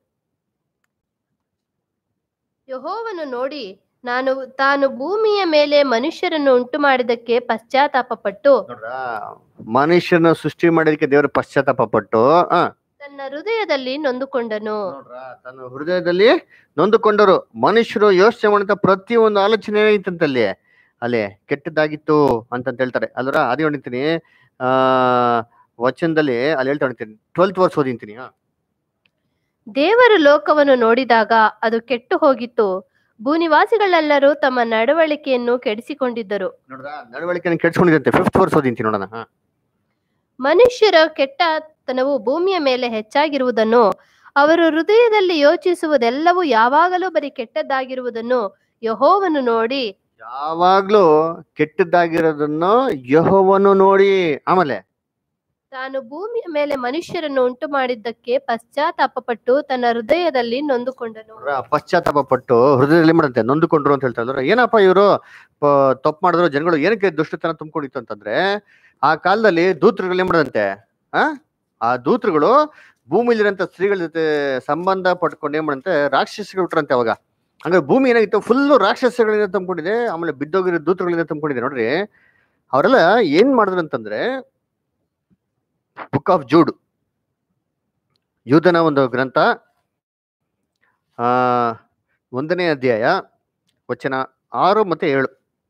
ಯಹೋವನು ನೋಡಿ ನಾನು ತಾನು ಭೂಮಿಯ ಮೇಲೆ ಮನುಷ್ಯರನ್ನು ಉಂಟು ಮಾಡಿದಕ್ಕೆ ಪಶ್ಚಾತ್ತಾಪ ಪಟ್ಟು ನೋಡ್ರ ಮನುಷ್ಯನ ಸೃಷ್ಟಿ ಮಾಡೋದಕ್ಕೆ ದೇವರು ಪಶ್ಚಾತ್ತಾಪ ಪಟ್ಟು ಆ ತನ್ನ ಹೃದಯದಲ್ಲಿ ನೊಂದುಕೊಂಡನು ನೋಡ್ರ ತನ್ನ ಹೃದಯದಲ್ಲಿ ನೊಂದುಕೊಂಡರು ಮನುಷ್ಯರು ಯೋಚನೆ ಮಾಡಿದ ಪ್ರತಿಯೊಂದು ಆಲೋಚನೆ ಏನಾಗಿತ್ತಂತಲ್ಲಿ ಅಲ್ಲಿ ಕೆಟ್ಟದ್ದಾಗಿತ್ತು ಅಂತಂತ ಹೇಳ್ತಾರೆ ಅಲ್ರ ಅದೇ ಹೊಡಿತೀನಿ ಆ ವಚನದಲ್ಲಿ ಅಲ್ಲಿ ಹೇಳ್ತಾ ಹೊಡಿತೀನಿ ಟ್ವೆಲ್ತ್ ವರ್ಸ್ ಓದಿಂತೀನಿ ಹಾ ದೇವರು ಲೋಕವನ್ನು ನೋಡಿದಾಗ ಅದು ಕೆಟ್ಟು ಹೋಗಿತ್ತು ಭೂನಿವಾಸಿಗಳೆಲ್ಲರೂ ತಮ್ಮ ನಡವಳಿಕೆಯನ್ನು ಕೆಡಿಸಿಕೊಂಡಿದ್ದರು ನೋಡ್ರ ನಡವಳಿಕೆ ಕೆಡ್ಸ್ಕೊಂಡಿದಂತೆ ಫಿಫ್ತ್ ವರ್ಸ್ ಓದಿಂತೀನಿ ನೋಡೋಣ ಹಾ ಮನುಷ್ಯರ ಕೆಟ್ಟತನವು ಭೂಮಿಯ ಮೇಲೆ ಹೆಚ್ಚಾಗಿರುವುದನ್ನು ಅವರು ಹೃದಯದಲ್ಲಿ ಯೋಚಿಸುವುದೆಲ್ಲವೂ ಯಾವಾಗಲೂ ಬರೀ ಕೆಟ್ಟದ್ದಾಗಿರುವುದನ್ನು ಯಹೋವನು ನೋಡಿ ಯಾವಾಗ್ಲೂ ಕೆಟ್ಟದ್ದಾಗಿರೋದನ್ನು ಯಹೋವನ್ನು ನೋಡಿ ಆಮೇಲೆ ತಾನು ಭೂಮಿಯ ಮೇಲೆ ಮನುಷ್ಯರನ್ನು ಉಂಟು ಮಾಡಿದ್ದಕ್ಕೆ ಪಶ್ಚಾತ್ತಾಪಪಟ್ಟು ತನ್ನ ಹೃದಯದಲ್ಲಿ ನೊಂದುಕೊಂಡನು ಅವ್ರ ಪಶ್ಚಾತ್ತಾಪ ಪಟ್ಟು ಹೃದಯದಲ್ಲಿ ಮಾಡಂತೆ ನೊಂದುಕೊಂಡ್ರು ಅಂತ ಹೇಳ್ತಾ ಇದ್ರು ಏನಪ್ಪ ಇವರು ತಪ್ಪು ಮಾಡಿದ್ರು ಜನಗಳು ಏನಕ್ಕೆ ದುಷ್ಟತನ ತುಂಬಿಕೊಂಡಿತ್ತು ಅಂತಂದ್ರೆ ಆ ಕಾಲದಲ್ಲಿ ದೂತರುಗಳು ಏನ್ ಮಾಡದಂತೆ ಆ ಆ ದೂತರುಗಳು ಭೂಮಿಲಿರಂತ ಸ್ತ್ರೀಗಳ ಜೊತೆ ಸಂಬಂಧ ಪಟ್ಕೊಂಡು ಏನ್ ಮಾಡಂತೆ ರಾಕ್ಷಸಗಳು ಬಿಟ್ರಂತೆ ಅವಾಗ ಹಂಗಾರೆ ಭೂಮಿ ಏನಾಗಿತ್ತು ಫುಲ್ಲು ರಾಕ್ಷಸಗಳಿಂದ ತುಂಬಿಕೊಂಡಿದೆ ಆಮೇಲೆ ಬಿದ್ದೋಗಿರೋ ದೂತರುಗಳಿಂದ ತುಂಬಿಕೊಂಡಿದೆ ನೋಡ್ರಿ ಅವರೆಲ್ಲ ಏನ್ ಮಾಡಿದ್ರು ಅಂತಂದ್ರೆ ಬುಕ್ ಆಫ್ ಜೂಡ್ ಯೂದನ ಒಂದು ಗ್ರಂಥ ಆ ಒಂದನೇ ಅಧ್ಯಾಯ ವಚನ ಆರು ಮತ್ತೆ ಏಳು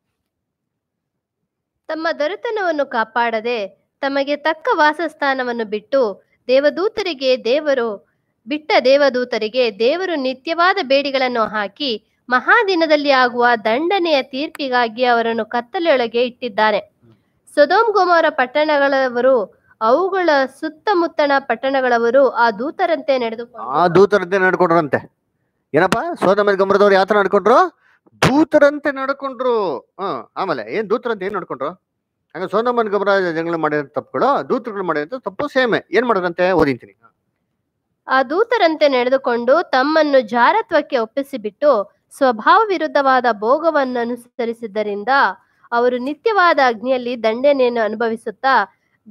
ತಮ್ಮ ದೊರೆತನವನ್ನು ಕಾಪಾಡದೆ ತಮಗೆ ತಕ್ಕ ವಾಸಸ್ಥಾನವನ್ನು ಬಿಟ್ಟು ದೇವದೂತರಿಗೆ ದೇವರು ಬಿಟ್ಟ ದೇವದೂತರಿಗೆ ದೇವರು ನಿತ್ಯವಾದ ಬೇಡಿಗಳನ್ನು ಹಾಕಿ ಮಹಾದಿನದಲ್ಲಿ ಆಗುವ ದಂಡನೆಯ ತೀರ್ಪಿಗಾಗಿ ಅವರನ್ನು ಕತ್ತಲೆಯೊಳಗೆ ಇಟ್ಟಿದ್ದಾನೆ ಸೊದೋಮ್ ಗೊಮೋರ ಪಟ್ಟಣಗಳವರು ಅವುಗಳ ಸುತ್ತಮುತ್ತಣ ಪಟ್ಟಣಗಳವರು ಆ ದೂತರಂತೆ ಆ ನಡೆದುಕೊಂಡು ದೂತರಂತೆ ನಡ್ಕೊಂಡ್ರಂತೆ ಏನಪ್ಪ ಸೋದಮ ಗಮರದವ್ರು ಯಾವ ತರ ನಡ್ಕೊಂಡ್ರು ದೂತರಂತೆ ನಡ್ಕೊಂಡ್ರು ಹ್ಮ್ ಆಮೇಲೆ ಏನ್ ದೂತರಂತೆ ಏನ್ ನಡ್ಕೊಂಡ್ರು ಹಂಗ ಸೋದಮನ್ ಗಮರ ಜಗಳ ಮಾಡಿದ ತಪ್ಪುಗಳು ದೂತರುಗಳು ಮಾಡಿದ ತಪ್ಪು ಸೇಮೆ ಏನ್ ಮಾಡೋದಂತೆ ಓದಿಂತೀನಿ ಆ ದೂತರಂತೆ ನಡೆದುಕೊಂಡು ತಮ್ಮನ್ನು ಜಾರತ್ವಕ್ಕೆ ಒಪ್ಪಿಸಿಬಿಟ್ಟು ಸ್ವಭಾವ ವಿರುದ್ಧವಾದ ಭೋಗವನ್ನು ಅನುಸರಿಸಿದ್ದರಿಂದ ಅವರು ನಿತ್ಯವಾದ ಅಗ್ನಿಯಲ್ಲಿ ದಂಡನೆಯನ್ನು ಅನುಭವಿಸುತ್ತಾ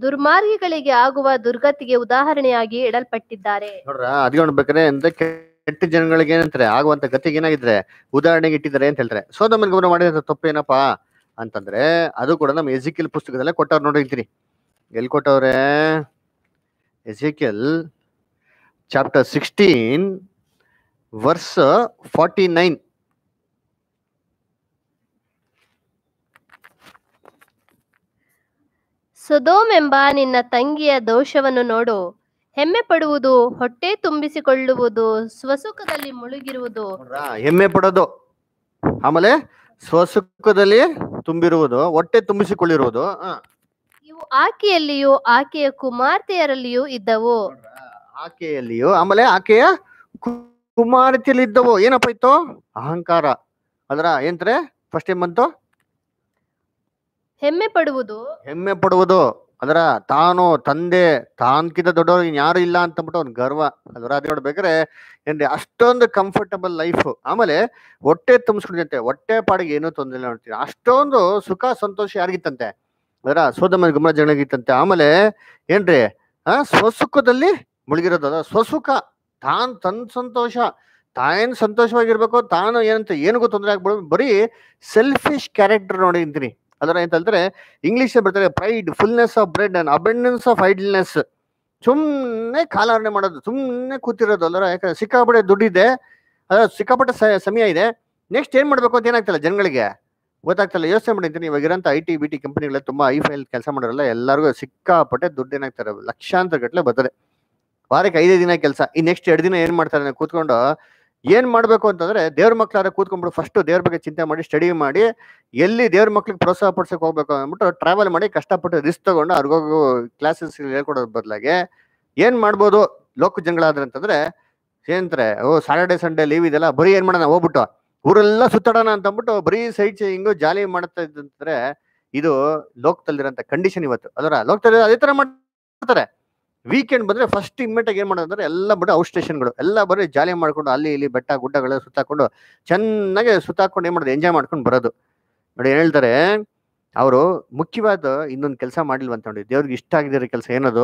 ದುರ್ಮಾರ್ಗಿಗಳಿಗೆ ಆಗುವ ದುರ್ಗತಿಗೆ ಉದಾಹರಣೆಯಾಗಿ ಇಡಲ್ಪಟ್ಟಿದ್ದಾರೆ ನೋಡ್ರ ಅದ್ಗೆ ನೋಡ್ಬೇಕಾರೆ ಅಂದ್ರೆ ಕೆಟ್ಟ ಜನಗಳಿಗೆ ಏನಂತಾರೆ ಆಗುವಂತ ಗತಿಗೆ ಏನಾಗಿದ್ರೆ ಉದಾಹರಣೆಗೆ ಇಟ್ಟಿದ್ದಾರೆ ಅಂತ ಹೇಳ್ತಾರೆ ಸೋದಮನ್ ಗಮನ ಮಾಡಿದ ತಪ್ಪೇನಪ್ಪಾ ಅಂತಂದ್ರೆ ಅದು ಕೂಡ ನಮ್ಮ ಎಜಿಕಿಲ್ ಪುಸ್ತಕದಲ್ಲೇ ಕೊಟ್ಟವ್ರು ನೋಡಿರ್ತೀರಿ ಎಲ್ಲಿ ಕೊಟ್ಟವ್ರೆ Ezekiel chapter sixteen verse forty nine ಸೊದೋಮ್ ಎಂಬ ನಿನ್ನ ತಂಗಿಯ ದೋಷವನ್ನು ನೋಡು ಹೆಮ್ಮೆ ಪಡುವುದು ಹೊಟ್ಟೆ ತುಂಬಿಸಿಕೊಳ್ಳುವುದು ಸ್ವಸುಖದಲ್ಲಿ ಮುಳುಗಿರುವುದು ನೋಡ್ರಾ? ಹೆಮ್ಮೆ ಪಡೋದು ಆಮೇಲೆ ಸ್ವಸುಖದಲ್ಲಿ ತುಂಬಿರುವುದು ಹೊಟ್ಟೆ ತುಂಬಿಸಿಕೊಳ್ಳಿರುವುದು ಆ. ಇವು ಆಕೆಯಲ್ಲಿಯೂ ಆಕೆಯ ಕುಮಾರ್ತೆಯರಲ್ಲಿಯೂ ಇದ್ದವು ನೋಡ್ರಾ? ಆಕೆಯಲ್ಲಿಯೂ ಆಮೇಲೆ ಆಕೆಯ ಕು- ಕುಮಾರತಿಯಲ್ಲಿ ಇದ್ದವು ಏನಪ್ಪ ಇತ್ತು ಅಹಂಕಾರ ಅದ್ರ ಏನ್ತ್ರೆ ಫಸ್ಟ್ ಏನ್ ಬಂತು ಹೆಮ್ಮೆ ಪಡುವುದು ಹೆಮ್ಮೆ ಪಡುವುದು ಅದರ ತಾನು ತಂದೆ ತಾನ್ಕಿಂತ ದೊಡ್ಡವ್ರು ಇನ್ ಯಾರು ಇಲ್ಲ ಅಂತಂದ್ಬಿಟ್ಟು ಅವ್ನ್ ಗರ್ವ ಅದರ ಅದ್ ನೋಡ್ಬೇಕಾದ್ರೆ ಏನ್ರಿ ಅಷ್ಟೊಂದು ಕಂಫರ್ಟಬಲ್ ಲೈಫ್ ಆಮೇಲೆ ಹೊಟ್ಟೆ ತುಂಬಿಸ್ಕೊಂಡಿದಂತೆ ಹೊಟ್ಟೆ ಪಾಡಿಗೆ ಏನೂ ತೊಂದರೆ ಇಲ್ಲ ನೋಡ್ತೀನಿ ಅಷ್ಟೊಂದು ಸುಖ ಸಂತೋಷ ಯಾರಿಗಿತ್ತಂತೆ ಅದರ ಸೋದಮ ಗಮನ ಜನಗಿತ್ತಂತೆ ಆಮೇಲೆ ಏನ್ರಿ ಆ ಸ್ವಸುಖದಲ್ಲಿ ಮುಳುಗಿರೋದು ಅದ ಸ್ವಸುಖ ತಾನ್ ತನ್ ಸಂತೋಷ ತಾನೇನ್ ಸಂತೋಷವಾಗಿರ್ಬೇಕು ತಾನು ಏನಂತ ಏನಿಗೂ ತೊಂದರೆ ಆಗ್ಬಿಡೋದು ಬರೀ ಸೆಲ್ಫಿಶ್ ಕ್ಯಾರೆಕ್ಟರ್ ನೋಡಿ ಅಂತೀನಿ ಅದರ ಎಂತ ಹೇಳ್ತಾರೆ ಇಂಗ್ಲಿಷ್ ಬರ್ತಾರೆ pride fullness of bread and abundance of idleness ಸುಮ್ಮನೆ ಕಾಲಾರಣೆ ಮಾಡೋದು ಸುಮ್ಮನೆ ಕೂತಿರೋದು ಅಲ್ಲರ ಯಾಕಂದ್ರೆ ಸಿಕ್ಕಾಪಟ್ಟೆ ದುಡ್ಡಿದೆ ಅದ ಸಿಕ್ಕಾಪಟ್ಟೆ ಸ- ಸಮಯ ಇದೆ ನೆಕ್ಸ್ಟ್ ಏನ್ ಮಾಡ್ಬೇಕು ಅಂತ ಏನಾಗ್ತಲ್ಲ ಜನಗಳಿಗೆ ಗೊತ್ತಾಗ್ತಲ್ಲ ಯೋಚನೆ ಮಾಡಿದ್ದೀನಿ ಇವಾಗ ಇರೋಂಥ ಐ ಟಿ ಬಿ ಟಿ ಕಂಪನಿಗಳ ತುಂಬಾ ಐ ಫೈಲ್ ಕೆಲಸ ಮಾಡೋರಲ್ಲ ಎಲ್ಲರಿಗೂ ಸಿಕ್ಕಾಪಟ್ಟೆ ದುಡ್ಡು ಏನಾಗ್ತಾರೆ ಲಕ್ಷಾಂತರ ಗಟ್ಟಲೆ ಬರ್ತದೆ ವಾರಕ್ಕೆ ಐದೇ ದಿನ ಕೆಲಸ ಈ ನೆಕ್ಸ್ಟ್ ಎರಡು ದಿನ ಏನ್ ಮಾಡ್ತಾರೆ ಅಂದ್ರೆ ಕೂತ್ಕೊಂಡು ಏನ್ ಮಾಡ್ಬೇಕು ಅಂತಂದ್ರೆ ದೇವ್ರ ಮಕ್ಳಾರ ಕೂತ್ಕೊಂಡ್ಬಿಟ್ಟು ಫಸ್ಟ್ ದೇವ್ರ ಬಗ್ಗೆ ಚಿಂತೆ ಮಾಡಿ ಸ್ಟಡಿ ಮಾಡಿ ಎಲ್ಲಿ ದೇವ್ರ ಮಕ್ಳಿಗೆ ಪ್ರೋತ್ಸಾಹ ಪಡ್ಸಕ್ ಹೋಗ್ಬೇಕು ಅಂದ್ಬಿಟ್ಟು ಟ್ರಾವೆಲ್ ಮಾಡಿ ಕಷ್ಟಪಟ್ಟು ರಿಸ್ಕ್ ತಗೊಂಡು ಅವ್ರಿಗೋಗು ಕ್ಲಾಸಸ್ ಹೇಳ್ಕೊಡೋದ್ ಬದಲಾಗಿ ಏನ್ ಮಾಡ್ಬೋದು ಲೋಕ ಜನಗಳಾದ್ರೆ ಅಂತಂದ್ರೆ ಏನಂತಾರೆ ಓ ಸಾಟರ್ಡೆ ಸಂಡೇ ಲೀವ್ ಇದೆಲ್ಲ ಬರೀ ಏನ್ ಮಾಡೋಣ ಹೋಗ್ಬಿಟ್ಟು ಊರೆಲ್ಲ ಸುತ್ತಾಡೋಣ ಅಂತ ಅಂದ್ಬಿಟ್ಟು ಬರೀ ಸೈಟ್ ಹಿಂಗು ಜಾಲಿ ಮಾಡ್ತಾ ಇದ್ದಂದ್ರೆ ಇದು ಲೋಕದಲ್ಲಿರೋಂಥ ಕಂಡೀಷನ್ ಇವತ್ತು ಅದರ ಲೋಕದಲ್ಲಿ ಅದೇ ತರ ಮಾಡ್ತಾರೆ ವೀಕೆಂಡ್ ಬಂದ್ರೆ ಫಸ್ಟ್ ಇಮ್ಮಿಡಿಯೇಟ್ ಆಗಿ ಏನ್ ಮಾಡೋದು ಅಂದ್ರೆ ಎಲ್ಲ ಬಿಟ್ಟು ಔಟ್ ಸ್ಟೇಷನ್ಗಳು ಎಲ್ಲ ಬರೀ ಜಾಲಿ ಮಾಡ್ಕೊಂಡು ಅಲ್ಲಿ ಇಲ್ಲಿ ಬೆಟ್ಟ ಗುಡ್ಡಗಳೆಲ್ಲ ಸುತ್ತಾಕೊಂಡು ಚೆನ್ನಾಗಿ ಸುತ್ತಾಕೊಂಡು ಏನ್ ಮಾಡೋದು ಎಂಜಾಯ್ ಮಾಡ್ಕೊಂಡು ಬರೋದು ನೋಡಿ ಏನ್ ಹೇಳ್ತಾರೆ ಅವರು ಮುಖ್ಯವಾದ ಇನ್ನೊಂದು ಕೆಲಸ ಮಾಡಿಲ್ವಂತ ನೋಡಿ ದೇವ್ರಿಗೆ ಇಷ್ಟ ಆಗಿರೋ ಕೆಲಸ ಏನದು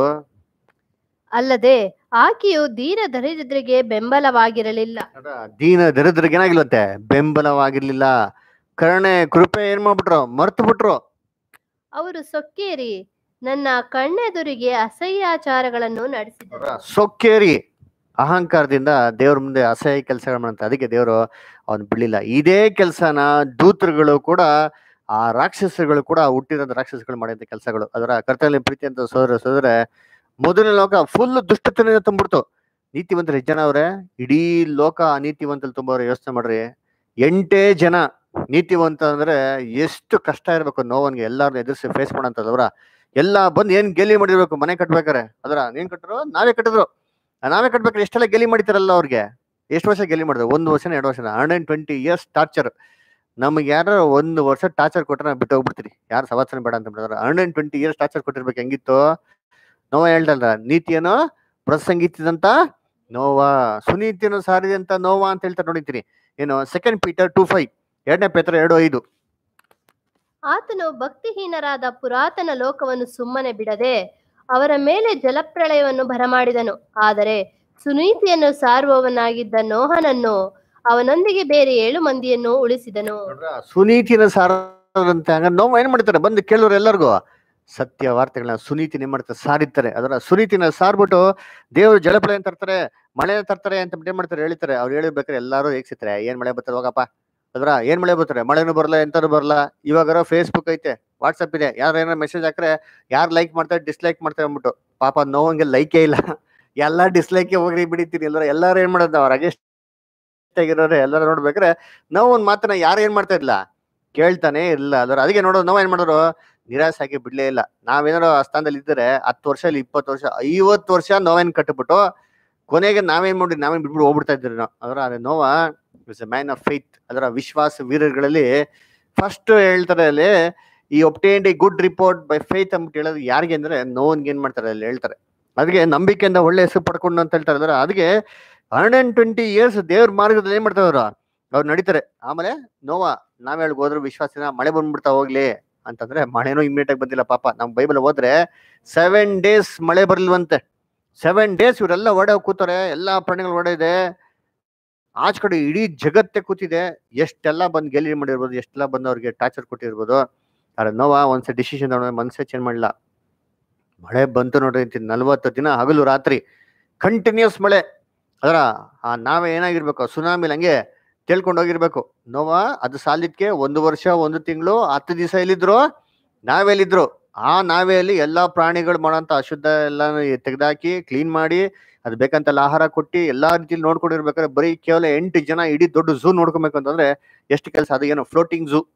ಅಲ್ಲದೆ ಆಕೆಯು ದೀನ ದರಿದ್ರರಿಗೆ ಬೆಂಬಲವಾಗಿರಲಿಲ್ಲ ನೋಡ್ರಾ, ದೀನ ದರಿದ್ರಿಗೆ ಏನಾಗಿಲ್ವಂತೆ ಬೆಂಬಲವಾಗಿರ್ಲಿಲ್ಲ ಕರುಣೆ ಕೃಪೆ ಏನ್ ಮಾಡ್ಬಿಟ್ರು ಮರ್ತು ಬಿಟ್ರು ಅವರು ಸೊಕ್ಕೇರಿ ನನ್ನ ಕಣ್ಣೆದುರಿಗೆ ಅಸಹ್ಯಾಚಾರಗಳನ್ನು ನಡೆಸಿದರು ನೋಡ್ರಾ, ಸೊಕ್ಕೇರಿ ಅಹಂಕಾರದಿಂದ ದೇವ್ರ ಮುಂದೆ ಅಸಹ್ಯ ಕೆಲಸಗಳು ಮಾಡಂತ ಅದಕ್ಕೆ ದೇವರು ಅವನ್ ಬಿಡ್ಲಿಲ್ಲ ಇದೇ ಕೆಲಸನ ದೂತರುಗಳು ಕೂಡ ಆ ರಾಕ್ಷಸಗಳು ಕೂಡ ಹುಟ್ಟಿರೋದ್ ರಾಕ್ಷಸಗಳು ಮಾಡಿದಂತ ಕೆಲಸಗಳು ಅದರ ಕರ್ತವ್ಯ ಪ್ರೀತಿ ಅಂತ ಸೋದರ ಸೋದರ ಮೊದಲನೇ ಲೋಕ ಫುಲ್ ದುಷ್ಟತನ ತುಂಬಿಡ್ತು ನೀತಿವಂತರು ಎಷ್ಟು ಜನ ಅವ್ರೆ ಇಡೀ ಲೋಕ ಅನೀತಿವಂತಲ್ಲಿ ತುಂಬವ್ರೆ ಯೋಚನೆ ಮಾಡ್ರಿ ಎಂಟೇ ಜನ ನೀತಿವಂತ ಅಂದ್ರೆ ಎಷ್ಟು ಕಷ್ಟ ಇರ್ಬೇಕು ನೋವನ್ಗೆ ಎಲ್ಲಾರನ್ನ ಎದುರಿಸಿ ಫೇಸ್ ಮಾಡಂತದವ್ರ ಎಲ್ಲ ಬಂದು ಏನ್ ಗೆಲಿ ಮಾಡಿರ್ಬೇಕು ಮನೆ ಕಟ್ಬೇಕಾರೆ ಅದರ ಏನ್ ಕಟ್ಟರು ನಾವೇ ಕಟ್ಟಿದ್ರು ಆ ನಾವೇ ಕಟ್ಬೇಕಾದ್ರೆ ಎಷ್ಟೆಲ್ಲ ಗೆಲಿ ಮಾಡಿತಾರಲ್ಲ ಅವ್ರಿಗೆ ಎಷ್ಟು ವರ್ಷ ಗೆಲಿ ಮಾಡಿದ್ರು ಒಂದು ವರ್ಷನ ಎರಡು ವರ್ಷನ hundred and twenty years torture ನಮ್ಗೆ ಯಾರು ಒಂದು ವರ್ಷ ಟಾರ್ಚರ್ ಕೊಟ್ರೆ ನಾವು ಬಿಟ್ಟು ಹೋಗ್ಬಿಡ್ತೀರಿ ಯಾರು ಸವಾಸನೆ ಬೇಡ ಅಂತ ಬಿಡ್ತಾರೆ hundred and twenty years torture ಕೊಟ್ಟಿರ್ಬೇಕು ಹೆಂಗಿತ್ತು ನೋವ ಹೇಳ್ದಲ್ಲ ನೀತಿಯನ್ನು ಪ್ರಸಂಗಿಸಿದಂತ ನೋವಾ ಸುನೀತಿಯನ್ನು ಸಾರಿದಂತ ನೋವಾ ಅಂತ ಹೇಳ್ತಾರೆ ನೋಡಿರ್ತೀನಿ ಏನು ಸೆಕೆಂಡ್ ಪೀಟರ್ ಟೂ ಫೈವ್ ಎರಡನೇ ಪೇತ್ರ ಎರಡು ಐದು ಆತನು ಭಕ್ತಿಹೀನರಾದ ಪುರಾತನ ಲೋಕವನ್ನು ಸುಮ್ಮನೆ ಬಿಡದೆ ಅವರ ಮೇಲೆ ಜಲಪ್ರಳಯವನ್ನು ಬರಮಾಡಿದನು ಆದರೆ ಸುನೀತಿಯನ್ನು ಸಾರುವವನಾಗಿದ್ದ ನೋಹನನ್ನು ಅವನೊಂದಿಗೆ ಬೇರೆ ಏಳು ಮಂದಿಯನ್ನು ಉಳಿಸಿದನು ನೋಡ್ರಾ, ಸುನೀತಿನ ಸಾರಂತೆ ಹಂಗ ನೋವು ಏನ್ ಮಾಡ್ತಾರೆ ಬಂದು ಕೇಳೋರು ಎಲ್ಲರಿಗೂ ಸತ್ಯ ವಾರ್ತೆಗಳನ್ನ ಸುನೀತಿನ ಏನ್ ಮಾಡ್ತಾರೆ ಸಾರಿತಾರೆ ಅದರ ಸುನೀತಿನ ಸಾರ್ಬಿಟ್ಟು ದೇವರು ಜಲಪ್ರಳಯ ತರ್ತಾರೆ ಮಳೆ ತರ್ತಾರೆ ಅಂತ ಏನ್ ಮಾಡ್ತಾರೆ ಹೇಳ್ತಾರೆ ಅವ್ರು ಹೇಳಿರ್ಬೇಕಾದ್ರೆ ಎಲ್ಲಾರು ಹೇಗ್ಸಿತಾರೆ ಏನ್ ಮಳೆ ಬರ್ತಾರೆ ಹೋಗಪ್ಪ ಅದ್ರ ಏನ್ ಮಳೆ ಬರ್ತಾರೆ ಮಳೆನೂ ಬರಲ್ಲ ಎಂತಾರು ಬರಲ್ಲ ಇವಾಗ ಫೇಸ್ಬುಕ್ ಐತೆ ವಾಟ್ಸಪ್ ಇದೆ ಯಾರು ಏನಾರ ಮೆಸೇಜ್ ಹಾಕ್ರೆ ಯಾರು ಲೈಕ್ ಮಾಡ್ತಾರೆ ಡಿಸ್ಲೈಕ್ ಮಾಡ್ತಾರೆ ಅಂದ್ಬಿಟ್ಟು ಪಾಪ ನೋವಂಗೆ ಲೈಕೇ ಇಲ್ಲ ಎಲ್ಲ ಡಿಸ್ಲೈಕ್ ಹೋಗ್ರಿ ಬಿಡಿತೀರಿ ಎಲ್ಲರೂ ಎಲ್ಲಾರು ಏನ್ ಮಾಡೋದು ಅವ್ರ ಅಗೇಸ್ಟ್ ಆಗಿರೋರೆ ಎಲ್ಲರೂ ನೋಡ್ಬೇಕಾದ್ರೆ ನಾವು ಒಂದ್ ಮಾತನ್ನ ಯಾರು ಏನ್ ಮಾಡ್ತಾ ಇಲ್ಲ ಕೇಳ್ತಾನೆ ಇಲ್ಲ ಅದರ ಅದಕ್ಕೆ ನೋಡೋದು ನಾವು ಏನ್ ಮಾಡೋರು ನಿರಾಸೆ ಆಗಿ ಬಿಡ್ಲೇ ಇಲ್ಲ ನಾವೇನಾರು ಆ ಸ್ಥಾನದಲ್ಲಿ ಇದ್ದರೆ ಹತ್ತು ವರ್ಷ ಇಲ್ಲಿ ಇಪ್ಪತ್ತು ವರ್ಷ ಐವತ್ತು ವರ್ಷ ನೋವೇನ್ ಕಟ್ಬಿಟ್ಟು ಕೊನೆಗೆ ನಾವೇನ್ ಮಾಡಿ ನಾವೇನ್ ಬಿಟ್ಬಿಟ್ಟು ಹೋಗ್ಬಿಡ್ತಾ ಇದ್ರಿ ನಾವು ಅದರ ಅದೇ Noah is a man of faith ಅದರ ವಿಶ್ವಾಸ ವೀರರುಗಳಲ್ಲಿ ಫಸ್ಟ್ ಹೇಳ್ತಾರೆ ಅಲ್ಲಿ ಈ obtained a good report by faith ಅಂದ್ಬಿಟ್ಟು ಹೇಳೋದು ಯಾರಿಗೆ ಅಂದ್ರೆ ನೋವನ್ಗೆ ಏನ್ ಮಾಡ್ತಾರೆ ಅಲ್ಲಿ ಹೇಳ್ತಾರೆ ಅದಕ್ಕೆ ನಂಬಿಕೆಯಿಂದ ಒಳ್ಳೆ ಹೆಸರು ಪಡ್ಕೊಂಡು ಅಂತ ಹೇಳ್ತಾರೆ ಅದರ ಅದಕ್ಕೆ ಹಂಡ್ರೆಡ್ ಅಂಡ್ ಟ್ವೆಂಟಿ ಇಯರ್ಸ್ ದೇವ್ರ ಮಾರ್ಗದಲ್ಲಿ ಏನ್ ಮಾಡ್ತಾರೆ ಅವ್ರು ಅವ್ರು ನಡೀತಾರೆ ಆಮೇಲೆ ನೋವಾ ನಾವ್ ಹೇಳ್ ಹೋದ್ರು ವಿಶ್ವಾಸನ ಮಳೆ ಬಂದ್ಬಿಡ್ತಾ ಹೋಗ್ಲಿ ಅಂತಂದ್ರೆ ಮಳೆನೂ ಇಮ್ಮಿಡಿಯೇಟ್ ಆಗಿ ಬಂದಿಲ್ಲ ಪಾಪ ನಮ್ ಬೈಬಲ್ ಹೋದ್ರೆ ಸೆವೆನ್ ಡೇಸ್ ಮಳೆ ಬರ್ಲಿಲ್ವಂತೆ ಸೆವೆನ್ ಡೇಸ್ ಇವರೆಲ್ಲ ಓಡೋ ಕೂತಾರೆ ಎಲ್ಲಾ ಪ್ರಾಣಿಗಳು ಓಡಿದೆ ಆಚ ಕಡೆ ಇಡೀ ಜಗತ್ತೇ ಕೂತಿದೆ ಎಷ್ಟೆಲ್ಲ ಬಂದು ಗೆಲಿ ಮಾಡಿರ್ಬೋದು ಎಷ್ಟೆಲ್ಲ ಬಂದು ಅವ್ರಿಗೆ ಟಾರ್ಚರ್ ಕೊಟ್ಟಿರ್ಬೋದು ಆದ್ರೆ ನೋವಾ ಒಂದ್ಸಲ ಡಿಸಿಷನ್ ಮನಸ್ಸೇ ಚೇಂಜ್ ಮಾಡಲಿಲ್ಲ ಮಳೆ ಬಂತು ನೋಡ್ರಿ ಅಂತೀನಿ ನಲ್ವತ್ತು ದಿನ ಹಗಲು ರಾತ್ರಿ ಕಂಟಿನ್ಯೂಸ್ ಮಳೆ ಅದರ ಆ ನಾವೇ ಏನಾಗಿರ್ಬೇಕು ಸುನಾಮಿಲ್ ಹಂಗೆ ತೇಳ್ಕೊಂಡು ಹೋಗಿರ್ಬೇಕು ನೋವಾ ಅದು ಸಾಲಿದ್ಕೆ ಒಂದು ವರ್ಷ ಒಂದು ತಿಂಗಳು ಹತ್ತು ದಿವಸ ಎಲ್ಲಿದ್ರು ನಾವೆಲ್ಲಿದ್ರು ಆ ನಾವೆಯಲ್ಲಿ ಎಲ್ಲಾ ಪ್ರಾಣಿಗಳು ಮಾಡೋಂಥ ಅಶುದ್ಧ ಎಲ್ಲ ತೆಗೆದಾಕಿ ಕ್ಲೀನ್ ಮಾಡಿ ಅದು ಬೇಕಂತೆಲ್ಲ ಆಹಾರ ಕೊಟ್ಟು ಎಲ್ಲಾ ರೀತಿಲಿ ನೋಡ್ಕೊಂಡಿರ್ಬೇಕಾದ್ರೆ ಬರೀ ಕೇವಲ ಎಂಟು ಜನ ಇಡೀ ದೊಡ್ಡ ಝೂ ನೋಡ್ಕೊಬೇಕು ಅಂತಂದ್ರೆ ಎಷ್ಟು ಕೆಲಸ ಅದು ಏನು ಫ್ಲೋಟಿಂಗ್ ಝೂ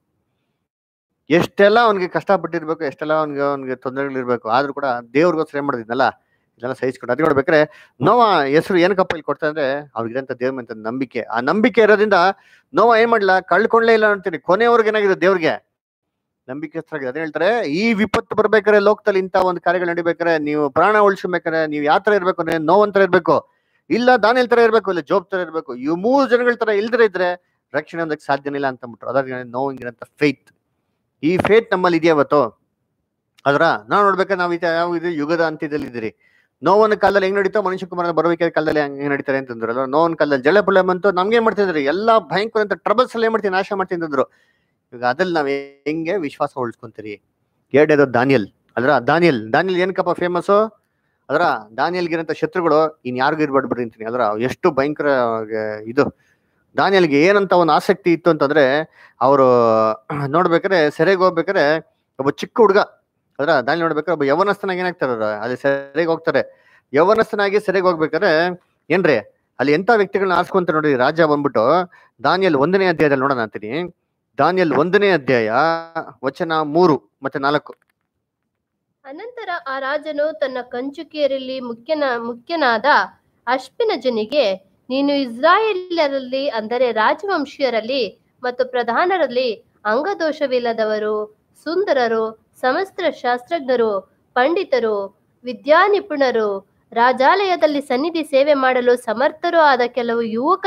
ಎಷ್ಟೆಲ್ಲ ಅವ್ನಿಗೆ ಕಷ್ಟಪಟ್ಟಿರ್ಬೇಕು ಎಷ್ಟೆಲ್ಲ ಅವ್ನಿಗೆ ಅವ್ನಿಗೆ ತೊಂದರೆಗಳಿರ್ಬೇಕು ಆದ್ರೂ ಕೂಡ ದೇವ್ರಿಗೋಸ್ಕರ ಏನ್ ಮಾಡಿದ್ನಲ್ಲ ಇದೆಲ್ಲ ಸಹಿಸ್ಕೊಂಡು ಅದು ನೋಡ್ಬೇಕಾದ್ರೆ ನೋವ ಹೆಸರು ಏನಕ್ಕಪ್ಪ ಇಲ್ಲಿ ಕೊಡ್ತಾ ಅಂದ್ರೆ ಅವ್ರಿಗಿರಂತ ದೇವ್ರ ಅಂತ ನಂಬಿಕೆ ಆ ನಂಬಿಕೆ ಇರೋದ್ರಿಂದ ನೋವ ಏನ್ ಮಾಡ್ಲಾ ಕಳ್ಕೊಂಡ್ಲೇ ಇಲ್ಲ ಅಂತೀನಿ ಕೊನೆಯವ್ರಿಗೆ ಏನಾಗಿದೆ ದೇವ್ರಿಗೆ ನಂಬಿಕೆಸ್ಥರಾಗಿದೆ ಅದೇ ಹೇಳ್ತಾರೆ ಈ ವಿಪತ್ತು ಬರ್ಬೇಕಾದ್ರೆ ಲೋಕದಲ್ಲಿ ಇಂಥ ಒಂದು ಕಾರ್ಯಗಳು ನಡಿಬೇಕಾದ್ರೆ ನೀವು ಪ್ರಾಣ ಉಳಿಸ್ಬೇಕಾದ್ರೆ ನೀವು ಯಾವ ತರ ಇರ್ಬೇಕು ಅಂದ್ರೆ ನೋವಂತರ ಇರ್ಬೇಕು ಇಲ್ಲ ದಾನಿಯಲ್ ತರ ಇರ್ಬೇಕು ಇಲ್ಲ ಜೋಬ್ ತರ ಇರ್ಬೇಕು ಇವು ಮೂರು ಜನಗಳ ತರ ಇಲ್ದ್ರೆ ಇದ್ರೆ ರಕ್ಷಣೆ ಹೊಂದಕ್ಕೆ ಸಾಧ್ಯನೇ ಇಲ್ಲ ಅಂತ ಅಂದ್ಬಿಟ್ರು ಅದಾದ್ರೆ ನೋವಿಂಗಿರಂತ ಫೇತ್ ಈ ಫೇತ್ ನಮ್ಮಲ್ಲಿ ಇದೆಯಾ ಇವತ್ತು ಅದ್ರ ನಾವು ನೋಡ್ಬೇಕಾದ್ರೆ ನಾವು ಇದು ಯಾವ ಇದು ಯುಗದ ಅಂತ್ಯದಲ್ಲಿ ಇದ್ದೀರಿ ನೋವನ ಕಾಲದಲ್ಲಿ ಹೆಂಗ್ ನಡೀತೋ ಮನುಷ್ಯ ಕುಮಾರನ ಬರಬೇಕಾದ ಕಾಲದಲ್ಲಿ ಹೆಂಗ್ ನಡೀತಾರೆ ಅಂತಂದ್ರು ಅಲ್ವಾ ನೋವನ ಕಾಲದಲ್ಲಿ ಜಳೆ ಪುಳೆ ಬಂತು ನಮ್ಗೆ ಏನ್ ಮಾಡ್ತಿದ್ರಿ ಎಲ್ಲಾ ಭಯಂಕರ ಅಂತ ಟ್ರಬಲ್ಸ್ ಅಲ್ಲಿ ಏನ್ ಮಾಡ್ತೀನಿ ನಾಶ ಮಾಡ್ತೀನಿ ಅಂದ್ರು ಈಗ ಅದ್ರಲ್ಲಿ ನಾವ್ ಹೆಂಗೆ ವಿಶ್ವಾಸ ಉಳಿಸ್ಕೊಂತೀರಿ ಎರಡನೇದು ದಾನಿಯಲ್ ಅದ್ರ ದಾನಿಯಲ್ ದಾನಿಯಲ್ ಏನಕ್ಕಪ್ಪ ಫೇಮಸ್ ಅದರ ದಾನಿಯಲ್ಗಿರಂತ ಶತ್ರುಗಳು ಇನ್ ಯಾರಿಗೂ ಇರ್ಬಾರ್ದು ಬಿಡ್ರಿ ಅಂತೀನಿ ಅದ್ರ ಎಷ್ಟು ಭಯಂಕರ ಅವ್ರಿಗೆ ಇದು ದಾನಿಯಲ್ಗೆ ಏನಂತ ಒಂದು ಆಸಕ್ತಿ ಇತ್ತು ಅಂತಂದ್ರೆ ಅವರು ನೋಡ್ಬೇಕಾದ್ರೆ ಸೆರೆಗೆ ಹೋಗ್ಬೇಕಾದ್ರೆ ಒಬ್ಬ ಚಿಕ್ಕ ಹುಡುಗ ಅದ್ರ ದಾನಿಯಲ್ ನೋಡ್ಬೇಕಾದ್ರೆ ಒಬ್ಬ ಯವನಸ್ಥನಾಗಿ ಏನಾಗ್ತಾರೆ ಅವ್ರು ಅಲ್ಲಿ ಸೆರೆಗೆ ಹೋಗ್ತಾರೆ ಯವನಸ್ಥನಾಗಿ ಸೆರೆಗೆ ಹೋಗ್ಬೇಕಾದ್ರೆ ಏನ್ರಿ ಅಲ್ಲಿ ಎಂತ ವ್ಯಕ್ತಿಗಳನ್ನ ಆರಿಸ್ಕೊಂತ ನೋಡಿ ರಾಜ ಬಂದ್ಬಿಟ್ಟು ದಾನಿಯಲ್ ಒಂದನೇ ಅಧ್ಯಾಯದಲ್ಲಿ ನೋಡೋಣ ಅಂತೀನಿ ದಾನಿಯಲ್ ಒಂದನೇ ಅಧ್ಯಾಯ ವಚನ ಮೂರು ಮತ್ತೆ ನಾಲ್ಕು ಅನಂತರ ಆ ರಾಜನು ತನ್ನ ಕಂಚುಕಿಯರಲ್ಲಿ ಮುಖ್ಯನ ಮುಖ್ಯನಾದ ಅಶ್ಪಿನಜನಿಗೆ ನೀನು ಇಸ್ರಾಯೇಲ್ಯರಲ್ಲಿ ಅಂದರೆ ರಾಜವಂಶೀಯರಲ್ಲಿ ಮತ್ತು ಪ್ರಧಾನರಲ್ಲಿ ಅಂಗದೋಷವಿಲ್ಲದವರು ಸುಂದರರು ಸಮಸ್ತ ಶಾಸ್ತ್ರಜ್ಞರು ಪಂಡಿತರು ವಿದ್ಯಾನಿಪುಣರು ರಾಜಾಲಯದಲ್ಲಿ ಸನ್ನಿಧಿ ಸೇವೆ ಮಾಡಲು ಸಮರ್ಥರು ಆದ ಕೆಲವು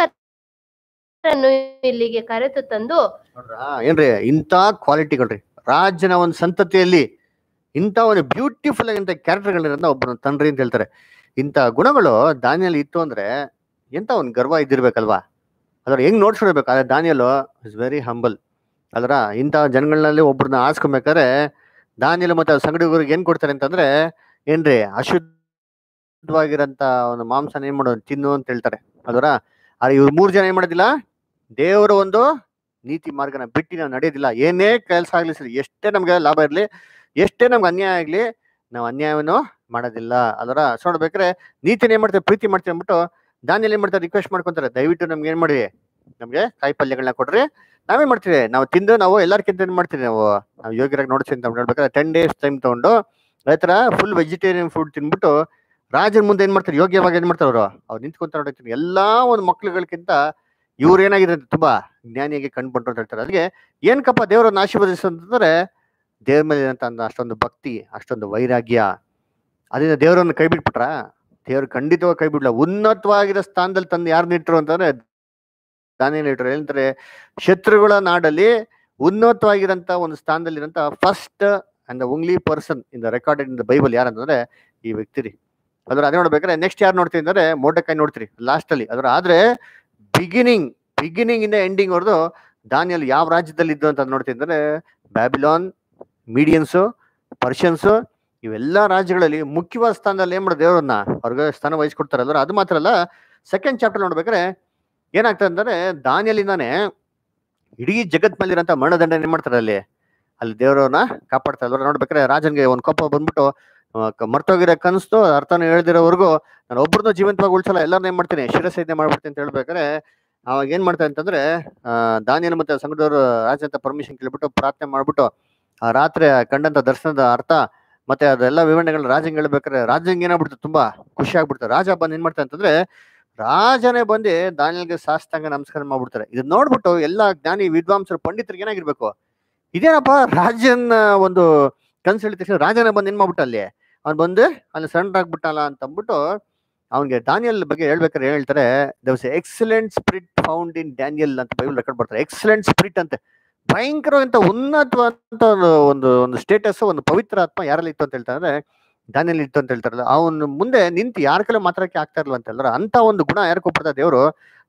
ಯುವಕರನ್ನು ಇಲ್ಲಿಗೆ ಕರೆತು ತಂದು ನೋಡ್ರಾ ಏನ್ರಿ ಇಂಥ ಕ್ವಾಲಿಟಿಗಳ್ರಿ ರಾಜನ ಒಂದು ಸಂತತಿಯಲ್ಲಿ ಇಂಥ ಒಂದು ಬ್ಯೂಟಿಫುಲ್ ಆಗಿಂತ ಕ್ಯಾರೆಕ್ಟರ್ಗಳಿರೋದ್ನ ಒಬ್ಬನ ತಂಡ್ರಿ ಅಂತ ಹೇಳ್ತಾರೆ ಇಂಥ ಗುಣಗಳು ದಾನಿಯಲ್ಲಿ ಇತ್ತು ಅಂದ್ರೆ ಎಂತ ಒಂದು ಗರ್ವ ಇದ್ದಿರ್ಬೇಕಲ್ವಾ ಅದ್ರ ಹೆಂಗ್ ನೋಡ್ಸ್ಕೊಳ್ಬೇಕು ಅದೇ ದಾನಿಯಲು ಇಸ್ ವೆರಿ ಹಂಬಲ್ ಅದ್ರ ಇಂಥ ಜನಗಳಲ್ಲಿ ಒಬ್ರನ್ನ ಆರಿಸ್ಕೊಬೇಕಾದ್ರೆ ದಾನಿಯಲು ಮತ್ತೆ ಸಂಗಡಿಗರಿಗೆ ಏನ್ ಕೊಡ್ತಾರೆ ಅಂತಂದ್ರೆ ಏನ್ರಿ ಅಶುದ್ಧವಾಗಿರಂತ ಒಂದು ಮಾಂಸನ ಏನ್ ಮಾಡೋದು ತಿನ್ನು ಅಂತ ಹೇಳ್ತಾರೆ ಅದರ ಆದ್ರೆ ಇವ್ರು ಮೂರ್ ಜನ ಏನ್ ಮಾಡೋದಿಲ್ಲ ದೇವರ ಒಂದು ನೀತಿ ಮಾರ್ಗನ ಬಿಟ್ಟು ನಾವು ನಡೆಯೋದಿಲ್ಲ ಏನೇ ಕೆಲಸ ಆಗ್ಲಿ ಸರಿ ಎಷ್ಟೇ ನಮ್ಗೆ ಲಾಭ ಇರ್ಲಿ ಎಷ್ಟೇ ನಮ್ಗೆ ಅನ್ಯಾಯ ಆಗ್ಲಿ ನಾವು ಅನ್ಯಾಯವನ್ನು ಮಾಡೋದಿಲ್ಲ ಅದರ ಸೊ ನೋಡ್ಬೇಕಾದ್ರೆ ನೀತಿನ ಏನ್ ಮಾಡ್ತಾರೆ ಪ್ರೀತಿ ಮಾಡ್ತೀವಿ ಅಂದ್ಬಿಟ್ಟು ದಾನಿಯಲ್ಲಿ ಏನ್ ಮಾಡ್ತಾರೆ ರಿಕ್ವೆಸ್ಟ್ ಮಾಡ್ಕೊಂತಾರೆ ದಯವಿಟ್ಟು ನಮ್ಗೆ ಏನ್ ಮಾಡಿ ನಮ್ಗೆ ಕಾಯಿ ಪಲ್ಯಗಳನ್ನ ಕೊಡ್ರಿ ನಾವೇನ್ ಮಾಡ್ತೀವಿ ನಾವು ತಿಂದು ನಾವು ಎಲ್ಲರಿಗಿಂತ ಏನ್ ಮಾಡ್ತೀವಿ ನಾವು ನಾವು ಯೋಗ್ಯರಾಗಿ ನೋಡ್ತೀವಿ ಅಂತ ನೋಡ್ಬೇಕಾದ್ರೆ ಟೆನ್ ಡೇಸ್ ಟೈಮ್ ತಗೊಂಡು ಅದೇ ತರ ಫುಲ್ ವೆಜಿಟೇರಿಯನ್ ಫುಡ್ ತಿನ್ಬಿಟ್ಟು ರಾಜನ ಮುಂದೆ ಏನ್ ಮಾಡ್ತಾರೆ ಯೋಗ್ಯವಾಗಿ ಏನ್ ಮಾಡ್ತಾರೆ ಅವರು ಅವ್ರು ನಿಂತ್ಕೊಂತ ನೋಡ್ತೀನಿ ಎಲ್ಲಾ ಒಂದು ಮಕ್ಳುಗಳಿಗಿಂತ ಇವ್ರು ಏನಾಗಿದೆ ಅಂತ ತುಂಬಾ ಜ್ಞಾನಿಯಾಗಿ ಕಂಡುಬಂದ್ರು ಅಂತ ಹೇಳ್ತಾರೆ ಅದಕ್ಕೆ ಏನ್ಕಪ್ಪ ದೇವರನ್ನ ಆಶೀರ್ವದಿಸು ಅಂತಂದ್ರೆ ದೇವ್ರ ಮೇಲೆ ಇರೋಂಥ ಒಂದು ಅಷ್ಟೊಂದು ಭಕ್ತಿ ಅಷ್ಟೊಂದು ವೈರಾಗ್ಯ ಅದರಿಂದ ದೇವರನ್ನು ಕೈ ಬಿಟ್ಬಿಟ್ರ ದೇವ್ರು ಖಂಡಿತವಾಗಿ ಕೈ ಬಿಡ್ಲ ಉನ್ನತವಾಗಿರೋ ಸ್ಥಾನದಲ್ಲಿ ತಂದು ಯಾರನ್ನ ಇಟ್ರು ಅಂತಂದ್ರೆ ದಾನಿಯಲ್ಲಿ ಇಟ್ರು ಏನಂತಾರೆ ಶತ್ರುಗಳ ನಾಡಲ್ಲಿ ಉನ್ನತವಾಗಿರಂತ ಒಂದು ಸ್ಥಾನದಲ್ಲಿರಂತ first and only person in the recorded in the Bible ಯಾರಂತಂದ್ರೆ ಈ ವ್ಯಕ್ತಿ ರೀ ಅದ್ರ ಅದೇ ನೋಡ್ಬೇಕಾದ್ರೆ ನೆಕ್ಸ್ಟ್ ಯಾರು ನೋಡ್ತೀವಿ ಅಂದ್ರೆ ಮೋಟಕಾಯಿ ನೋಡ್ತೀರಿ ಲಾಸ್ಟ್ ಅಲ್ಲಿ ಅದ್ರ ಆದ್ರೆ ಬಿಗಿನಿಂಗ್ ಬಿಗಿನಿಂಗ್ ಇಂದ ಎಂಡಿಂಗ್ ಅವ್ರದ್ದು ದಾನಿಯಲ್ಲಿ ಯಾವ ರಾಜ್ಯದಲ್ಲಿ ಇದ್ದು ಅಂತ ನೋಡ್ತೀವಿ ಅಂದ್ರೆ ಬ್ಯಾಬಿಲಾನ್ ಮೀಡಿಯನ್ಸು ಪರ್ಷಿಯನ್ಸು ಇವೆಲ್ಲ ರಾಜ್ಯಗಳಲ್ಲಿ ಮುಖ್ಯವಾದ ಸ್ಥಾನದಲ್ಲಿ ಏನ್ ಮಾಡೋದು ದೇವರನ್ನ ಅವ್ರಿಗೆ ಸ್ಥಾನ ವಹಿಸ್ಕೊಡ್ತಾರಲ್ಲ ಅದು ಮಾತ್ರ ಅಲ್ಲ ಸೆಕೆಂಡ್ ಚಾಪ್ಟರ್ ನೋಡ್ಬೇಕಾದ್ರೆ ಏನಾಗ್ತದೆ ಅಂದ್ರೆ ದಾನಿಯಲ್ಲಿಂದಾನೆ ಇಡೀ ಜಗತ್ ಮೇಲಿರಂತ ಮರಣದಂಡ ಏನ್ ಮಾಡ್ತಾರೆ ಅಲ್ಲಿ ಅಲ್ಲಿ ದೇವರನ್ನ ಕಾಪಾಡ್ತಾರೆ ಅಲ್ವ ನೋಡ್ಬೇಕಾದ್ರೆ ರಾಜನ್ಗೆ ಒಂದ್ ಕೋಪ ಬಂದ್ಬಿಟ್ಟು ಆ, ಕ- ಮರ್ತೋಗಿರೋ ಕನಸ್ತು ಅರ್ಥನ ಹೇಳ್ದಿರೋವರೆಗೂ ನಾನು ಒಬ್ಬರನ್ನು ಜೀವಂತವಾಗಿ ಉಳ್ಸಲ್ಲ ಎಲ್ಲರನ್ನ ಏನ್ ಮಾಡ್ತೀನಿ ಶಿರಸೈನ್ಯ ಮಾಡ್ಬಿಡ್ತೀನಿ ಅಂತ ಹೇಳ್ಬೇಕಾದ್ರೆ ಅವಾಗ ಏನ್ ಮಾಡ್ತಾರೆ ಅಂತಂದ್ರೆ ಆ, ದಾನಿಯಲ್ ಮತ್ತೆ ಸಂಘದವರು ರಾಜ ಅಂತ ಪರ್ಮಿಷನ್ ಕೇಳ್ಬಿಟ್ಟು ಪ್ರಾರ್ಥನೆ ಮಾಡ್ಬಿಟ್ಟು ಆ ರಾತ್ರಿ ಕಂಡಂತ ದರ್ಶನದ ಅರ್ಥ ಮತ್ತೆ ಅದೆಲ್ಲ ವಿವರಣೆಗಳನ್ನ ರಾಜಂಗೆ ಹೇಳ್ಬೇಕಾದ್ರೆ ರಾಜಂಗೆ ಏನಾಗ್ಬಿಡ್ತು ತುಂಬಾ ಖುಷಿ ಆಗ್ಬಿಡ್ತಾರೆ ರಾಜ ಬಂದ್ ಏನ್ ಮಾಡ್ತಾರೆ ಅಂತಂದ್ರೆ ರಾಜನೇ ಬಂದು ದಾನಿಯಲ್ಗೆ ಸಾಷ್ಟಾಂಗ ನಮಸ್ಕಾರ ಮಾಡ್ಬಿಡ್ತಾರೆ ಇದನ್ನ ನೋಡ್ಬಿಟ್ಟು ಎಲ್ಲಾ ಜ್ಞಾನಿ ವಿದ್ವಾಂಸರು ಪಂಡಿತರಿಗೆ ಏನಾಗಿರ್ಬೇಕು ಇದೇನಪ್ಪ ರಾಜನ ಒಂದು ಕನ್ಸು ಹೇಳಿದ ತಕ್ಷಣ ರಾಜನೇ ಬಂದು ಏನ್ ಮಾಡ್ಬಿಟ್ಟ ಅಲ್ಲಿ ಅವ್ನು ಬಂದು ಅಲ್ಲಿ ಸರೆಂಡರ್ ಆಗ್ಬಿಟ್ಟಲ್ಲ ಅಂತ ಅಂದ್ಬಿಟ್ಟು ಅವ್ನಿಗೆ ದಾನಿಯಲ್ ಬಗ್ಗೆ ಹೇಳ್ಬೇಕಾದ್ರೆ ಏನ್ ಹೇಳ್ತಾರೆ thus excellent spirit found in Daniel ಅಂತ ಬೈಬಲ್ ರೆಕಾರ್ಡ್ ಬರ್ತಾರೆ ಎಕ್ಸಲೆಂಟ್ ಸ್ಪಿರಿಟ್ ಅಂತೆ ಭಯಂಕರವಂತ ಉನ್ನತವಾದಂತ ಒಂದು ಒಂದು ಒಂದು ಸ್ಟೇಟಸ್ ಒಂದು ಪವಿತ್ರ ಆತ್ಮ ಯಾರಲ್ಲಿ ಇತ್ತು ಅಂತ ಹೇಳ್ತಾರೆ ದಾನಿಯಲ್ಲಿ ಇತ್ತು ಅಂತ ಹೇಳ್ತಾರಲ್ಲ ಅವನು ಮುಂದೆ ನಿಂತು ಯಾರ ಕೈಲೂ ಮಾತಾಡಕ್ಕೆ ಆಗ್ತಾ ಇರಲ್ಲ ಅಂತ ಹೇಳಿದ್ರೆ ಅಂತ ಒಂದು ಗುಣ ಯಾರು ಕೊಟ್ಬಿಡ್ತಾರೆ ದೇವರು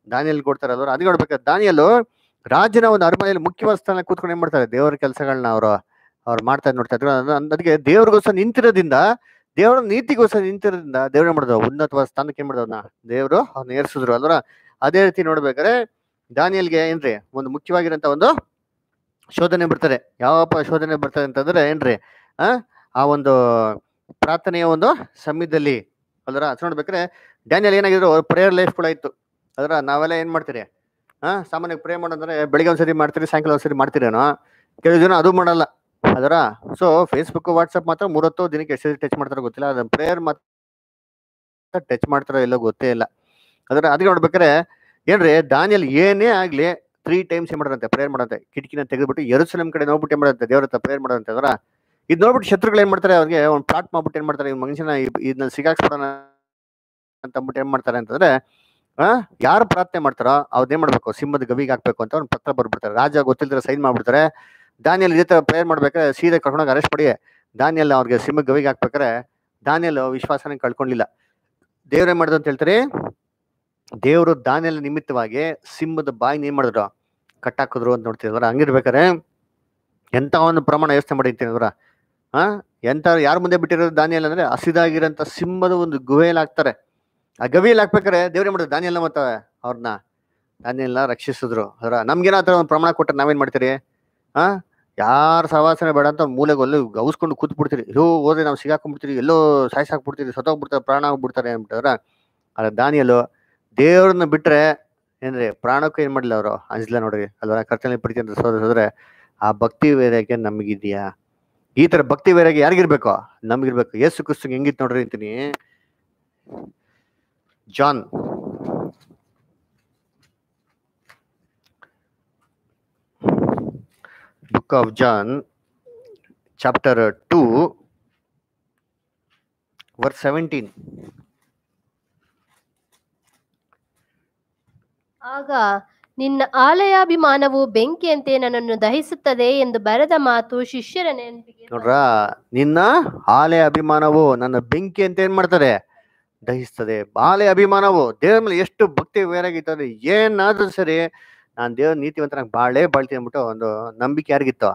ದಾನಿಯಲ್ಲಿ ಕೊಡ್ತಾರೆ ಅಲ್ವ ಅದಕ್ಕೆ ನೋಡ್ಬೇಕಾದ್ರೆ ದಾನಿಯಲ್ಲು ರಾಜನ ಒಂದು ಅರಮನೆಯಲ್ಲಿ ಮುಖ್ಯವಾದ ಸ್ಥಾನ ಕೂತ್ಕೊಂಡು ಏನ್ ಮಾಡ್ತಾರೆ ದೇವರ ಕೆಲಸಗಳನ್ನ ಅವರು ಅವ್ರು ಮಾಡ್ತಾ ನೋಡ್ತಾ ಇದ್ರು ಅದ್- ಅದ್- ಅದಕ್ಕೆ ದೇವ್ರಿಗೋಸ್ಕರ ನಿಂತಿರೋದ್ರಿಂದ ದೇವರ ನೀತಿಗೋಸ್ಕರ ನಿಂತಿರೋದ್ರಿಂದ ದೇವ್ರ ಏನ್ ಮಾಡಿದ್ರು ಉನ್ನತವಾದ ಸ್ಥಾನಕ್ಕೆ ಏನ್ ಮಾಡಿದ್ರು ದೇವರು ಅವ್ನ ಏರ್ಸಿದ್ರು ಅಲ್ವರ ಅದೇ ರೀತಿ ನೋಡ್ಬೇಕಾದ್ರೆ ದಾನಿಯಲ್ಗೆ ಏನ್ರಿ ಒಂದು ಮುಖ್ಯವಾಗಿರೋಂಥ ಒಂದು ಶೋಧನೆ ಬರ್ತಾರೆ ಯಾವಪ್ಪ ಶೋಧನೆ ಬರ್ತದೆ ಅಂತಂದ್ರೆ ಏನ್ರಿ ಆ ಆ ಒಂದು ಪ್ರಾರ್ಥನೆಯ ಒಂದು ಸಮಯದಲ್ಲಿ ಅಲ್ರ ಅದ್ ನೋಡ್ಬೇಕಾದ್ರೆ ಡ್ಯಾನಿಯಲ್ ಏನಾಗಿದ್ರು ಪ್ರೇಯರ್ ಲೈಫ್ ಕೂಡ ಇತ್ತು ಅದ್ರ ನಾವೆಲ್ಲ ಏನ್ ಮಾಡ್ತೀರಿ ಹಾ ಸಾಮಾನ್ಯ ಪ್ರೇ ಮಾಡೋದಂದ್ರೆ ಬೆಳಿಗ್ಗೆ ಒಂದ್ಸರಿ ಮಾಡ್ತೀರಿ ಸಾಯಂಕಾಲ ಒಂದ್ಸರಿ ಮಾಡ್ತೀರೇನೋ ಕೆಲವು ಜನ ಅದು ಮಾಡಲ್ಲ ಅದರ ಸೊ ಫೇಸ್ಬುಕ್ ವಾಟ್ಸಪ್ ಮಾತ್ರ ಮೂರತ್ತು ದಿನಕ್ಕೆ ಎಷ್ಟು ಸರಿ ಟಚ್ ಮಾಡ್ತಾರೋ ಗೊತ್ತಿಲ್ಲ ಅದನ್ನ ಪ್ರೇಯರ್ ಮಾತ್ರ ಟಚ್ ಮಾಡ್ತಾರೋ ಇಲ್ಲೋ ಗೊತ್ತೇ ಇಲ್ಲ ಅದರ ಅದಕ್ಕೆ ನೋಡ್ಬೇಕಾದ್ರೆ ಏನ್ರಿ ದಾನಿಯಲ್ ಏನೇ ಆಗ್ಲಿ ತ್ರೀ ಟೈಮ್ಸ್ ಏನ್ ಮಾಡದಂತೆ ಪ್ರೇಯರ್ ಮಾಡಂತೆ ಕಿಟಕಿನ ತೆಗೆದ್ಬಿಟ್ಟು ಎರಸಲಂ ಕಡೆ ನೋಡ್ಬಿಟ್ಟು ಏನ್ ಮಾಡಂತೆ ದೇವ್ರ ಹತ್ರ ಪ್ರೇಯರ್ ಮಾಡಂತೆ ಅದರ ಇದು ನೋಡ್ಬಿಟ್ಟು ಶತ್ರುಗಳು ಏನ್ ಮಾಡ್ತಾರೆ ಅವ್ರಿಗೆ ಒಂದು ಪ್ಲಾಟ್ ಮಾಡ್ಬಿಟ್ಟು ಏನ್ ಮಾಡ್ತಾರೆ ಈ ಮನುಷ್ಯನ ಇದ್- ಇದನ್ನ ಸಿಗಾಕ್ಸ್ಬಿಡೋಣ ಅಂತ ಅಂದ್ಬಿಟ್ಟು ಏನ್ ಮಾಡ್ತಾರೆ ಅಂತಂದ್ರೆ ಆ ಯಾರು ಪ್ರಾರ್ಥನೆ ಮಾಡ್ತಾರೋ ಅವ್ರದ್ದು ಏನ್ ಮಾಡ್ಬೇಕು ಸಿಂಹದ ಗವಿಗೆ ಹಾಕ್ಬೇಕು ಅಂತ ಒಂದು ಪತ್ರ ಬರ್ಬಿಡ್ತಾರೆ ರಾಜ ಗೊತ್ತಿಲ್ದ್ರೆ ಸೈನ್ ಮಾಡ್ಬಿಡ್ತಾರೆ ದಾನಿಯಲ್ ಇದೇ ತರ ಪ್ರೇಯರ್ ಮಾಡ್ಬೇಕಾದ್ರೆ ಸೀದಾ ಕರ್ಕೊಂಡೋಗಿ ಅರೆಸ್ಟ್ ಮಾಡಿ ದಾನಿಯಲ್ ಅವ್ರಿಗೆ ಸಿಂಹ ಗವಿಗೆ ಹಾಕ್ಬೇಕಾರೆ ದಾನಿಯಲ್ ವಿಶ್ವಾಸನ ಕಳ್ಕೊಂಡಿಲ್ಲ ದೇವ್ರ ಏನ್ ಮಾಡಿದ್ರು ಅಂತ ಹೇಳ್ತಾರೆ ದೇವರು ದಾನಿಯಲ್ ನಿಮಿತ್ತವಾಗಿ ಸಿಂಹದ ಬಾಯಿನ ಏನ್ ಮಾಡಿದ್ರು ಕಟ್ಟಾಕಿದ್ರು ಅಂತ ನೋಡ್ತಿದ್ರ ಹಂಗಿರ್ಬೇಕಾರೆ ಎಂತ ಒಂದು ಪ್ರಮಾಣ ಯೋಚನೆ ಮಾಡಿರ್ತೀನಿ ಅವರ ಹಾ ಎಂತ ಯಾರ ಮುಂದೆ ಬಿಟ್ಟಿರೋದು ದಾನಿಯಲ್ ಅಂದ್ರೆ ಹಸಿದಾಗಿರೋಂಥ ಸಿಂಹದ ಒಂದು ಗುಹೆಯಲ್ಲಿ ಹಾಕ್ತಾರೆ ಆ ಗವಿಯಲ್ಲಿ ಹಾಕ್ಬೇಕಾರೆ ದೇವ್ರೇ ಮಾಡಿದ್ರು ದಾನಿಯಲ್ಲ ಮತ್ತೆ ಅವ್ರನ್ನ ದಾನಿಯಲ್ಲ ರಕ್ಷಿಸಿದ್ರು ಅದರ ನಮ್ಗೇನೋ ಆ ಥರ ಒಂದು ಪ್ರಮಾಣ ಕೊಟ್ಟರೆ ನಾವೇನ್ ಮಾಡ್ತೀರಿ ಹಾ ಯಾರ ಸವಾಸನೆ ಬೇಡ ಅಂತ ಒಂದ್ ಮೂಲೆಗೆ ಒಲ್ಲೆ ಗೌಸ್ಕೊಂಡು ಕೂತ್ ಬಿಡ್ತೀರಿ ಅಯ್ಯೋ ಹೋದ್ರೆ ನಾವು ಸಿಗಾಕೊಂಡ್ಬಿಡ್ತೀರಿ ಎಲ್ಲೋ ಸಾಯ್ಸಾಕ್ಬಿಡ್ತೀರಿ ಸತ್ತೋಗ್ಬಿಡ್ತಾರೆ ಪ್ರಾಣ ಹೋಗ್ಬಿಡ್ತಾರೆ ಅಂದ್ಬಿಟ್ಟವ್ರ ಆದ್ರೆ ದಾನಿಯಲ್ಲು ದೇವ್ರನ್ನ ಬಿಟ್ರೆ ಏನ್ರಿ ಪ್ರಾಣಕ್ಕೂ ಏನ್ ಮಾಡಿಲ್ಲ ಅವರು ಅಂಜಲ ನೋಡ್ರಿ ಅಲ್ವಾ ಕರ್ತನೆ ಪ್ರೀತಿ ಅಂತ ಸೋದ್ರೆ ಆ ಭಕ್ತಿ ವೈರಾಗ್ಯ ನಮಗಿದ್ಯಾ ಈ ತರ ಭಕ್ತಿ ವೈರಾಗ್ಯ ಯಾರಿಗಿರ್ಬೇಕು ನಮ್ಗಿರ್ಬೇಕು ಯೇಸು ಕ್ರಿಸ್ತಂಗೆ ಹೆಂಗಿತ್ತು ನೋಡ್ರಿ ಅಂತೀನಿ John book of John chapter two verse seventeen ಆಗ ನಿನ್ನ ಆಲಯಾಭಿಮಾನವು ಬೆಂಕಿಯಂತೆ ನನ್ನನ್ನು ದಹಿಸುತ್ತದೆ ಎಂದು ಬರೆದ ಮಾತು ಶಿಷ್ಯರ ನೆನಪಿಗೆ ನೋಡ್ರ ನಿನ್ನ ಆಲೆ ಅಭಿಮಾನವು ನನ್ನ ಬೆಂಕಿ ಅಂತ ಏನ್ ಮಾಡ್ತದೆ ದಹಿಸ್ತದೆ ಆಲೆ ಅಭಿಮಾನವು ದೇವ್ರ ಮೇಲೆ ಎಷ್ಟು ಭಕ್ತಿ ಬೇರಾಗಿತ್ತಂದ್ರೆ ಏನಾದ್ರೂ ಸರಿ ನಾನ್ ದೇವ್ರ ನೀತಿವಂತನಾಗ ಬಾಳೆ ಬಾಳ್ತೀನಿ ಅಂದ್ಬಿಟ್ಟು ಒಂದು ನಂಬಿಕೆ ಯಾರಿಗಿತ್ತು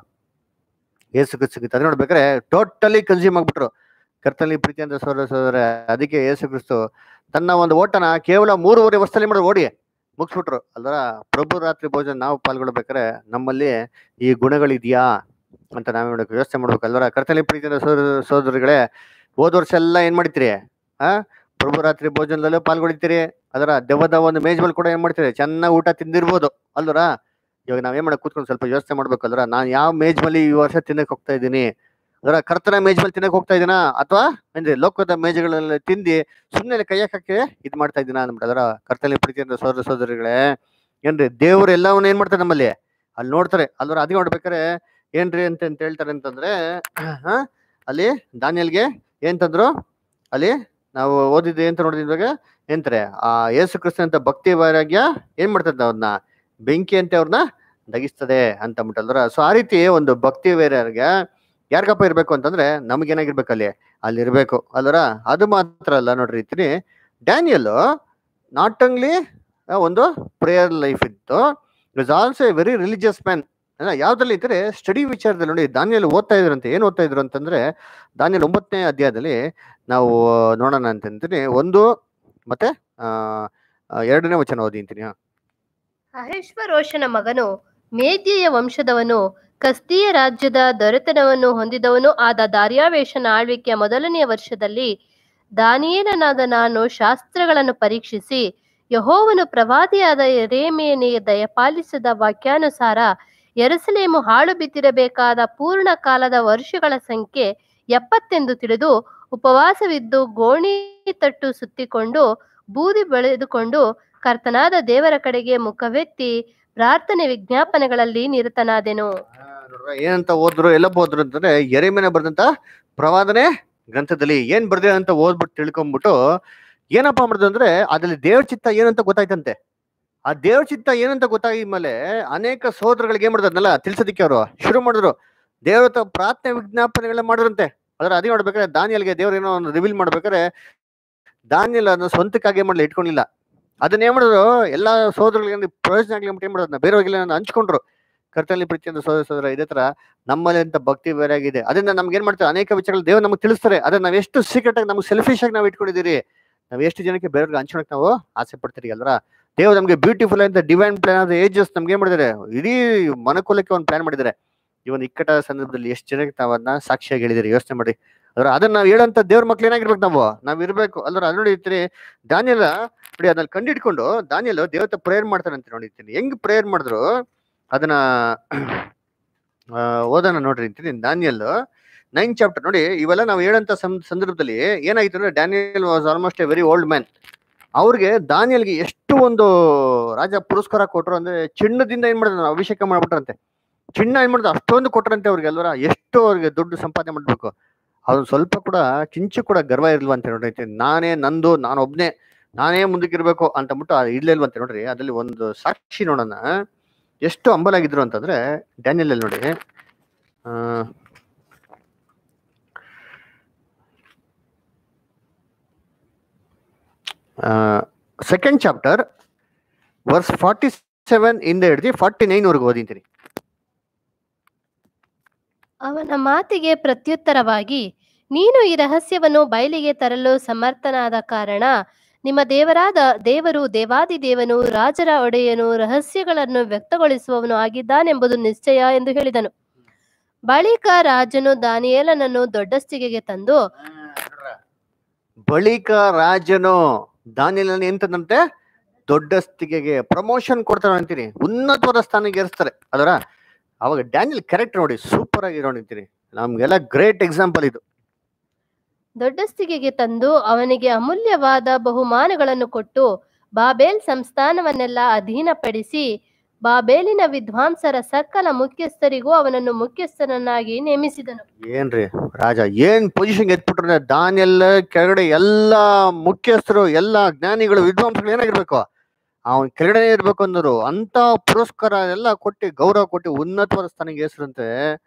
ಏಸು ಕ್ರಿಸ್ತು ಅದ್ ನೋಡ್ಬೇಕಾದ್ರೆ ಟೋಟಲಿ ಕನ್ಸ್ಯೂಮ್ ಆಗ್ಬಿಟ್ರು ಕರ್ತನಲ್ಲಿ ಪ್ರೀತಿ ಅಂತ ಸೋದರ ಸೋದರ ಅದಕ್ಕೆ ಏಸು ಕ್ರಿಸ್ತು ತನ್ನ ಒಂದು ಓಟನ ಕೇವಲ ಮೂರುವರೆ ವರ್ಷದಲ್ಲಿ ಮಾಡಿ ಓಡಿ ಮುಗಿಸ್ಬಿಟ್ರು ಅಲ್ದ್ರ ಪ್ರಭು ರಾತ್ರಿ ಭೋಜನ ನಾವು ಪಾಲ್ಗೊಳ್ಬೇಕಾದ್ರೆ ನಮ್ಮಲ್ಲಿ ಈ ಗುಣಗಳಿದ್ಯಾ ಅಂತ ನಾವೇ ಮಾಡ್ಬೇಕು ಯೋಚನೆ ಮಾಡ್ಬೇಕು ಅಲ್ವರ ಕರ್ತಲಿ ಪ್ರೀತಿಯಿಂದ ಸೋದರ ಸೋದರಿಗಳೇ ಹೋದ ವರ್ಷ ಎಲ್ಲ ಏನ್ ಮಾಡ್ತೀರಿ ಆ ಪ್ರಭು ರಾತ್ರಿ ಭೋಜನದಲ್ಲೂ ಪಾಲ್ಗೊಳ್ತೀರಿ ಅದರ ದೆವ್ವದ ಒಂದು ಮೇಜ್ ಮೇಲೆ ಕೂಡ ಏನ್ ಮಾಡ್ತೀರಿ ಚೆನ್ನಾಗಿ ಊಟ ತಿಂದಿರ್ಬೋದು ಅಲ್ವರ ಇವಾಗ ನಾವೇನ್ ಮಾಡಕ್ ಕೂತ್ಕೊಂಡು ಸ್ವಲ್ಪ ಯೋಚನೆ ಮಾಡ್ಬೇಕು ಅಲ್ವರ ನಾನು ಯಾವ ಮೇಜ್ ಮೇಲೆ ಈ ವರ್ಷ ತಿನ್ನಕ್ ಹೋಗ್ತಾ ಇದ್ದೀನಿ ಅದರ ಕರ್ತನ ಮೇಜ್ ಮೇಲೆ ತಿನ್ನಕ್ ಹೋಗ್ತಾ ಇದೀನಾ ಅಥವಾ ಏನ್ರಿ ಲೋಕದ ಮೇಜುಗಳಲ್ಲಿ ತಿಂದಿ ಸುಮ್ಮನೆ ಕೈ ಹಾಕಕ್ಕೆ ಇದ್ ಮಾಡ್ತಾ ಇದ್ದೀನ ಅಂದ್ಬಿಟ್ಟು ಅದರ ಕರ್ತಲಿ ಪ್ರೀತಿಯಿಂದ ಸೋದರ ಸೋದರಿಗಳೇ ಏನ್ರಿ ದೇವ್ರು ಎಲ್ಲವನ್ನ ಏನ್ ಮಾಡ್ತಾರೆ ನಮ್ಮಲ್ಲಿ ಅಲ್ಲಿ ನೋಡ್ತಾರೆ ಅಲ್ವರ ಅದೇ ನೋಡ್ಬೇಕಾರೆ ಏನ್ರಿ ಅಂತ ಅಂತ ಹೇಳ್ತಾರೆ ಅಂತಂದ್ರೆ ಹಾ ಅಲ್ಲಿ ದಾನಿಯಲ್ಗೆ ಏನ್ ತಂದ್ರು ಅಲ್ಲಿ ನಾವು ಓದಿದ್ದು ಏನ್ ನೋಡಿದಾಗ ಏನ್ತಾರೆ ಆ ಯೇಸು ಕ್ರಿಸ್ತ ಅಂತ ಭಕ್ತಿ ವೈರಾಗ್ಯ ಏನ್ ಮಾಡ್ತದೆ ಅವ್ರನ್ನ ಬೆಂಕಿ ಅಂತ ಅವ್ರನ್ನ ದಗಿಸ್ತದೆ ಅಂತ ಅಂದ್ಬಿಟ್ಟಲ್ರ ಸೊ ಆ ರೀತಿ ಒಂದು ಭಕ್ತಿ ವೈರಾಗ್ಯ ಯಾರಿಗಪ್ಪ ಇರ್ಬೇಕು ಅಂತಂದ್ರೆ ನಮ್ಗೇನಾಗಿರ್ಬೇಕು ಅಲ್ಲಿ ಅಲ್ಲಿ ಇರ್ಬೇಕು ಅಲ್ವರ ಅದು ಮಾತ್ರ ಅಲ್ಲ ನೋಡ್ರಿ ಇತ್ತೀನಿ ಡ್ಯಾನಿಯಲ್ ನಾಟ್ ಓನ್ಲಿ ಒಂದು ಪ್ರೇಯರ್ ಲೈಫ್ ಇತ್ತು is also a very religious man ಅಲ್ಲ ಯಾವ್ದ್ರಲ್ಲಿ ಇದ್ರೆ ಸ್ಟಡಿ ವಿಚಾರದಲ್ಲಿ ನೋಡಿ ದಾನಿಯಲ್ಲಿ ಓದ್ತಾ ಇದ್ರಂತೆ ಏನ್ ಓದ್ತಾ ಇದ್ರು ಅಂತಂದ್ರೆ ದಾನಿಯಲ್ ಒಂಬತ್ತನೇ ಅಧ್ಯಾಯದಲ್ಲಿ ನಾವು ನೋಡೋಣ ಅಂತಂತೀನಿ ಒಂದು ಮತ್ತೆ ಆ ಆ, ಎರಡನೇ ವಚನ ಓದಿಂತೀನಿ ಅಹೇಶ್ವರೋಷನ ಮಗನು ಮೇದ್ಯೆಯ ವಂಶದವನು ಕಸ್ತೀಯ ರಾಜ್ಯದ ದೊರೆತನವನ್ನು ಹೊಂದಿದವನು ಆದ ದಾರ್ಯಾವೇಶನ ಆಳ್ವಿಕೆಯ ಮೊದಲನೆಯ ವರ್ಷದಲ್ಲಿ ದಾನಿಯೇಲನಾದ ನಾನು ಶಾಸ್ತ್ರಗಳನ್ನು ಪರೀಕ್ಷಿಸಿ ಯಹೋವನು ಪ್ರವಾದಿಯಾದ ಎರೇಮಿಯನಿಗೆ ದಯಪಾಲಿಸಿದ ವಾಕ್ಯಾನುಸಾರ ಯೆರೂಸಲೇಮು ಹಾಳು ಬಿದ್ದಿರಬೇಕಾದ ಪೂರ್ಣ ಕಾಲದ ವರ್ಷಗಳ ಸಂಖ್ಯೆ ಎಪ್ಪತ್ತೆಂದು ತಿಳಿದು ಉಪವಾಸವಿದ್ದು ಗೋಣಿ ತಟ್ಟು ಸುತ್ತಿಕೊಂಡು ಬೂದಿ ಬೆಳೆದುಕೊಂಡು ಕರ್ತನಾದ ದೇವರ ಕಡೆಗೆ ಮುಖವೆತ್ತಿ ಪ್ರಾರ್ಥನೆ ವಿಜ್ಞಾಪನೆಗಳಲ್ಲಿ ನಿರತನಾದೆನು ನೋಡ್ರ ಏನಂತ ಓದ್ರು ಎಲ್ಲಪ್ಪ ಓದ್ರು ಅಂತಂದ್ರೆ ಎರೆಮೇನೆ ಬರ್ದಂತ ಪ್ರವಾದನೆ ಗ್ರಂಥದಲ್ಲಿ ಏನ್ ಬರ್ದಿದೆ ಅಂತ ಓದ್ಬಿಟ್ಟು ತಿಳ್ಕೊಂಬಿಟ್ಟು ಏನಪ್ಪಾ ಮಾಡಿದ್ರು ಅಂದ್ರೆ ಅದ್ರಲ್ಲಿ ದೇವ್ರ ಚಿತ್ತ ಏನಂತ ಗೊತ್ತಾಯ್ತಂತೆ ಆ ದೇವ್ರ ಚಿತ್ತ ಏನಂತ ಗೊತ್ತಾಗಿದ್ಮೇಲೆ ಅನೇಕ ಸಹೋದರಗಳಿಗೆ ಏನ್ ಮಾಡಿದ್ರಲ್ಲ ತಿಳ್ಸೋದಿಕ್ಕೆ ಅವರು ಶುರು ಮಾಡಿದ್ರು ದೇವ್ರ ಹತ್ರ ಪ್ರಾರ್ಥನೆ ವಿಜ್ಞಾಪನೆಗಳನ್ನ ಮಾಡಿದ್ರಂತೆ ಅದ್ರ ಅದೇ ನೋಡ್ಬೇಕಾದ್ರೆ ದಾನಿಯಲ್ಗೆ ದೇವ್ರ ಏನೋ ಒಂದು ರಿವೀಲ್ ಮಾಡ್ಬೇಕಾದ್ರೆ ದಾನಿಯಲ್ ಅದನ್ನ ಸ್ವಂತಕ್ಕಾಗಿ ಮಾಡಲಿ ಇಟ್ಕೊಂಡಿಲ್ಲ ಅದನ್ನ ಏನ್ ಮಾಡಿದ್ರು ಎಲ್ಲಾ ಸೋದರಗಳಿಗೆ ಪ್ರಯೋಜನ ಆಗ್ಲಿ ಅಂತ ಏನ್ ಮಾಡೋದನ್ನ ಬೇರೆಯವ್ರಿಗೆಲ್ಲ ಹಂಚ್ಕೊಂಡ್ರು ಕರ್ತನಲ್ಲಿ ಪ್ರೀತಿಯಿಂದ ಸೋದರ ಸೋದರ ಇದೇ ತರ ನಮ್ಮಲ್ಲಿ ಅಂತ ಭಕ್ತಿ ಬೇರೆ ಆಗಿದೆ ಅದನ್ನ ನಮ್ಗೆ ಏನ್ ಮಾಡ್ತಾರೆ ಅನೇಕ ವಿಚಾರಗಳು ದೇವ್ರು ನಮ್ಗೆ ತಿಳಿಸ್ತಾರೆ ಅದನ್ನ ನಾವ್ ಎಷ್ಟು ಸೀಕ್ರೆಟ್ ಆಗಿ ನಮ್ಗೆ ಸೆಲ್ಫಿಶ್ ಆಗಿ ನಾವು ಇಟ್ಕೊಂಡಿದ್ದೀರಿ ನಾವ್ ಎಷ್ಟು ಜನಕ್ಕೆ ಬೇರೆಯವ್ರಿಗೆ ಹಂಚ್ಕೊಳಕ್ ನಾವು ಆಸೆ ಪಡ್ತೀರಿ ಅಲ್ರ ದೇವ್ರು ನಮ್ಗೆ ಬ್ಯೂಟಿಫುಲ್ ಅಂತ ಡಿವೈನ್ ಪ್ಲಾನ್ ಆಫ್ ಏಜಸ್ ನಮ್ಗೆ ಏನ್ ಮಾಡಿದ್ದಾರೆ ಇಡೀ ಮನಕುಲಕ್ಕೆ ಒಂದು ಪ್ಲಾನ್ ಮಾಡಿದ್ದಾರೆ ಈ ಒಂದು ಇಕ್ಕಟ್ಟ ಸಂದರ್ಭದಲ್ಲಿ ಎಷ್ಟು ಜನಕ್ಕೆ ತಾವ್ ಅದನ್ನ ಸಾಕ್ಷಿಯಾಗಿ ಹೇಳಿದಿರಿ ಯೋಚನೆ ಮಾಡಿ ಅದ್ರ ಅದನ್ನ ನಾವು ಹೇಳಂತ ದೇವ್ರ ಮಕ್ಳು ಏನಾಗಿರ್ಬೇಕು ನಾವು ನಾವ್ ಇರ್ಬೇಕು ಅಲ್ರ ಅದು ನೋಡಿರ್ತೀರಿ ದಾನಿಯಲ್ಲ ನೋಡಿ ಅದನ್ನ ಕಂಡಿಡ್ಕೊಂಡು ದಾನಿಯಲ್ ದೇವತೆ ಪ್ರೇಯರ್ ಮಾಡ್ತಾನೆ ಅಂತ ನೋಡಿರ್ತೀನಿ ಹೆಂಗ್ ಪ್ರೇಯರ್ ಮಾಡಿದ್ರು ಅದನ್ನ ಆ, ಓದೋಣ ನೋಡ್ರಿ ಅಂತೀನಿ ದಾನಿಯಲ್ ನೈನ್ ಚಾಪ್ಟರ್ ನೋಡಿ ಇವೆಲ್ಲ ನಾವು ಹೇಳಂತ ಸಂ- ಸಂದರ್ಭದಲ್ಲಿ ಏನಾಗಿತ್ತು ಅಂದ್ರೆ Daniel was almost a very old man ಅವ್ರಿಗೆ ದಾನಿಯಲ್ಗೆ ಎಷ್ಟು ಒಂದು ರಾಜ ಪುರಸ್ಕಾರ ಕೊಟ್ರು ಅಂದ್ರೆ ಚಿನ್ನದಿಂದ ಏನ್ ಮಾಡಿದ್ರು ಅಭಿಷೇಕ ಮಾಡ್ಬಿಟ್ರಂತೆ ಚಿನ್ನ ಏನ್ ಮಾಡಿದ್ರು ಅಷ್ಟೊಂದು ಕೊಟ್ರಂತೆ ಅವ್ರಿಗೆ ಅಲ್ವರ ಎಷ್ಟು ಅವ್ರಿಗೆ ದುಡ್ಡು ಸಂಪಾದನೆ ಮಾಡ್ಬೇಕು ಅವ್ರು ಸ್ವಲ್ಪ ಕೂಡ ಕಿಂಚು ಕೂಡ ಗರ್ವ ಇರ್ಲ್ವಂತೆ ನೋಡ್ರಿ ನಾನೇ ನಂದು ನಾನು ಒಬ್ನೇ ನಾನೇ ಮುಂದಕ್ಕೆ ಇರ್ಬೇಕು ಅಂತ ಅಂದ್ಬಿಟ್ಟು ಅದು ಇರ್ಲಿಲ್ವಂತೆ ನೋಡ್ರಿ ಅದ್ರಲ್ಲಿ ಒಂದು ಸಾಕ್ಷಿ ನೋಡೋಣ ಎಷ್ಟು ಹಂಬಲಾಗಿದ್ರು ಅಂತಂದ್ರೆ ಡ್ಯಾನಿಯಲ್ ಅಲ್ಲಿ ನೋಡಿ ಆ, second chapter verse forty seven ಇಂದ ಹಿಡಿದು ಫಾರ್ಟಿ ನೈನ್ ವರೆಗೂ ಓದಿಂತೀನಿ ಅವನ ಮಾತಿಗೆ ಪ್ರತ್ಯುತ್ತರವಾಗಿ ನೀನು ಈ ರಹಸ್ಯವನ್ನು ಬಯಲಿಗೆ ತರಲು ಸಮರ್ಥನಾದ ಕಾರಣ ನಿಮ್ಮ ದೇವರಾದ ದೇವರು ದೇವಾದಿದೇವನು ರಾಜರ ಒಡೆಯನು ರಹಸ್ಯಗಳನ್ನು ವ್ಯಕ್ತಗೊಳಿಸುವವನು ಆಗಿದ್ದಾನೆಂಬುದು ನಿಶ್ಚಯ ಎಂದು ಹೇಳಿದನು ಬಳಿಕ ರಾಜನು ದಾನಿಯೇಲನನ್ನು ದೊಡ್ಡಸ್ತಿಗೆಗೆ ತಂದು ಬಳಿಕ ರಾಜನು ದಾನಿಯಲನ್ನು ಎಂತದಂತೆ ದೊಡ್ಡ ಸ್ಥಿತಿಗೆ ಪ್ರಮೋಷನ್ ಕೊಡ್ತಾರೆ ಅಂತೀನಿ ಉನ್ನತವಾದ ಸ್ಥಾನಕ್ಕೆ ಏರಿಸ್ತಾರೆ ಅದರ ಅವಾಗ ಡ್ಯಾನಿಯಲ್ ಕ್ಯಾರೆಕ್ಟರ್ ನೋಡಿ ಸೂಪರ್ ಆಗಿ ನೋಡಿರ್ತೀನಿ ನಮ್ಗೆಲ್ಲ ಗ್ರೇಟ್ ಎಕ್ಸಾಂಪಲ್ ಇದು ದೊಡ್ಡಸ್ತಿಗೆಗೆ ತಂದು ಅವನಿಗೆ ಅಮೂಲ್ಯವಾದ ಬಹುಮಾನಗಳನ್ನು ಕೊಟ್ಟು ಬಾಬೇಲ್ ಸಂಸ್ಥಾನವನ್ನೆಲ್ಲ ಅಧೀನಪಡಿಸಿ ಬಾಬೇಲಿನ ವಿದ್ವಾಂಸರ ಸಕಲ ಮುಖ್ಯಸ್ಥರಿಗೂ ಅವನನ್ನು ಮುಖ್ಯಸ್ಥನನ್ನಾಗಿ ನೇಮಿಸಿದನು ಏನ್ರಿ ರಾಜ ಏನ್ ಪೊಸಿಷನ್ ಎತ್ಬಿಟ್ರೆ ದಾನಿಯಲ್ ಕೆಳಗಡೆ ಎಲ್ಲಾ ಮುಖ್ಯಸ್ಥರು ಎಲ್ಲಾ ಜ್ಞಾನಿಗಳು ವಿದ್ವಾಂಸಗಳು ಏನಾಗಿರ್ಬೇಕು ಅವನ್ ಕೆಳಗಡೆ ಇರ್ಬೇಕು ಅಂದರು ಅಂತ ಪುರಸ್ಕಾರ ಎಲ್ಲ ಕೊಟ್ಟು ಗೌರವ ಕೊಟ್ಟು ಉನ್ನತವಾದ ಸ್ಥಾನಕ್ಕೆ ಹೆಸರಂತೆ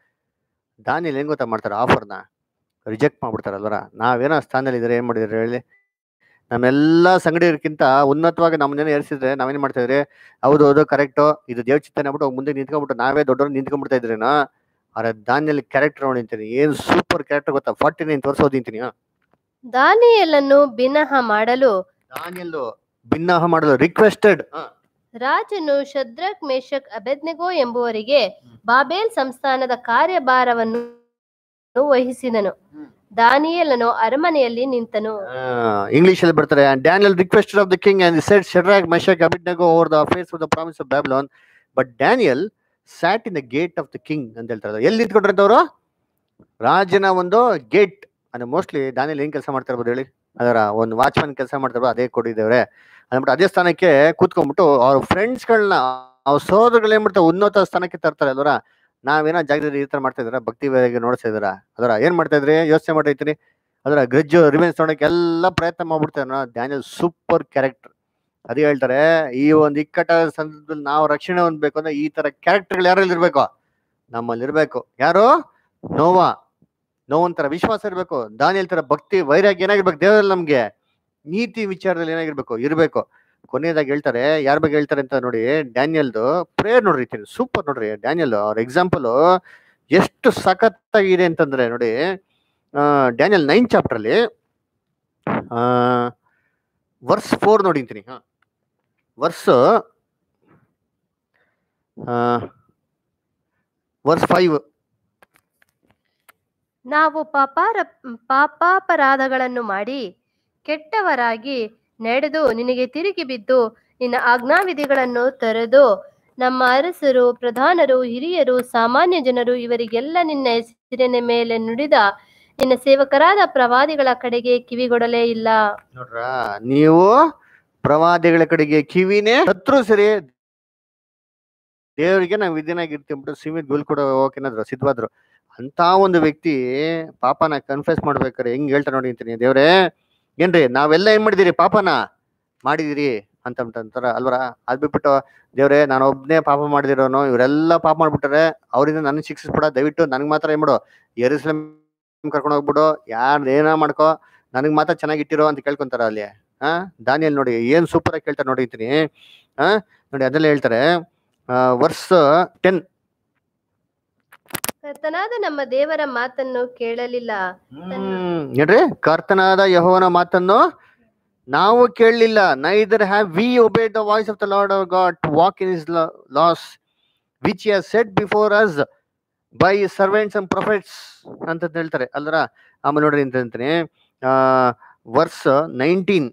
ದಾನಿಯಲ್ ಹೆಂಗ್ ಗೊತ್ತಾ ಮಾಡ್ತಾರೆ ಆಫರ್ನ ರಿಜೆಕ್ಟ್ ಮಾಡ್ಬಿಡ್ತಾರಲ್ವರ ನಾವೇನೋ ಸ್ಥಾನದಲ್ಲಿ ಇದ್ರೆ ಏನ್ ಮಾಡಿದ್ರೆ ಹೇಳಿ ನಮ್ಮೆಲ್ಲಾ ಸಂಗಡಿಯರ್ಕಿಂತ ಉನ್ನತವಾಗಿ ನಮ್ಮನ್ನೇನೋ ಏರಿಸಿದ್ರೆ ನಾವೇನ್ ಮಾಡ್ತಾ ಇದ್ರಿ ಹೌದು ಹೌದು ಕರೆಕ್ಟು ಇದು ದೇವ್ ಚಿತ್ತನೆ ಆಗ್ಬಿಟ್ಟು ಮುಂದೆ ನಿಂತ್ಕೊಂಡ್ಬಿಟ್ಟು ನಾವೇ ದೊಡ್ಡವ್ರು ನಿಂತ್ಕೊಂಡ್ಬಿಡ್ತಾ ಇದ್ರೇನೋ ಆದ್ರೆ ದಾನಿಯಲ್ಲಿ ಕ್ಯಾರೆಕ್ಟರ್ ನೋಡಿಂತೀನಿ ಏನ್ ಸೂಪರ್ ಕ್ಯಾರೆಕ್ಟರ್ ಗೊತ್ತಾ ಫಾರ್ಟಿ ನೈನ್ ತೋರಿಸೋದಿಂತೀನಿ ದಾನಿಯೇಲನ್ನು ಬಿನಹ ಮಾಡಲು ದಾನಿಯಲ್ಲು ಭಿನ್ನಹ ಮಾಡಲು ರಿಕ್ವೆಸ್ಟೆಡ್ ರಾಜನು ಶದ್ರಕ್ ಮೇಷಕ್ ಅಬೆದ್ನೆಗೋ ಎಂಬುವರಿಗೆ ಬಾಬೇಲ್ ಸಂಸ್ಥಾನದ ಕಾರ್ಯಭಾರವನ್ನು ವಹಿಸಿದನು ಹ್ಮ್. ದಾನಿಯೇಲನು ಅರಮನೆಯಲ್ಲಿ ನಿಂತನು ಇಂಗ್ಲಿಷ್ ಅಲ್ಲಿ ಬರ್ತಾರೆ Daniel requested of the king and set Shadrach Meshach Abednego over the affairs of the province of Babylon but Daniel sat in the gate of the king ಅಂತ ಹೇಳ್ತಾರೆ ಎಲ್ಲಿ ನಿಂತ್ಕೊಂಡ್ರಂತವ್ರು ರಾಜನ ಒಂದು ಗೇಟ್ ಅಂದ್ರೆ ಮೋಸ್ಟ್ಲಿ ದಾನಿಯಲ್ ಏನ್ ಕೆಲಸ ಮಾಡ್ತಾ ಇರ್ಬೋದು ಹೇಳಿ ಅದರ ಒಂದು ವಾಚ್ಮನ್ ಕೆಲಸ ಮಾಡ್ತಾ ಇರ್ಬೋದು ಅದೇ ಕೊಟ್ಟಿದ್ದೇವ್ರೆ ಅಂದ್ಬಿಟ್ಟು ಅದೇ ಸ್ಥಾನಕ್ಕೆ ಕೂತ್ಕೊಂಡ್ಬಿಟ್ಟು ಅವ್ರ ಫ್ರೆಂಡ್ಸ್ಗಳನ್ನ ಅವ್ರ ಸೋದರಗಳು ಏನ್ ಮಾಡ್ತಾರೆ ಉನ್ನತ ಸ್ಥಾನಕ್ಕೆ ತರ್ತಾರೆ ಅಲ್ವರ ನಾವೇನೋ ಜಾಗದಲ್ಲಿ ಈ ತರ ಮಾಡ್ತಾ ಇದಾರ ಭಕ್ತಿ ವೇದಿಕೆ ನೋಡ್ತಾ ಇದಾರ ಅದರ ಏನ್ ಮಾಡ್ತಾ ಇದ್ರಿ ಯೋಚನೆ ಮಾಡಿರ್ತೀನಿ ಅದರ ಗ್ರಜ್ಜು ರಿವೆನ್ಸ್ ನೋಡಕ್ಕೆ ಎಲ್ಲ ಪ್ರಯತ್ನ ಮಾಡ್ಬಿಡ್ತಾರೆ ಡ್ಯಾನಿಯಲ್ ಸೂಪರ್ ಕ್ಯಾರೆಕ್ಟರ್ ಅದೇ ಹೇಳ್ತಾರೆ ಈ ಒಂದು ಇಕ್ಕಟ್ಟ ಸಂದರ್ಭದಲ್ಲಿ ನಾವು ರಕ್ಷಣೆ ಹೊಂದ್ಬೇಕು ಅಂದ್ರೆ ಈ ತರ ಕ್ಯಾರೆಕ್ಟರ್ಗಳು ಯಾರಲ್ಲಿ ಇರ್ಬೇಕು ನಮ್ಮಲ್ಲಿ ಇರ್ಬೇಕು ಯಾರು ನೋವಾ ನೋವನ್ ತರ ವಿಶ್ವಾಸ ಇರ್ಬೇಕು ದಾನಿಯಲ್ ತರ ಭಕ್ತಿ ವೈರಾಗ್ಯ ಏನಾಗಿರ್ಬೇಕು ದೇವರಲ್ಲಿ ನಮ್ಗೆ ನೀತಿ ವಿಚಾರದಲ್ಲಿ ಏನಾಗಿರ್ಬೇಕು ಇರ್ಬೇಕು ಕೊನೆಯದಾಗಿ ಹೇಳ್ತಾರೆ ಯಾರ ಬಗ್ಗೆ ಹೇಳ್ತಾರೆ ಅಂತ ನೋಡಿ ಡ್ಯಾನಿಯಲ್ದು ಪ್ರೇಯರ್ ನೋಡ್ರಿ ಸೂಪರ್ ನೋಡ್ರಿ ಡ್ಯಾನಿಯಲ್ ಅವ್ರ ಎಕ್ಸಾಂಪಲ್ ಎಷ್ಟು ಸಖತ್ತಾಗಿದೆ ಅಂತಂದ್ರೆ ನೋಡಿ ಡ್ಯಾನಿಯಲ್ ನೈನ್ ಚಾಪ್ಟರ್ ಅಲ್ಲಿ ವರ್ಸ್ ಫೋರ್ ನೋಡಿಂತೀನಿ ಹಾ ವರ್ಸ್ ವರ್ಸ್ ಫೈವ್ ನಾವು ಪಾಪಾರ ಪಾಪಾಪರಾಧಗಳನ್ನು ಮಾಡಿ ಕೆಟ್ಟವರಾಗಿ ನಡೆದು ನಿನಗೆ ತಿರುಗಿ ಬಿದ್ದು ನಿನ್ನ ಆಜ್ಞಾವಿಧಿಗಳನ್ನು ತೊರೆದು ನಮ್ಮ ಅರಸರು ಪ್ರಧಾನರು ಹಿರಿಯರು ಸಾಮಾನ್ಯ ಜನರು ಇವರಿಗೆಲ್ಲ ನಿನ್ನ ಹೆಸರಿನ ಮೇಲೆ ನುಡಿದ ನಿನ್ನ ಸೇವಕರಾದ ಪ್ರವಾದಿಗಳ ಕಡೆಗೆ ಕಿವಿಗೊಡಲೇ ಇಲ್ಲ ನೋಡ್ರ ನೀವು ಪ್ರವಾದಿಗಳ ಕಡೆಗೆ ಕಿವಿನೇ ಹತ್ರು ಸರಿ ದೇವರಿಗೆ ನಾವು ವಿದ್ಯನಾಗಿರ್ತೀವಿ ಅಂದ್ಬಿಟ್ಟು ಸೀಮಿತ್ ಗುಲ್ ಕೂಡ ಹೋಗಕ್ಕೇನಾದ್ರು ಸಿದ್ಧವಾದ್ರು ಅಂತ ಒಂದು ವ್ಯಕ್ತಿ ಪಾಪನ ಕನ್ಫ್ಯೂಸ್ ಮಾಡ್ಬೇಕಾರೆ ಹೆಂಗ್ ಹೇಳ್ತಾರೆ ನೋಡಿ ಅಂತೀನಿ ದೇವ್ರೇ ಏನ್ರಿ ನಾವೆಲ್ಲ ಏನ್ ಮಾಡಿದಿರಿ ಪಾಪನ ಮಾಡಿದಿರಿ ಅಂತ ಅಂತಾರ ಅಲ್ವರ ಅದ್ ಬಿಟ್ಬಿಟ್ಟು ದೇವ್ರೇ ನಾನು ಒಬ್ನೇ ಪಾಪ ಮಾಡಿದಿರೋನು ಇವರೆಲ್ಲ ಪಾಪ ಮಾಡ್ಬಿಟ್ಟಾರೆ ಅವರಿಂದ ನನ್ನ ಶಿಕ್ಷಿಸ್ಬಿಡ ದಯವಿಟ್ಟು ನನಗ್ ಮಾತ್ರ ಏನ್ ಮಾಡು ಎರುಸಲೇಮ್ ಕರ್ಕೊಂಡು ಹೋಗ್ಬಿಡು ಯಾರ್ ಏನ ಮಾಡ್ಕೋ ನನಗ್ ಮಾತ್ರ ಚೆನ್ನಾಗಿ ಇಟ್ಟಿರೋ ಅಂತ ಕೇಳ್ಕೊಂತಾರ ಅಲ್ಲಿ ಆ ದಾನಿಯಲ್ಲಿ ನೋಡಿ ಏನ್ ಸೂಪರ್ ಆಗಿ ಕೇಳ್ತಾರೆ ನೋಡಿ ಅಂತೀನಿ ಆ ನೋಡಿ ಅದೆಲ್ಲ ಹೇಳ್ತಾರೆ ವರ್ಸ್ ಟೆನ್ ಕರ್ತನಾದ ನಮ್ಮ ದೇವರ ಮಾತನ್ನು ಕೇಳಲಿಲ್ಲ ಹ್ಮ್ ಏನ್ರಿ ಕರ್ತನಾದ ಯಹೋವನ ಮಾತನ್ನು ನಾವು ಕೇಳಲಿಲ್ಲ neither have we obeyed the voice of the Lord our God to walk in his laws which has set before us by servants and prophets ಅಂತ ಹೇಳ್ತಾರೆ ಅಲ್ರ ಆಮೇಲೆ ನೋಡ್ರಿ ಅಂತ ಅಂತೀನಿ ವರ್ಸ್ ನೈನ್ಟೀನ್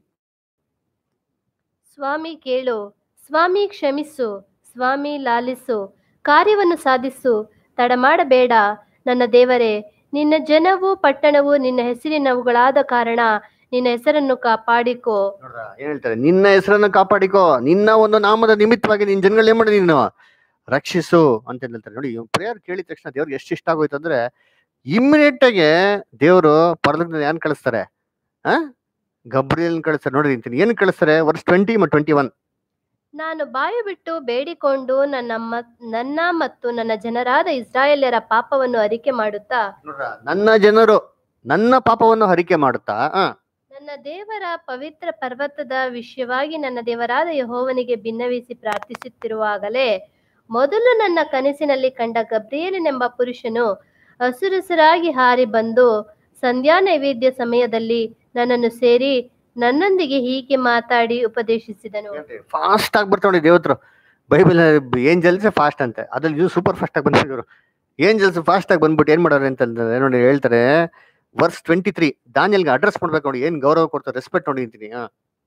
ಸ್ವಾಮಿ ಕೇಳು ಸ್ವಾಮಿ ಕ್ಷಮಿಸು ಸ್ವಾಮಿ ಲಾಲಿಸು ಕಾರ್ಯವನ್ನು ಸಾಧಿಸು ತಡಮಾಡಬೇಡ ನನ್ನ ದೇವರೇ ನಿನ್ನ ಜನವು ಪಟ್ಟಣವು ನಿನ್ನ ಹೆಸರಿನವುಗಳಾದ ಕಾರಣ ನಿನ್ನ ಹೆಸರನ್ನು ಕಾಪಾಡಿಕೋ ನೋಡ್ರ ಏನ್ ಹೇಳ್ತಾರೆ ನಿನ್ನ ಹೆಸರನ್ನು ಕಾಪಾಡಿಕೋ ನಿನ್ನ ಒಂದು ನಾಮದ ನಿಮಿತ್ತವಾಗಿ ನಿನ್ ಜನಗಳು ಏನ್ ಮಾಡಿ ನೀನು ರಕ್ಷಿಸು ಅಂತ ಹೇಳ್ತಾರೆ ನೋಡಿ ಪ್ರೇಯರ್ ಕೇಳಿದ ತಕ್ಷಣ ದೇವ್ರಿಗೆ ಎಷ್ಟು ಇಷ್ಟ ಆಗೋಯ್ತು ಅಂದ್ರೆ ಇಮ್ಮಿಡಿಯೇಟ್ ಆಗಿ ದೇವರು ಪರಲೋಕದಿಂದ ಏನ್ ಕಳಿಸ್ತಾರೆ ಆ ಗಬ್ರಿಯಲ್ ಕಳಿಸ್ತಾರೆ ನೋಡ್ರಿ ಅಂತೀನಿ ಏನ್ ಕಳಿಸ್ತಾರೆ ವರ್ಷ ಟ್ವೆಂಟಿ ಮತ್ತು ಟ್ವೆಂಟಿ ಒನ್ ನಾನು ಬಾಯಿ ಬಿಟ್ಟು ಬೇಡಿಕೊಂಡು ನನ್ನ ಮ- ನನ್ನ ಮತ್ತು ನನ್ನ ಜನರಾದ ಇಸ್ರಾಯೇಲ್ಯರ ಪಾಪವನ್ನು ಅರಿಕೆ ಮಾಡುತ್ತಾ ನೋಡ್ರ ನನ್ನ ಜನರು ನನ್ನ ಪಾಪವನ್ನು ಹರಿಕೆ ಮಾಡುತ್ತಾ ಆ ನನ್ನ ದೇವರ ಪವಿತ್ರ ಪರ್ವತದ ವಿಷಯವಾಗಿ ನನ್ನ ದೇವರಾದ ಯಹೋವನಿಗೆ ಭಿನ್ನವಿಸಿ ಪ್ರಾರ್ಥಿಸುತ್ತಿರುವಾಗಲೇ ಮೊದಲು ನನ್ನ ಕನಸಿನಲ್ಲಿ ಕಂಡ ಗಬ್ರಿಯೇಲನೆಂಬ ಪುರುಷನು ಹಸುರಸುರಾಗಿ ಹಾರಿ ಬಂದು ಸಂಧ್ಯಾ ನೈವೇದ್ಯ ಸಮಯದಲ್ಲಿ ನನ್ನನ್ನು ಸೇರಿ ನನ್ನೊಂದಿಗೆ ಹೀಗೆ ಮಾತಾಡಿ ಉಪದೇಶಿಸಿದನು ಫಾಸ್ಟ್ ಆಗಿ ಬರ್ತಾರೆ ನೋಡಿ ದೇವತ್ರು ಬೈಬಲ್ ಏಂಜಲ್ಸ್ ಫಾಸ್ಟ್ ಅಂತೆ ಅದ್ರಲ್ಲಿ ಇದು ಸೂಪರ್ ಫಾಸ್ಟ್ ಆಗಿ ಬಂದಿದ್ರು ಏಂಜಲ್ಸ್ ಫಾಸ್ಟ್ ಆಗಿ ಬಂದ್ಬಿಟ್ಟು ಏನ್ ಮಾಡೋರು ಅಂತಂದ್ರೆ ನೋಡಿ ಹೇಳ್ತಾರೆ ವರ್ಸ್ ಟ್ವೆಂಟಿ ತ್ರೀ ದಾನಿಯಲ್ಗೆ ಅಡ್ರೆಸ್ ಮಾಡ್ಬೇಕು ನೋಡಿ ಏನ್ ಗೌರವ ಕೊಡ್ತಾರೆ ರೆಸ್ಪೆಕ್ಟ್ ನೋಡಿ ಅಂತೀನಿ ಆ.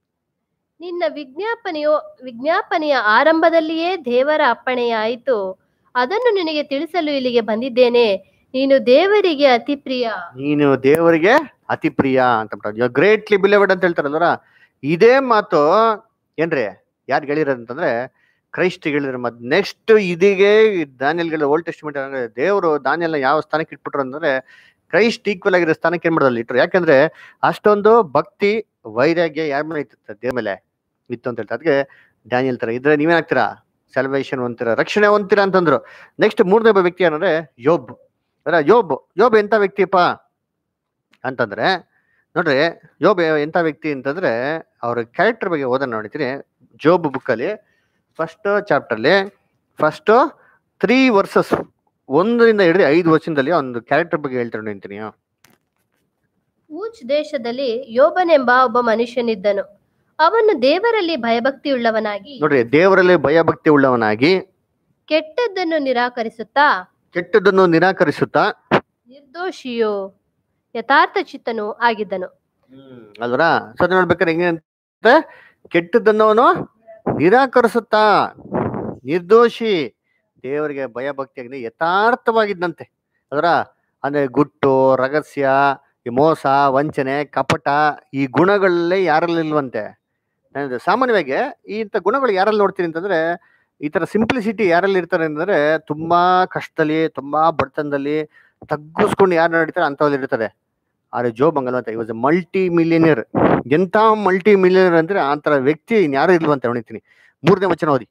ನಿನ್ನ ವಿಜ್ಞಾಪನೆಯು ವಿಜ್ಞಾಪನೆಯ ಆರಂಭದಲ್ಲಿಯೇ ದೇವರ ಅಪ್ಪಣೆಯಾಯಿತು ಅದನ್ನು ನಿನಗೆ ತಿಳಿಸಲು ಇಲ್ಲಿಗೆ ಬಂದಿದ್ದೇನೆ ನೀನು ದೇವರಿಗೆ ಅತಿ ಪ್ರಿಯ ನೀನು ದೇವರಿಗೆ ಅತಿ ಪ್ರಿಯ ಅಂತ ಗ್ರೇಟ್ಲಿ ಬಿಲೆವೆಡ್ ಅಂತ ಹೇಳ್ತಾರಲ್ವರ ಇದೇ ಮಾತು ಏನ್ರಿ ಯಾರು ಹೇಳಿರೋದಂತಂದ್ರೆ ಕ್ರೈಸ್ಟ್ ಹೇಳಿದ್ರೆ ಮತ್ ನೆಕ್ಸ್ಟ್ ಇದಿಗೆ ದಾನಿಯಲ್ಗಳ ಓಲ್ಡ್ ಟೆಸ್ಟಿಮೆಂಟ್ ಅಂದ್ರೆ ದೇವರು ದಾನಿಯಲ್ನ ಯಾವ ಸ್ಥಾನಕ್ಕೆ ಇಟ್ಬಿಟ್ರು ಅಂದ್ರೆ ಕ್ರೈಸ್ಟ್ ಈಕ್ವಲ್ ಆಗಿರೋ ಸ್ಥಾನಕ್ಕೆ ಏನ್ ಮಾಡೋದಲ್ಲಿ ಇಟ್ರು ಯಾಕಂದ್ರೆ ಅಷ್ಟೊಂದು ಭಕ್ತಿ ವೈರಾಗ್ಯ ಯಾರ ಮೇಲೆ ಇತ್ತು ದೇವ್ರ ಮೇಲೆ ಇತ್ತು ಅಂತ ಹೇಳ್ತಾರೆ ಅದಕ್ಕೆ ಡ್ಯಾನಿಯಲ್ ತರ ಇದ್ರೆ ನೀವೇನಾಗ್ತೀರಾ ಸೆಲೆಬ್ರೇಷನ್ ಹೊಂತೀರಾ ರಕ್ಷಣೆ ಹೊಂತೀರಾ ಅಂತಂದ್ರು ನೆಕ್ಸ್ಟ್ ಮೂರನೇ ಒಬ್ಬ ವ್ಯಕ್ತಿ ಏನಂದ್ರೆ ಯೋಬ್ ಅಲ್ಲ ಯೋಬ್ ಯೋಬ್ ಎಂತ ವ್ಯಕ್ತಿಪ್ಪ ಅಂತಂದ್ರೆ ನೋಡ್ರಿ ಯೋಬ್ ಎಂತ ವ್ಯಕ್ತಿ ಅಂತಂದ್ರೆ ಅವ್ರ ಕ್ಯಾರೆಕ್ಟರ್ ಬಗ್ಗೆ ಓದೋಣ ನೋಡಿತೀನಿ ಜೋಬ್ ಬುಕ್ಕಲ್ಲಿ ಫಸ್ಟ್ ಚಾಪ್ಟರ್ಲಿ ಫಸ್ಟ್ ತ್ರೀ ವರ್ಸಸ್ ಒಂದರಿಂದ ಹಿಡಿದು ಐದು ವರ್ಷದಲ್ಲಿ ಒಂದು ಕ್ಯಾರೆಕ್ಟರ್ ಬಗ್ಗೆ ಹೇಳ್ತಾರೆ ನೋಡ್ತೀನಿ ಊಚ್ ದೇಶದಲ್ಲಿ ಯೋಬನೆಂಬ ಒಬ್ಬ ಮನುಷ್ಯನಿದ್ದನು ಅವನು ದೇವರಲ್ಲಿ ಭಯಭಕ್ತಿಯುಳ್ಳವನಾಗಿ ನೋಡ್ರಿ ದೇವರಲ್ಲಿ ಭಯಭಕ್ತಿ ಉಳ್ಳವನಾಗಿ ಕೆಟ್ಟದ್ದನ್ನು ನಿರಾಕರಿಸುತ್ತಾ ಕೆಟ್ಟದನ್ನು ನಿರಾಕರಿಸುತ್ತಾ ನಿರ್ದೋಷಿಯು ಯಥಾರ್ಥ ಚಿತ್ತನು ಆಗಿದ್ದನು ಅಲ್ವರ ಸದ ನೋಡ್ಬೇಕಾದ್ರೆ ಹೆಂಗೆ ಅಂತ ಕೆಟ್ಟದನ್ನು ಅವನು ನಿರಾಕರಿಸುತ್ತಾ ನಿರ್ದೋಷಿ ದೇವರಿಗೆ ಭಯ ಭಕ್ತಿಯಾಗಿದೆ ಯಥಾರ್ಥವಾಗಿದ್ದಂತೆ ಅದರ ಅಂದ್ರೆ ಗುಟ್ಟು ರಹಸ್ಯ ಈ ಮೋಸ ವಂಚನೆ ಕಪಟ ಈ ಗುಣಗಳಲ್ಲೇ ಯಾರಲ್ಲಿ ಇಲ್ವಂತೆ ಅಂದ್ರೆ ಸಾಮಾನ್ಯವಾಗಿ ಈ ಇಂಥ ಗುಣಗಳು ಯಾರಲ್ಲಿ ನೋಡ್ತೀನಿ ಅಂತಂದ್ರೆ ಈ ತರ ಸಿಂಪ್ಲಿಸಿಟಿ ಯಾರಲ್ಲಿ ಇರ್ತಾರೆ ಅಂತಂದ್ರೆ ತುಂಬಾ ಕಷ್ಟದಲ್ಲಿ ತುಂಬಾ ಬಡತನದಲ್ಲಿ ತಗ್ಗಿಸ್ಕೊಂಡು ಯಾರು ನಡೀತಾರೆ ಅಂಥವ್ರು ಇರ್ತಾರೆ ಆದ್ರೆ ಜೋ ಬಂಗಲ್ ಅಂತ ಇವಾಜ್ ಮಲ್ಟಿ ಮಿಲಿಯನಿಯರ್ ಎಂತ ಮಲ್ಟಿ ಮಿಲಿಯನರ್ ಅಂದ್ರೆ ಆ ತರ ವ್ಯಕ್ತಿ ಇನ್ಯಾರು ಇಲ್ವಂತ ನೋಡಿತೀನಿ ಮೂರನೇ ವಚನ ಓದಿ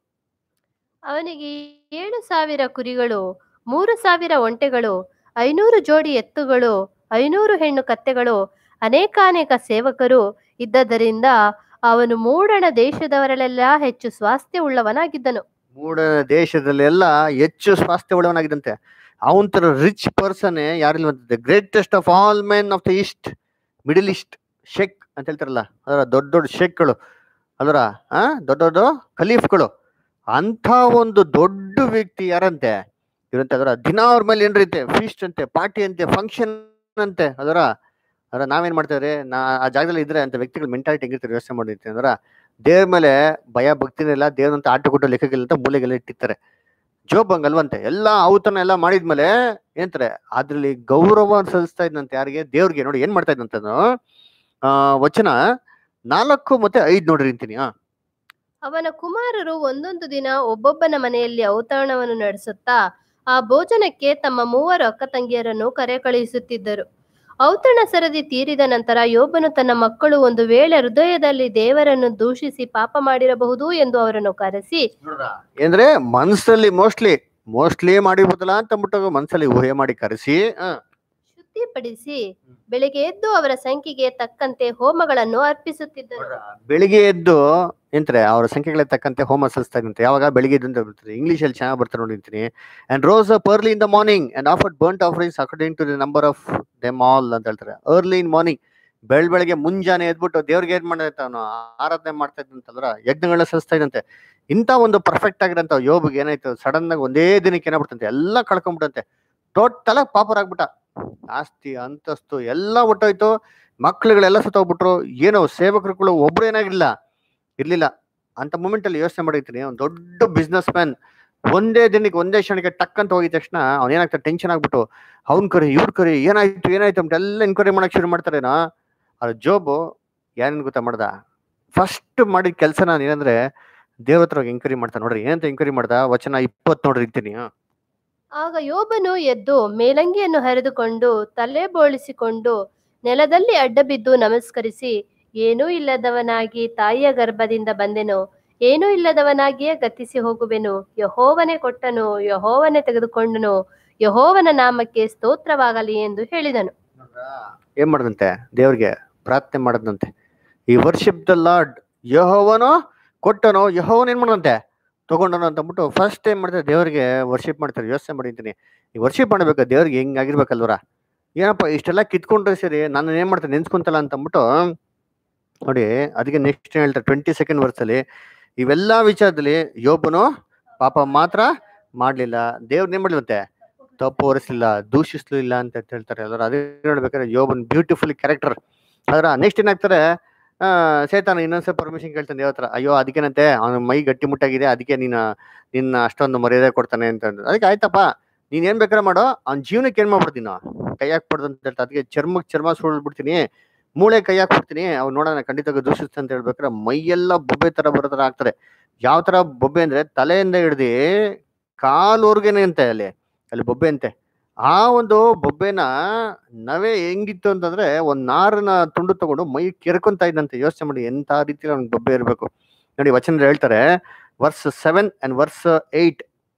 ಅವನಿಗೆ ಏಳು ಸಾವಿರ ಕುರಿಗಳು ಮೂರು ಸಾವಿರ ಒಂಟೆಗಳು ಐನೂರು ಜೋಡಿ ಎತ್ತುಗಳು ಐನೂರು ಹೆಣ್ಣು ಕತ್ತೆಗಳು ಅನೇಕಾನೇಕ ಸೇವಕರು ಇದ್ದದರಿಂದ ಅವನು ಮೂಡಣ ದೇಶದವರಲ್ಲೆಲ್ಲ ಹೆಚ್ಚು ಸ್ವಾಸ್ಥ್ಯ ಉಳ್ಳವನಾಗಿದ್ದನು ಮೂಡ ದೇಶದಲ್ಲೆಲ್ಲ ಹೆಚ್ಚು ಸ್ವಾಸ್ಥ್ಯ ಉಳ್ಳವನಾಗಿದ್ದಂತೆ ಅವನ್ ತರ ರಿಚ್ ಪರ್ಸನ್ ಯಾರಿಲ್ವಂತೆ greatest of all men of the east middle east sheikh ಅಂತ ಹೇಳ್ತಾರಲ್ಲ ಅದರ ದೊಡ್ಡ ದೊಡ್ಡ ಶೇಕ್ಗಳು ಅದರ ಆ ದೊಡ್ಡ ದೊಡ್ಡ ಖಲೀಫ್ಗಳು ಅಂತ ಒಂದು ದೊಡ್ಡ ವ್ಯಕ್ತಿ ಯಾರಂತೆ ಇರಂತೆ ಅದರ ದಿನ ಅವ್ರ ಮೇಲೆ ಏನ್ರೈತೆ ಫೀಸ್ಟ್ ಅಂತೆ ಪಾರ್ಟಿ ಅಂತೆ ಫಂಕ್ಷನ್ ಅಂತೆ ಅದರ ಅದರ ನಾವೇನ್ ಮಾಡ್ತಾರೆ ನಾ ಆ ಜಾಗದಲ್ಲಿ ಇದ್ರೆ ಅಂತ ವ್ಯಕ್ತಿಗಳು ಮೆಂಟಾಲಿಟಿ ಹೆಂಗಿರ್ತಾರೆ ಯೋಚನೆ ಮಾಡಿರ್ತೀನಿ ಅದರ ದೇವ್ರ ಮೇಲೆ ಭಯ ಭಕ್ತಿನೆಲ್ಲ ದೇವ್ರಂತ ಆಟ ಕೊಟ್ಟು ಲೆಕ್ಕಗಿಲ್ಲ ಅಂತ ಮೂಲೆಗೆಲ್ಲ ಇಟ್ಟಿರ್ತಾರೆ ಜೋಬ್ ಹಂಗಲ್ವಂತೆ ಎಲ್ಲ ಔತಣ ಎಲ್ಲ ಮಾಡಿದ್ಮೇಲೆ ಏನಂತಾರೆ ಅದ್ರಲ್ಲಿ ಗೌರವ ಸಲ್ಲಿಸ್ತಾ ಇದ್ದಂತೆ ಯಾರಿಗೆ ದೇವ್ರಿಗೆ ನೋಡಿ ಏನ್ ಮಾಡ್ತಾ ಇದ್ದಂತ ಆ ವಚನ ನಾಲ್ಕು ಮತ್ತೆ ಐದ್ ನೋಡ್ರಿ ಅಂತೀನಿ ಆ ಅವನ ಕುಮಾರರು ಒಂದೊಂದು ದಿನ ಒಬ್ಬೊಬ್ಬನ ಮನೆಯಲ್ಲಿ ಔತಣವನ್ನು ನಡೆಸುತ್ತಾ ಆ ಭೋಜನಕ್ಕೆ ತಮ್ಮ ಮೂವರು ಅಕ್ಕ ತಂಗಿಯರನ್ನು ಕರೆ ಕಳುಹಿಸುತ್ತಿದ್ದರು ಔತಣ ಸರದಿ ತೀರಿದ ನಂತರ ಯೋಬನು ತನ್ನ ಮಕ್ಕಳು ಒಂದು ವೇಳೆ ಹೃದಯದಲ್ಲಿ ದೇವರನ್ನು ದೂಷಿಸಿ ಪಾಪ ಮಾಡಿರಬಹುದು ಎಂದು ಅವರನ್ನು ಕರೆಸಿ ಅಂದ್ರೆ ಮನ್ಸಲ್ಲಿ ಮೋಸ್ಟ್ಲಿ ಮೋಸ್ಟ್ಲಿ ಮಾಡಿರ್ಬೋದಲ್ಲ ಅಂತ ಅಂದ್ಬಿಟ್ಟು ಮನ್ಸಲ್ಲಿ ಊಹೆ ಮಾಡಿ ಕರೆಸಿ ಆ, ತೃಪ್ತಿಪಡಿಸಿ ಬೆಳಿಗ್ಗೆ ಎದ್ದು ಅವರ ಸಂಖ್ಯೆಗೆ ತಕ್ಕಂತೆ ಹೋಮಗಳನ್ನು ಅರ್ಪಿಸುತ್ತಿದ್ದನು ಬೆಳಿಗ್ಗೆ ಎದ್ದು ಎಂತಾರೆ ಅವರ ಸಂಖ್ಯೆಗಳಿಗೆ ತಕ್ಕಂತೆ ಹೋಮ ಸಲ್ಲಿಸ್ತಾ ಇದ್ದಂತೆ ಯಾವಾಗ ಬೆಳಿಗ್ಗೆ ಎದ್ದು ಅಂತ ಬರ್ತದೆ ಇಂಗ್ಲಿಷ್ ಅಲ್ಲಿ ಚೆನ್ನಾಗಿ ಬರ್ತಾರೆ ನೋಡಿರ್ತೀನಿ and rose up early in the morning and offer burnt offerings according to the number of them all ಅಂತ ಹೇಳ್ತಾರೆ ಅರ್ಲಿ ಇನ್ ಮಾರ್ನಿಂಗ್ ಬೆಳ್ ಬೆಳಗ್ಗೆ ಮುಂಜಾನೆ ಎದ್ಬಿಟ್ಟು ದೇವ್ರಿಗೆ ಏನ್ ಮಾಡಿದ ಅವನು ಆರಾಧನೆ ಮಾಡ್ತಾ ಇದ್ದಂತಂದ್ರ ಯಜ್ಞಗಳನ್ನ ಸಲ್ಲಿಸ್ತಾ ಇದ್ದಂತೆ ಇಂಥ ಒಂದು ಪರ್ಫೆಕ್ಟ್ ಆಗಿರಂತ ಯೋಬಿಗೆ ಏನಾಯ್ತು ಸಡನ್ ಆಗಿ ಒಂದೇ ದಿನಕ್ಕೆ ಏನಾಗ್ಬಿಟ್ಟಂತೆ ಎಲ್ಲ ಕಳ್ಕೊಂಡ್ಬಿಟ್ಟಂತೆ ಟೋಟಲ್ ಆಗಿ ಪಾಪರ್ ಆಗ್ಬಿಟ್ಟ ಆಸ್ತಿ ಅಂತಸ್ತು ಎಲ್ಲ ಒಟ್ಟೋಯ್ತು ಮಕ್ಳುಗಳೆಲ್ಲ ಸುತ್ತೋಗ್ಬಿಟ್ರು ಏನೋ ಸೇವಕರುಗಳು ಒಬ್ರು ಏನಾಗಿರ್ಲಿಲ್ಲ ಇರ್ಲಿಲ್ಲ ಅಂತ ಮೂಮೆಂಟ್ ಅಲ್ಲಿ ಯೋಚನೆ ಮಾಡಿರ್ತೀನಿ ಒಂದು ದೊಡ್ಡ ಬಿಸ್ನೆಸ್ ಮ್ಯಾನ್ ಒಂದೇ ದಿನಕ್ಕೆ ಒಂದೇ ಕ್ಷಣಕ್ಕೆ ಟಕ್ ಅಂತ ಹೋಗಿದ ತಕ್ಷಣ ಅವ್ನು ಏನಾಗ್ತಾರೆ ಟೆನ್ಷನ್ ಆಗ್ಬಿಟ್ಟು ಅವ್ನ್ ಕರಿ ಇವ್ರ ಕರಿ ಏನಾಯ್ತು ಏನಾಯ್ತು ಅಂತ ಎಲ್ಲ ಎನ್ಕ್ವೈರಿ ಮಾಡಕ್ ಶುರು ಮಾಡ್ತಾರೇನೋ ಅದು ಜೋಬು ಏನೇನ್ ಗೊತ್ತಾ ಮಾಡ್ದ ಫಸ್ಟ್ ಮಾಡಿದ ಕೆಲಸನ ಏನಂದ್ರೆ ದೇವ್ರ ಹತ್ರ ಎಂಕ್ವೈರಿ ಮಾಡ್ತಾ ನೋಡ್ರಿ ಏನಂತ ಎಂಕ್ವೈರಿ ಮಾಡ್ದ ವಚನ ಇಪ್ಪತ್ ನೋಡ್ರಿ ಇರ್ತೀನಿ ಆಗ ಯೋಬನು ಎದ್ದು ಮೇಲಂಗಿಯನ್ನು ಹರಿದುಕೊಂಡು ತಲೆ ಬೋಳಿಸಿಕೊಂಡು ನೆಲದಲ್ಲಿ ಅಡ್ಡಬಿದ್ದು ನಮಸ್ಕರಿಸಿ ಏನೂ ಇಲ್ಲದವನಾಗಿ ತಾಯಿಯ ಗರ್ಭದಿಂದ ಬಂದೆನು ಏನೂ ಇಲ್ಲದವನಾಗಿಯೇ ಗತಿಸಿ ಹೋಗುವೆನು ಯಹೋವನೇ ಕೊಟ್ಟನು ಯಹೋವನೇ ತೆಗೆದುಕೊಂಡನು ಯಹೋವನ ನಾಮಕ್ಕೆ ಸ್ತೋತ್ರವಾಗಲಿ ಎಂದು ಹೇಳಿದನು ಏನ್ ಮಾಡದಂತೆ ದೇವ್ರಿಗೆ ಪ್ರಾರ್ಥನೆ ಮಾಡದಂತೆ ಈ ವರ್ಷಿಪ್ ದ ಲಾರ್ಡ್ ಯಹೋವನು ಕೊಟ್ಟನೋ ಯಹೋವನ್ ಏನ್ ಮಾಡದಂತೆ ತಗೊಂಡನು ಅಂತ ಅಂದ್ಬಿಟ್ಟು ಫಸ್ಟ್ ಟೈಮ್ ಮಾಡ್ತಾರೆ ದೇವ್ರಿಗೆ ವರ್ಷಿಪ್ ಮಾಡ್ತಾರೆ ಯೋಚನೆ ಮಾಡಿದ್ದೀನಿ ಈ ವರ್ಷಿಪ್ ಮಾಡ್ಬೇಕು ದೇವ್ರಿಗೆ ಹೆಂಗ್ ಆಗಿರ್ಬೇಕಲ್ವರ ಏನಪ್ಪ ಇಷ್ಟೆಲ್ಲ ಕಿತ್ಕೊಂಡ್ರೆ ಸರಿ ನಾನು ಏನ್ ಮಾಡ್ತೇನೆ ನೆನ್ಸ್ಕೊಂತಲ್ಲ ಅಂತ ಅಂದ್ಬಿಟ್ಟು ನೋಡಿ ಅದಕ್ಕೆ ನೆಕ್ಸ್ಟ್ ಹೇಳ್ತಾರೆ ಟ್ವೆಂಟಿ ಸೆಕೆಂಡ್ ವರ್ಷಲ್ಲಿ ಇವೆಲ್ಲಾ ವಿಚಾರದಲ್ಲಿ ಯೋಬನು ಪಾಪ ಮಾತ್ರ ಮಾಡ್ಲಿಲ್ಲ ದೇವ್ರನ್ನ ಏನ್ ಮಾಡ್ಲಿಲ್ಲಂತೆ ತಪ್ಪು ಹೊರಿಸಲಿಲ್ಲ ದೂಷಿಸ್ಲಿಲ್ಲ ಅಂತ ಹೇಳ್ತಾರೆ ಎಲ್ಲರೂ ಅದೇ ನೋಡ್ಬೇಕಾದ್ರೆ ಯೋಬನ್ ಬ್ಯೂಟಿಫುಲ್ ಕ್ಯಾರೆಕ್ಟರ್ ಅದ್ರ ನೆಕ್ಸ್ಟ್ ಏನಾಗ್ತಾರೆ ಆ ಸೇತಾನ ಇನ್ನೊಂದ್ಸಲ ಪರ್ಮಿಷನ್ ಕೇಳ್ತಾನೆ ದೇವ್ರ ಹತ್ರ ಅಯ್ಯೋ ಅದಕ್ಕೇನಂತೆ ಅವನ ಮೈ ಗಟ್ಟಿ ಮುಟ್ಟಾಗಿದೆ ಅದಕ್ಕೆ ನೀನ ನಿನ್ನ ಅಷ್ಟೊಂದು ಮರ್ಯಾದೆ ಕೊಡ್ತಾನೆ ಅಂತ ಅಂದ್ರು. ಅದಕ್ಕೆ ಆಯ್ತಪ್ಪ ನೀನ್ ಏನ್ ಬೇಕಾದ್ರೆ ಮಾಡೋ ಅವ್ನ ಜೀವನಕ್ಕೆ ಏನ್ ಮಾಡ್ಬಿಡ್ತೀನಿ ನಾವು ಕೈ ಹಾಕ್ಬಾರ್ದು ಅಂತ ಹೇಳ್ತಾ ಅದಕ್ಕೆ ಚರ್ಮಕ್ಕೆ ಚರ್ಮ ಸುಳ್ಬಿಡ್ತೀನಿ ಮೂಳೆ ಕೈ ಹಾಕ್ಬಿಡ್ತೀನಿ ಅವ್ನು ನೋಡೋಣ ಖಂಡಿತ ದೂಷಿಸ್ತ ಅಂತ ಹೇಳ್ಬೇಕಾದ್ರೆ ಮೈಯೆಲ್ಲ ಬೊಬ್ಬೆ ತರ ಬರೋ ತರ ಆಗ್ತಾರೆ ಯಾವ ತರ ಬೊಬ್ಬೆ ಅಂದ್ರೆ ತಲೆಯಿಂದ ಹಿಡ್ದು ಕಾಲೋರ್ಗೆನೆ ಅಂತೆ ಅಲ್ಲಿ ಅಲ್ಲಿ ಬೊಬ್ಬೆ ಅಂತೆ ಆ ಒಂದು ಬೊಬ್ಬೆನ ನವೆ ಹೆಂಗಿತ್ತು ಅಂತಂದ್ರೆ ಒಂದ್ ನಾರನ ತುಂಡು ತಗೊಂಡು ಮೈ ಕೆರ್ಕೊಂತ ಇದ್ದಂತೆ ಯೋಚನೆ ಮಾಡಿ ಎಂತ ರೀತಿ ಅವ್ನಿಗೆ ಬೊಬ್ಬೆ ಇರಬೇಕು ನೋಡಿ ವಚನ ಹೇಳ್ತಾರೆ verse seven and verse eight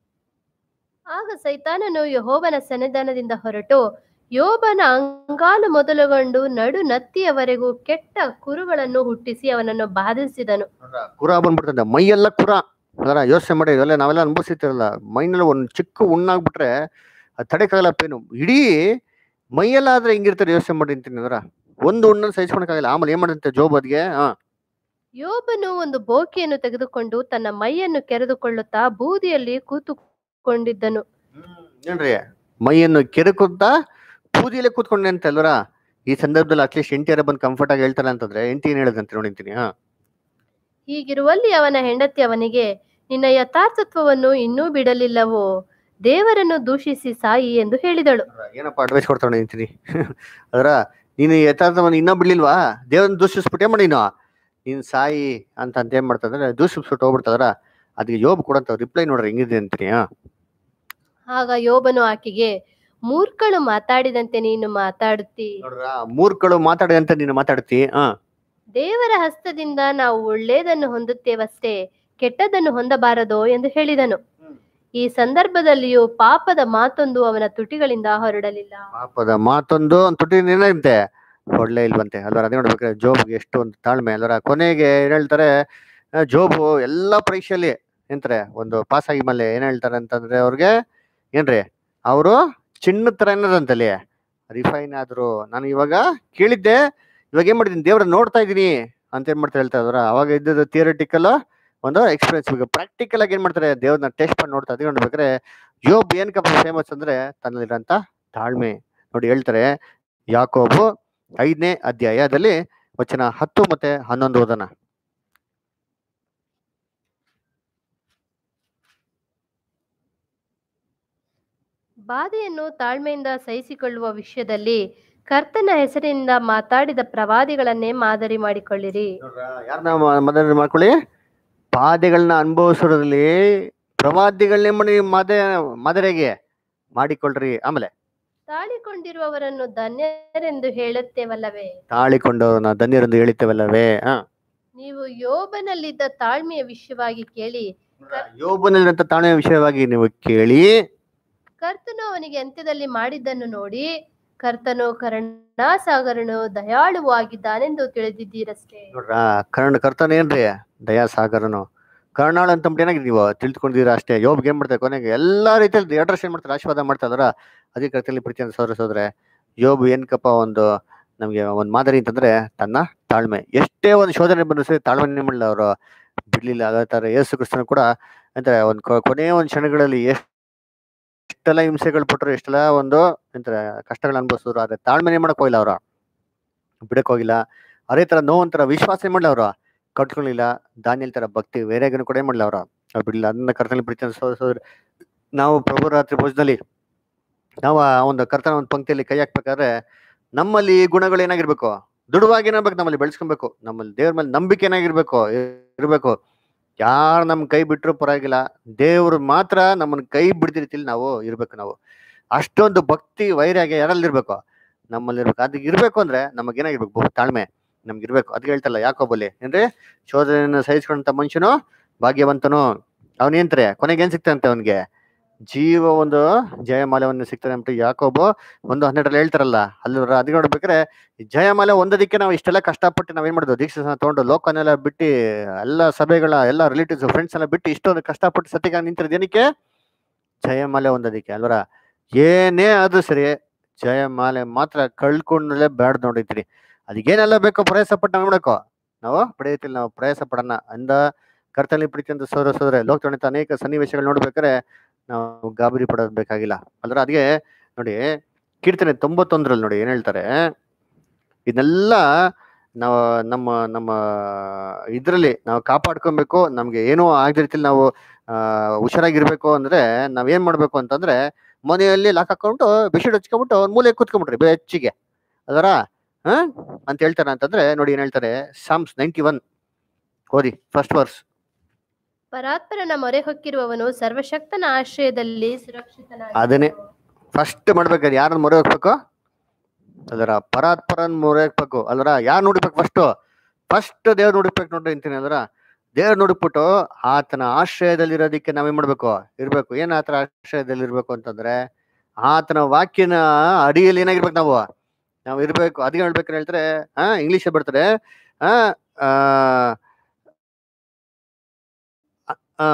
ಆಗ ಸೈತಾನನು ಯಹೋವನ ಸನ್ನಿಧಾನದಿಂದ ಹೊರಟು ಯೋಬನ ಅಂಗಾಲು ಮೊದಲುಗೊಂಡು ನಡು ನತ್ತಿಯವರೆಗೂ ಕೆಟ್ಟ ಕುರುಗಳನ್ನು ಹುಟ್ಟಿಸಿ ಅವನನ್ನು ಬಾಧಿಸಿದನು ಕುರ ಬಂದ್ಬಿಡ್ತದೆ ಮೈಯೆಲ್ಲ ಕುರ ಅದರ ಯೋಚನೆ ಮಾಡಿ ಇವೆಲ್ಲ ನಾವೆಲ್ಲ ಅನುಭವಿಸಿರ್ತಿರಲ್ಲ ಮೈನಲ್ಲಿ ಒಂದು ಚಿಕ್ಕ ಹುಣ್ಣಾಗ್ಬಿಟ್ರೆ ಅದು ತಡೆಕಾಗಲ್ಲ ಪೇನು ಇಡೀ ಮೈಯೆಲ್ಲ ಆದ್ರೆ ಹಿಂಗಿರ್ತಾರೆ ಯೋಚನೆ ಮಾಡಿ ಅಂತೀನಿ ಅದರ ಒಂದು ಹುಣ್ಣನ್ನು ಸಹಿಸ್ಕೊಳಕ್ಕಾಗಲ್ಲ ಆಮೇಲೆ ಏನ್ ಮಾಡಂತೆ ಜೋಬ್ ಅದ್ಗೆ ಹಾ ಯೋಬನು ಒಂದು ಬೋಕಿಯನ್ನು ತೆಗೆದುಕೊಂಡು ತನ್ನ ಮೈಯನ್ನು ಕೆರೆದುಕೊಳ್ಳುತ್ತಾ ಬೂದಿಯಲ್ಲಿ ಕೂತುಕೊಂಡಿದ್ದನು ಏನ್ರಿ ಮೈಯನ್ನು ಕೆರಕುತ್ತ ಬೂದಿಯಲ್ಲೇ ಕೂತ್ಕೊಂಡೆ ಅಂತ ಅಲ್ವರ ಈ ಸಂದರ್ಭದಲ್ಲಿ ಅಟ್ಲೀಸ್ಟ್ ಎಂಟಿಯಾರ ಬಂದು ಕಂಫರ್ಟ್ ಆಗಿ ಹೇಳ್ತಾರೆ ಅಂತಂದ್ರೆ ಎಂಟಿ ಏನ್ ಹೇಳದಂತೆ ನೋಡಿಂತೀನಿ ಹಾ ಹೀಗಿರುವಲ್ಲಿ ಅವನ ಹೆಂಡತಿ ಅವನಿಗೆ ನಿನ್ನ ಯಥಾರ್ಥತ್ವವನ್ನು ಇನ್ನೂ ಬಿಡಲಿಲ್ಲವೋ ದೇವರನ್ನು ದೂಷಿಸಿ ಸಾಯಿ ಎಂದು ಹೇಳಿದಳು ಏನಪ್ಪ ಅಡ್ವೈಸ್ ಕೊಡ್ತಾನೆ ನಿಂತೀನಿ ಅದರ ನೀನು ಯಥಾರ್ಥವನ್ನು ಇನ್ನೂ ಬಿಡ್ಲಿಲ್ವಾ ದೇವ್ರನ್ನ ದೂಷಿಸ್ಬಿಟ್ಟೆ ಮಾಡಿ ನೀನು ನೀನ್ ಸಾಯಿ ಅಂತ ಅಂತ ಏನ್ ಮಾಡ್ತಂದ್ರೆ ದೂಷಿಸ್ಬಿಟ್ಟು ಹೋಗ್ಬಿಡ್ತದ್ರ ಅದಕ್ಕೆ ಯೋಬ್ ಕೊಡಂತ ರಿಪ್ಲೈ ನೋಡ್ರಿ ಹೆಂಗಿದೆ ಅಂತೀನಿ ಹಾ ಆಗ ಯೋಬನು ಆಕೆಗೆ ಮೂರ್ಖಳು ಮಾತಾಡಿದಂತೆ ನೀನು ಮಾತಾಡುತ್ತಿ ನೋಡ್ರ ಮೂರ್ಖಳು ಮಾತಾಡಿದಂತ ನೀನು ಮಾತಾಡ್ತಿ ಹಾ ದೇವರ ಹಸ್ತದಿಂದ ನಾವು ಒಳ್ಳೆಯದನ್ನು ಹೊಂದುತ್ತೇವಷ್ಟೇ ಕೆಟ್ಟದನ್ನು ಹೊಂದಬಾರದೋ ಎಂದು ಹೇಳಿದನು ಈ ಸಂದರ್ಭದಲ್ಲಿಯೂ ಪಾಪದ ಮಾತೊಂದು ಅವನ ತುಟಿಗಳಿಂದ ಹೊರಡಲಿಲ್ಲ ಪಾಪದ ಮಾತೊಂದು ಒಂದು ತುಟಿ ಏನಾಗುತ್ತೆ ಒಳ್ಳೆ ಇಲ್ವಂತೆ ಅಲ್ವರ ಅದೇ ನೋಡ್ಬೇಕಾದ್ರೆ ಜೋಬ್ಗೆ ಎಷ್ಟು ಒಂದು ತಾಳ್ಮೆ ಅಲ್ವರ ಕೊನೆಗೆ ಏನ್ ಹೇಳ್ತಾರೆ ಆ, ಜೋಬು ಎಲ್ಲ ಪರೀಕ್ಷೆಯಲ್ಲಿ ಎಂತಾರೆ ಒಂದು ಪಾಸ್ ಆಗಿ ಮೇಲೆ ಏನ್ ಹೇಳ್ತಾರೆ ಅಂತಂದ್ರೆ ಅವ್ರಿಗೆ ಏನ್ರಿ ಅವರು ಚಿನ್ನದ ತರ ಏನದಂತಲ್ಲಿ ರಿಫೈನ್ ಆದ್ರು ನಾನು ಇವಾಗ ಕೇಳಿದ್ದೆ ಇವಾಗ ಏನ್ ಮಾಡಿದೀನಿ ದೇವ್ರ ನೋಡ್ತಾ ಇದೀನಿ ಅಂತ ಏನ್ ಮಾಡ್ತಾರೆ ಹೇಳ್ತಾ ಇದ್ರ ಅವಾಗ ಇದ್ದದ್ದು ಥಿಯರಿಟಿಕಲ್ ಒಂದು ಎಕ್ಸ್ಪೀರಿಯನ್ಸ್ ಇವಾಗ ಪ್ರಾಕ್ಟಿಕಲ್ ಆಗಿ ಏನ್ ಮಾಡ್ತಾರೆ ದೇವ್ರನ್ನ ಟೆಸ್ಟ್ ಮಾಡಿ ನೋಡ್ತಾ ಅದಕ್ಕೆ ನೋಡ್ಬೇಕಾದ್ರೆ ಯೋಬ್ ಏನಕ್ಕಪ್ಪ ಫೇಮಸ್ ಅಂದ್ರೆ ತನ್ನಲ್ಲಿರಂತ ತಾಳ್ಮೆ ನೋಡಿ ಹೇಳ್ತಾರೆ ಯಾಕೋಬು ಐದನೇ ಅಧ್ಯಾಯದಲ್ಲಿ ವಚನ ಹತ್ತು ಮತ್ತೆ ಹನ್ನೊಂದು ಓದನ ಬಾಧೆಯನ್ನು ತಾಳ್ಮೆಯಿಂದ ಸಹಿಸಿಕೊಳ್ಳುವ ವಿಷಯದಲ್ಲಿ ಕರ್ತನ ಹೆಸರಿನಿಂದ ಮಾತಾಡಿದ ಪ್ರವಾದಿಗಳನ್ನೇ ಮಾದರಿ ಮಾಡಿಕೊಳ್ಳಿರಿ ಯಾರನ್ನ ಮದನ ಮಾಡ್ಕೊಳ್ಳಿ ಬಾಧೆಗಳನ್ನ ಅನುಭವಿಸೋದ್ರಲ್ಲಿ ಪ್ರವಾದಿಗಳನ್ನೇ ಮಾಡಿ ಮದ ಮದರೆಗೆ ಮಾಡಿಕೊಳ್ಳ್ರಿ ಆಮೇಲೆ ತಾಳಿಕೊಂಡಿರುವವರನ್ನು ಧನ್ಯರೆಂದು ಹೇಳುತ್ತೇವಲ್ಲವೇ ತಾಳಿಕೊಂಡವ್ರನ್ನ ಧನ್ಯರೆಂದು ಹೇಳಿತೇವಲ್ಲವೇ ಹಾ ನೀವು ಯೋಬನಲ್ಲಿದ್ದ ತಾಳ್ಮೆಯ ವಿಷಯವಾಗಿ ಕೇಳಿ ಯೋಬನಲ್ಲಿರಂತ ತಾಳ್ಮೆ ವಿಷಯವಾಗಿ ನೀವು ಕೇಳಿ ಕರ್ತನು ಅವನಿಗೆ ಅಂತ್ಯದಲ್ಲಿ ಮಾಡಿದ್ದನ್ನು ನೋಡಿ ಕರ್ತನು ಕರುಣಾಸಾಗರನು ದಯಾಳುವು ಆಗಿದ್ದಾನೆಂದು ತಿಳಿದಿದ್ದೀರಷ್ಟೇ ನೋಡ್ರ ಕರ್ಣ ಕರ್ತನ ಏನ್ರಿ ದಯಾಸಾಗರನು ಕರ್ನಾಳ ಅಂತ ಏನಾಗಿದೆ ನೀವು ತಿಳ್ಕೊಂಡಿದ್ದೀರಾ ಅಷ್ಟೇ ಯೋಬ್ಗೆ ಏನ್ ಮಾಡ್ತಾರೆ ಕೊನೆಗೆ ಎಲ್ಲಾ ರೀತಿಯಲ್ಲಿ ಅಡ್ರೆಸ್ ಏನ್ ಮಾಡ್ತಾರೆ ಆಶೀರ್ವಾದ ಮಾಡ್ತಾ ಇದಾರ ಅದೇ ಕರ್ತನಲ್ಲಿ ಪ್ರೀತಿ ಅಂತ ಸೋದರ ಸೋದ್ರೆ ಯೋಬ್ ಏನ್ಕಪ್ಪ ಒಂದು ನಮ್ಗೆ ಒಂದ್ ಮಾದರಿ ಅಂತಂದ್ರೆ ತನ್ನ ತಾಳ್ಮೆ ಎಷ್ಟೇ ಒಂದು ಶೋಧನೆ ಬಂದ್ರು ಸರಿ ತಾಳ್ಮೆ ಮಾಡಲಿಲ್ಲ ಅವರು ಬಿಡ್ಲಿಲ್ಲ ಅದೇ ತರ ಯೇಸು ಕ್ರಿಸ್ತನು ಕೂಡ ಅಂದ್ರೆ ಒಂದ್ ಕೊ- ಕೊನೆಯ ಒಂದ್ ಕ್ಷಣಗಳಲ್ಲಿ ಎಷ್ಟ್ ಎಷ್ಟೆಲ್ಲ ಹಿಂಸೆಗಳು ಪಟ್ರು ಎಷ್ಟೆಲ್ಲ ಒಂದು ಎಂತಾರೆ ಕಷ್ಟಗಳು ಅನುಭವಿಸಿದ್ರು ಆದ್ರೆ ತಾಳ್ಮೆನೆ ಮಾಡಕ್ ಹೋಗಿಲ್ಲ ಅವ್ರು ಬಿಡಕ್ ಹೋಗಿಲ್ಲ ಅದೇ ತರ ನೋವಂತರ ವಿಶ್ವಾಸ ಏನ್ ಮಾಡ್ಲ ಅವ್ರು ಕಟ್ಕೊಳ್ಳಿಲ್ಲ ದಾನಿಯಲ್ ತರ ಭಕ್ತಿ ಬೇರೆಗನು ಕೂಡ ಏನ್ ಮಾಡ್ಲ ಅವ್ರು ಅವ್ರು ಬಿಡ್ಲಿಲ್ಲ ಅದನ್ನ ಕರ್ತನಲ್ಲಿ ಪ್ರೀತಿ ಅಂತ ಸೋದರ ಸೋದರಿ ನಾವು ಪ್ರಭು ರಾತ್ರಿ ಭೋಜನದಲ್ಲಿ ನಾವು ಆ ಒಂದು ಕರ್ತನ ಒಂದು ಪಂಕ್ತಿಯಲ್ಲಿ ಕೈ ಹಾಕ್ಬೇಕಾದ್ರೆ ನಮ್ಮಲ್ಲಿ ಈ ಗುಣಗಳು ಏನಾಗಿರ್ಬೇಕು ದುಡುವಾಗಿ ಏನಾಗ್ಬೇಕು ನಮ್ಮಲ್ಲಿ ಬೆಳೆಸ್ಕೊಬೇಕು ನಮ್ಮಲ್ಲಿ ದೇವ್ರ ಮೇಲೆ ನಂಬಿಕೆ ಏನಾಗಿರ್ಬೇಕು ಇರ್ಬೇಕು ಯಾರು ನಮ್ ಕೈ ಬಿಟ್ರು ಪರವಾಗಿಲ್ಲ ದೇವ್ರು ಮಾತ್ರ ನಮ್ಮನ್ನ ಕೈ ಬಿಡ್ದ ರೀತಿಲಿ ನಾವು ಇರ್ಬೇಕು ನಾವು ಅಷ್ಟೊಂದು ಭಕ್ತಿ ವೈರಾಗ್ಯ ಯಾರಲ್ಲಿ ಇರ್ಬೇಕು ನಮ್ಮಲ್ಲಿ ಇರ್ಬೇಕು ಅದು ಇರ್ಬೇಕು ಅಂದ್ರೆ ನಮಗೆ ಏನಾಗಿರ್ಬೇಕು ಬಹು ತಾಳ್ಮೆ ನಮ್ಗೆ ಇರ್ಬೇಕು ಅದ್ ಹೇಳ್ತಲ್ಲ ಯಾಕೋಬಲ್ಲಿ ಏನ್ರಿ ಶೋಧನೆಯನ್ನು ಸಹಿಸ್ಕೊಂಡಂತ ಮನುಷ್ಯನು ಭಾಗ್ಯವಂತನು ಅವನೇಂತಾರೆ ಕೊನೆಗೆ ಏನ್ ಸಿಗ್ತಾನಂತೆ ಅವನ್ಗೆ ಜೀವ ಒಂದು ಜಯಮಾಲೆವನ್ನು ಸಿಗ್ತಾನೆ ಅಂತ ಯಾಕೋಬು ಒಂದು ಹನ್ನೆರಡರಲ್ಲಿ ಹೇಳ್ತಾರಲ್ಲ ಅಲ್ಲಿ ಅದು ನೋಡ್ಬೇಕಾದ್ರೆ ಈ ಜಯಮಾಲೆ ಒಂದದಕ್ಕೆ ನಾವು ಇಷ್ಟೆಲ್ಲ ಕಷ್ಟಪಟ್ಟು ನಾವೇನ್ ಮಾಡಿದ್ವು ದೀಕ್ಷೆ ತಗೊಂಡು ಲೋಕನೆಲ್ಲ ಬಿಟ್ಟು ಎಲ್ಲ ಸಭೆಗಳ ಎಲ್ಲ ರಿಲೇಟಿವ್ಸ್ ಫ್ರೆಂಡ್ಸ್ ಎಲ್ಲ ಬಿಟ್ಟು ಇಷ್ಟೊಂದು ಕಷ್ಟಪಟ್ಟು ಸತ್ಯಗ ನಿಂತಿರೋದು ಏನಕ್ಕೆ ಜಯಮಾಲೆ ಒಂದದಕ್ಕೆ ಅಲ್ವರ ಏನೇ ಆದ್ರೂ ಸರಿ ಜಯಮಾಲೆ ಮಾತ್ರ ಕಳ್ಕೊಂಡಲೇ ಬ್ಯಾಡ್ ನೋಡಿದ್ರಿ ಅದಕ್ಕೇನೆಲ್ಲ ಬೇಕೋ ಪ್ರಯಾಸ ಪಟ್ಟು ನಾವು ಮಾಡಕೋ ನಾವು ಪಡೆಯುತ್ತಿಲ್ಲ ನಾವು ಪ್ರಯಾಸ ಪಡೋಣ ಅಂದ ಕರ್ತನಲ್ಲಿ ಪ್ರೀತಿ ಅಂತ ಸೋದರ ಸೋದರ ಲೋಕತಣಿತ ಅನೇಕ ಸನ್ನಿವೇಶಗಳು ನೋಡ್ಬೇಕಾದ್ರೆ ನಾವು ಗಾಬರಿ ಪಡೋದ್ ಬೇಕಾಗಿಲ್ಲ ಅಲ್ರ ಅದಕ್ಕೆ ನೋಡಿ ಕೀರ್ತನೆ ತೊಂಬತ್ತೊಂದರಲ್ಲಿ ನೋಡಿ ಏನ್ ಹೇಳ್ತಾರೆ ಇದನ್ನೆಲ್ಲ ನಾವು ನಮ್ಮ ನಮ್ಮ ಇದ್ರಲ್ಲಿ ನಾವು ಕಾಪಾಡ್ಕೊಬೇಕು ನಮ್ಗೆ ಏನೂ ಆಗದ ರೀತಿಲಿ ನಾವು ಆ ಹುಷಾರಾಗಿರ್ಬೇಕು ಅಂದ್ರೆ ನಾವ್ ಏನ್ ಮಾಡ್ಬೇಕು ಅಂತಂದ್ರೆ ಮನೆಯಲ್ಲಿ ಲಾಕ್ ಹಾಕೊಂಡು ಬೆಡ್ಶೀಟ್ ಹಚ್ಕೊಂಡ್ಬಿಟ್ಟು ಅವ್ರ ಮೂಲೆ ಕೂತ್ಕೊಂಡ್ಬಿಟ್ರಿ ಬೆಚ್ಚಿಗೆ ಅದರ ಹ ಅಂತ ಹೇಳ್ತಾರೆ ಅಂತಂದ್ರೆ ನೋಡಿ ಏನ್ ಹೇಳ್ತಾರೆ ಸಾಮ್ಸ್ ನೈಂಟಿ ಒನ್ ಓದಿ ಫಸ್ಟ್ ವರ್ಸ್ ಪರಾತ್ಪರನ ಮೊರೆ ಹೊಕ್ಕಿರುವವನು ಸರ್ವಶಕ್ತನ ಆಶ್ರಯದಲ್ಲಿ ಸುರಕ್ಷಿತನಾಗಿರುವನು. ಅದನ್ನೇ. ಫಸ್ಟ್ ಮಾಡ್ಬೇಕಾದ್ರೆ ಯಾರನ್ನ ಮೊರೆ ಹೋಗ್ಬೇಕು ಅದರ ಪರಾತ್ಪರನ್ ಮೊರೆ ಹೋಗ್ಬೇಕು ಅಲ್ರ ಯಾರು ನೋಡ್ಬೇಕು ಫಸ್ಟ್ ಫಸ್ಟ್ ದೇವ್ರ ನೋಡ್ಬೇಕು ನೋಡ್ರಿ ಅಂತೀನಿ ಅಲ್ರ ದೇವ್ರ ನೋಡ್ಬಿಟ್ಟು ಆತನ ಆಶ್ರಯದಲ್ಲಿ ಇರೋದಕ್ಕೆ ನಾವೇನ್ ಮಾಡ್ಬೇಕು ಇರ್ಬೇಕು ಏನ್ ಆತರ ಆಶ್ರಯದಲ್ಲಿ ಇರ್ಬೇಕು ಅಂತಂದ್ರೆ ಆತನ ವಾಕ್ಯನ ಅಡಿಯಲ್ಲಿ ಏನಾಗಿರ್ಬೇಕು ನಾವು ನಾವು ಇರ್ಬೇಕು ಅದೇ ಹೇಳ್ಬೇಕಾದ್ರೆ ಹೇಳ್ತಾರೆ ಆ ಇಂಗ್ಲಿಷ್ ಬರ್ತಾರೆ ಆ ಆ, ಆ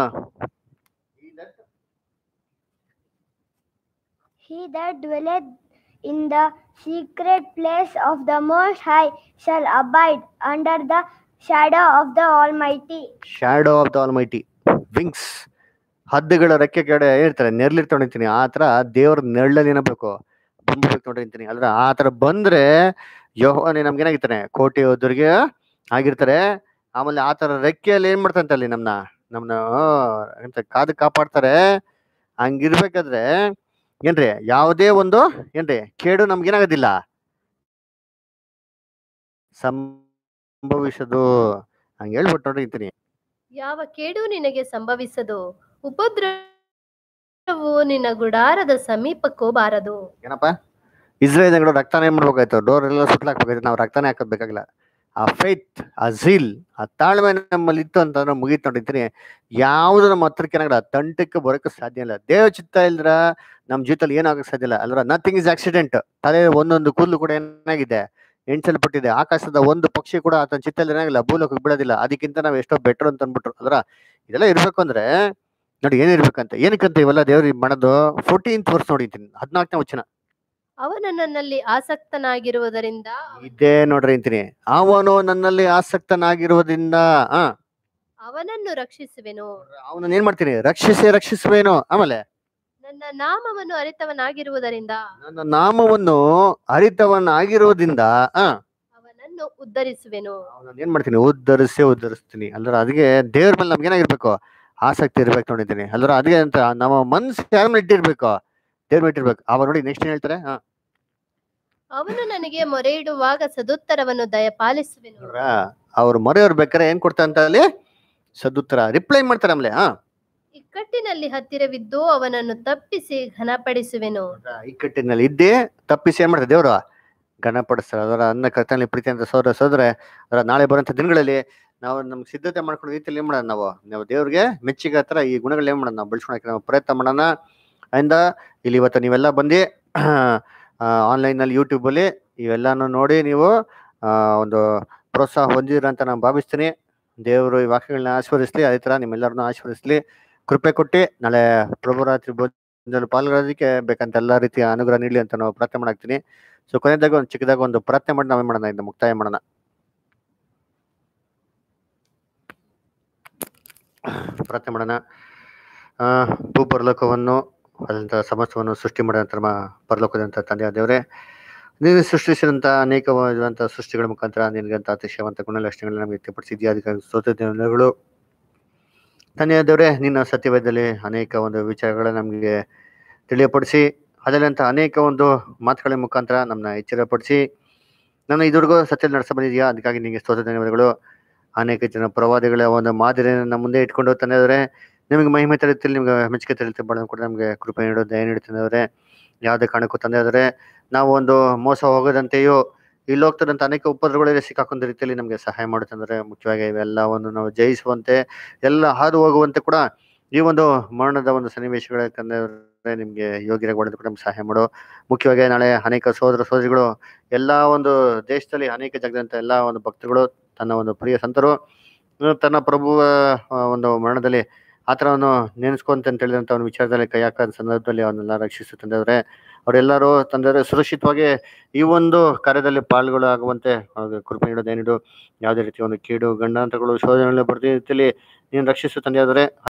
He that dwelleth in the secret place of the Most High shall abide under the shadow of the Almighty. Shadow of the Almighty wings ಹದ್ದುಗಳ ರೆಕ್ಕೆ ಕಡೆ ಹೇಳ್ತಾರೆ ನೆರ್ಲಿರ್ಕೊಂಡಿರ್ತೀನಿ ಆ ತರ ದೇವ್ರ ನೆರಳಲ್ಲಿ ಏನಬೇಕು ಬಂದ್ಬೇಕು ನೋಡಿರ್ತೀನಿ ಅಲ್ರ ಆ ತರ ಬಂದ್ರೆ ಯೋಹನೆ ನಮ್ಗೆ ಏನಾಗಿರ್ತಾನೆ ಕೋಟೆ ಯೋಧರಿಗೆ ಆಗಿರ್ತಾರೆ ಆಮೇಲೆ ಆ ತರ ರೆಕ್ಕೆಯಲ್ಲಿ ಏನ್ ಮಾಡ್ತಂತೆ ಅಲ್ಲಿ ನಮ್ನ ನಮ್ನ ಆ, ಎಂತ ಕಾದು ಕಾಪಾಡ್ತಾರೆ ಹಂಗಿರ್ಬೇಕಾದ್ರೆ ಏನ್ರಿ ಯಾವುದೇ ಒಂದು ಏನ್ರಿ ಕೇಡು ನಮ್ಗೆ ಏನಾಗೋದಿಲ್ಲ ಸಂಭವಿಸದು ಹಂಗ ಹೇಳ್ಬಿಟ್ಟು ನೋಡಿರ್ತೀನಿ ಯಾವ ಕೇಡು ನಿನಗೆ ಸಂಭವಿಸದು ಉಪದ್ರವವು ನಿನ್ನ ಗುಡಾರದ ಸಮೀಪಕ್ಕೂ ಬಾರದು ಏನಪ್ಪ ಇಸ್ರೇಲ್ ಜನಗಳು ರಕ್ತಾನ ಏನ್ ಮಾಡ್ಬೇಕಾಯ್ತು ಡೋರ್ ಎಲ್ಲ ಸುಟ್ಲಾಕ್ಬೇಕಾಯ್ತು ನಾವು ರಕ್ತಾನೆ ಹಾಕೋದ್ ಬೇಕಾಗಿಲ್ಲ ಆ ಫೈತ್ ಆ ಝೀಲ್ ಆ ತಾಳ್ಮೆ ನಮ್ಮಲ್ಲಿ ಇತ್ತು ಅಂತಂದ್ರೆ ಮುಗೀತು ನೋಡಿರ್ತೀನಿ ಯಾವ್ದು ನಮ್ಮ ಹತ್ರಕ್ಕೆ ಏನಾಗಲ್ಲ ತಂಟಕ್ಕೆ ಬರೋಕೆ ಸಾಧ್ಯ ಇಲ್ಲ ದೇವ ಚಿತ್ತ ಇಲ್ದ್ರ ನಮ್ಮ ಜೀವಿತದಲ್ಲಿ ಏನಾಗಕ್ಕೆ ಸಾಧ್ಯ ಇಲ್ಲ ಅಲ್ರ ನಥಿಂಗ್ ಇಸ್ ಆಕ್ಸಿಡೆಂಟ್ ತಲೆ ಒಂದೊಂದು ಕೂದಲು ಕೂಡ ಏನಾಗಿದೆ ಎಣ್ಸಲ್ಪಟ್ಟಿದೆ ಆಕಾಶದ ಒಂದು ಪಕ್ಷಿ ಕೂಡ ಆತನ ಚಿತ್ತಲ್ಲಿ ಏನಾಗಿಲ್ಲ ಭೂಲೋಕಕ್ಕೆ ಬಿಡೋದಿಲ್ಲ ಅದಕ್ಕಿಂತ ನಾವು ಎಷ್ಟೋ ಬೆಟರ್ ಅಂತ ಅಂದ್ಬಿಟ್ರು ಅಲ್ರ ಇದೆಲ್ಲ ಇರ್ಬೇಕು ಅಂದ್ರೆ ನೋಡಿ ಏನಿರ್ಬೇಕಂತ ಏನಕ್ಕಂತ ಇವೆಲ್ಲ ದೇವ್ರಿಗೆ ಮಾಡೋದು ಫೋರ್ಟೀನ್ತ್ ವರ್ಷ ನೋಡಿದ್ದೀನಿ ಹದಿನಾಲ್ಕನೇ ವಚನ ಅವನು ನನ್ನಲ್ಲಿ ಆಸಕ್ತನಾಗಿರುವುದರಿಂದ ಇದೇ ನೋಡ್ರಿ ಅಂತೀನಿ ಅವನು ನನ್ನಲ್ಲಿ ಆಸಕ್ತನಾಗಿರುವುದರಿಂದ ಆ ಅವನನ್ನು ರಕ್ಷಿಸುವೆನು ಅವನನ್ನ ಏನ್ ಮಾಡ್ತೀನಿ ರಕ್ಷಿಸಿ ರಕ್ಷಿಸುವೇನು ಆಮೇಲೆ ನನ್ನ ನಾಮವನ್ನು ಅರಿತವನಾಗಿರುವುದರಿಂದ ನನ್ನ ನಾಮವನ್ನು ಅರಿತವನಾಗಿರುವುದರಿಂದ ಆ ಅವನನ್ನು ಉದ್ಧರಿಸುವೆನು ಅವನನ್ನ ಏನ್ ಮಾಡ್ತೀನಿ ಉದ್ಧರಿಸೇ ಉದ್ಧರಿಸ್ತೀನಿ ಅಲ್ಲರ ಅದಕ್ಕೆ ದೇವ್ರ ಮೇಲೆ ನಮ್ಗೆ ಏನಾಗಿರ್ಬೇಕು ಆಸಕ್ತಿ ಇರ್ಬೇಕು ನೋಡಿದ್ದೀನಿ ಅಲ್ಲರ ಅದಕ್ಕೆ ಅಂತ ನಮ್ಮ ಮನ್ಸು ಯಾರ ಮೇಲೆ ಇಟ್ಟಿರ್ಬೇಕು ದೇವ್ರ ಮೇಲೆ ಇಟ್ಟಿರ್ಬೇಕು ಅವ ನೋಡಿ ನೆಕ್ಸ್ಟ್ ಏನ್ ಹೇಳ್ತಾರೆ ಆ, ಅವನು ನನಗೆ ಮೊರೆ ಇಡುವಾಗ ಸದುತ್ತರವನ್ನು ದಯಪಾಲಿಸುವೆನು ನೋಡ್ರಾ? ಅವ್ರ ಮೊರೆಯವ್ರು ಬೇಕಾರೆ ಏನ್ ಕೊಡ್ತಾರೆ ಅಂತ ಅಲ್ಲಿ ಸದುತ್ತರ ರಿಪ್ಲೈ ಮಾಡ್ತಾರೆ ಆಮೇಲೆ ಹಾ ಇಕ್ಕಟ್ಟಿನಲ್ಲಿ ಹತ್ತಿರವಿದ್ದು ಅವನನ್ನು ತಪ್ಪಿಸಿ ಘನಪಡಿಸುವೆನು ಇಕ್ಕಟ್ಟಿನಲ್ಲಿ ಇದ್ದೇ ತಪ್ಪಿಸಿ ಏನ್ ಮಾಡ್ತಾರೆ ದೇವರು ಘನಪಡಿಸ್ತಾರೆ ಅದರ ಅನ್ನ ಕರ್ತನಲ್ಲಿ ಪ್ರೀತಿ ಅಂತ ಸೋದರ ಸೋದರ ಅದರ ನಾಳೆ ಬರುವಂತ ದಿನಗಳಲ್ಲಿ ನಾವು ನಮ್ಗೆ ಸಿದ್ಧತೆ ಮಾಡ್ಕೊಳ್ಳೋ ರೀತಿಯಲ್ಲಿ ಏನ್ ಮಾಡೋಣ ನಾವು ನಾವು ದೇವ್ರಿಗೆ ಮೆಚ್ಚಿಗೆ ಹತ್ರ ಈ ಗುಣಗಳು ಏನ್ ಮಾಡೋಣ ನಾವು ಬೆಳೆಸ್ಕೊಳಕ್ಕೆ ನಾವು ಪ್ರಯತ್ನ ಮಾಡೋಣ ಅಂದ ಇಲ್ಲಿ ಇವತ್ತು ನೀವೆಲ್ಲ ಬಂದು ಆನ್ಲೈನಲ್ಲಿ ಯೂಟ್ಯೂಬಲ್ಲಿ ಇವೆಲ್ಲನೂ ನೋಡಿ ನೀವು ಆ, ಒಂದು ಪ್ರೋತ್ಸಾಹ ಹೊಂದಿರ ಅಂತ ನಾನು ಭಾವಿಸ್ತೀನಿ ದೇವರು ಈ ವಾಕ್ಯಗಳನ್ನ ಆಶೀರ್ವದಿಸ್ಲಿ ಅದೇ ಥರ ನಿಮ್ಮೆಲ್ಲರನ್ನೂ ಆಶೀರ್ವದಿಸ್ಲಿ ಕೃಪೆ ಕೊಟ್ಟು ನಾಳೆ ಪ್ರಭುರಾತ್ರಿ ಭೋಜನದಲ್ಲಿ ಪಾಲ್ಗೊಳ್ಳೋದಕ್ಕೆ ಬೇಕಂತ ಎಲ್ಲ ರೀತಿಯ ಅನುಗ್ರಹ ನೀಡಲಿ ಅಂತ ನಾವು ಪ್ರಾರ್ಥನೆ ಮಾಡಾಕ್ತೀನಿ ಸೊ ಕೊನೆಯದಾಗ ಒಂದು ಚಿಕ್ಕದಾಗ ಒಂದು ಪ್ರಾರ್ಥನೆ ಮಾಡಿ ನಾವೇ ಮಾಡೋಣ ಇಂದ ಮುಕ್ತಾಯ ಮಾಡೋಣ ಪ್ರಾರ್ಥನೆ ಮಾಡೋಣ ಆ, ಭೂ ಪರಲೋಕವನ್ನು ಅದಂತ ಸಮಸ್ತವನ್ನು ಸೃಷ್ಟಿ ಮಾಡಿದಂಥ ನಮ್ಮ ಪರಲೋಕದಂತ ತಂದೆಯ ದೇವರೇ ನೀನು ಸೃಷ್ಟಿಸಿದಂಥ ಅನೇಕವಾದಂಥ ಸೃಷ್ಟಿಗಳ ಮುಖಾಂತರ ನಿನಗಂತ ಅತಿಶಯವಂತ ಗುಣಲಕ್ಷಣಗಳನ್ನ ನಮಗೆ ವ್ಯಕ್ತಪಡಿಸಿದ್ಯಾ ಅದಕ್ಕೆ ಸ್ತೋತ್ರಗಳು ತಂದೆಯ ದೇವರೇ ನಿನ್ನ ಸತ್ಯವೇದದಲ್ಲಿ ಅನೇಕ ಒಂದು ವಿಚಾರಗಳನ್ನ ನಮಗೆ ತಿಳಿಯಪಡಿಸಿ ಅದರಂತ ಅನೇಕ ಒಂದು ಮಾತುಗಳ ಮುಖಾಂತರ ನಮ್ಮನ್ನ ಎಚ್ಚರಪಡಿಸಿ ನನ್ನ ಇದುವರೆಗೂ ಸತ್ಯ ನಡೆಸ ಬಂದಿದೆಯಾ ಅದಕ್ಕಾಗಿ ನಿಮಗೆ ಸ್ತೋತ್ರ ಧನ್ಯವಾದಗಳು ಅನೇಕ ಜನ ಪ್ರವಾದಿಗಳ ಒಂದು ಮಾದರಿಯನ್ನು ನಮ್ಮ ಮುಂದೆ ಇಟ್ಕೊಂಡು ತಂದೆಯವರೇ ನಿಮಗೆ ಮಹಿಮೆ ತರೀತಿಯಲ್ಲಿ ನಿಮ್ಗೆ ಮೆಚ್ಚುಗೆ ತರೀತಿ ಬಾಳ ಕೂಡ ನಮಗೆ ಕೃಪೆ ನೀಡೋ ದಯ ನೀಡುತ್ತಂದವರೇ ಯಾವುದೇ ಕಾರಣಕ್ಕೂ ತಂದೆಯವರೇ ನಾವು ಒಂದು ಮೋಸ ಹೋಗದಂತೆಯೋ ಇಲ್ಲಿ ಹೋಗ್ತಿರೋಂಥ ಅನೇಕ ಉಪದ್ರವಗಳಲ್ಲಿ ಸಿಕ್ಕಾಕೊಂಡ ರೀತಿಯಲ್ಲಿ ನಮಗೆ ಸಹಾಯ ಮಾಡುತ್ತಂದ್ರೆ ಮುಖ್ಯವಾಗಿ ಇವೆಲ್ಲವನ್ನು ನಾವು ಜಯಿಸುವಂತೆ ಎಲ್ಲ ಹಾದು ಹೋಗುವಂತೆ ಕೂಡ ಈ ಒಂದು ಮರಣದ ಒಂದು ಸನ್ನಿವೇಶಗಳ ತಂದೆಯವರೇ ನಿಮಗೆ ಯೋಗ್ಯರಾಗಿ ಕೂಡ ನಮ್ಗೆ ಸಹಾಯ ಮಾಡೋ ಮುಖ್ಯವಾಗಿ ನಾಳೆ ಅನೇಕ ಸೋದರ ಸೋದರಿಗಳು ಎಲ್ಲ ಒಂದು ದೇಶದಲ್ಲಿ ಅನೇಕ ಜಗದಂತ ಎಲ್ಲ ಒಂದು ಭಕ್ತರುಗಳು ತನ್ನ ಒಂದು ಪ್ರಿಯ ಸಂತರು ಇನ್ನು ತನ್ನ ಪ್ರಭುವ ಆ, ಒಂದು ಮರಣದಲ್ಲಿ ಆ ಥರವನ್ನು ನೆನೆಸ್ಕೊಂತ ಅಂತ ಹೇಳಿದಂಥ ಒಂದು ವಿಚಾರದಲ್ಲಿ ಕೈ ಹಾಕದ ಸಂದರ್ಭದಲ್ಲಿ ಅವನ್ನೆಲ್ಲ ರಕ್ಷಿಸು ತಂದೆಯವರೇ ಅವರೆಲ್ಲರೂ ತಂದೆಯವರೇ ಸುರಕ್ಷಿತವಾಗಿ ಈ ಒಂದು ಕಾರ್ಯದಲ್ಲಿ ಪಾಲ್ಗೊಳ್ಳಾಗುವಂತೆ ಅವ್ರಿಗೆ ಕೃಪೆ ನೀಡೋದು ಏನಿಡು ಯಾವುದೇ ರೀತಿಯ ಒಂದು ಕೀಡು ಗಂಡಾಂತರಗಳು ಶೋಧನೆಗಳು ಬರ್ದ ರೀತಿಯಲ್ಲಿ ನೀನು ರಕ್ಷಿಸು ತಂದೆಯಾದರೆ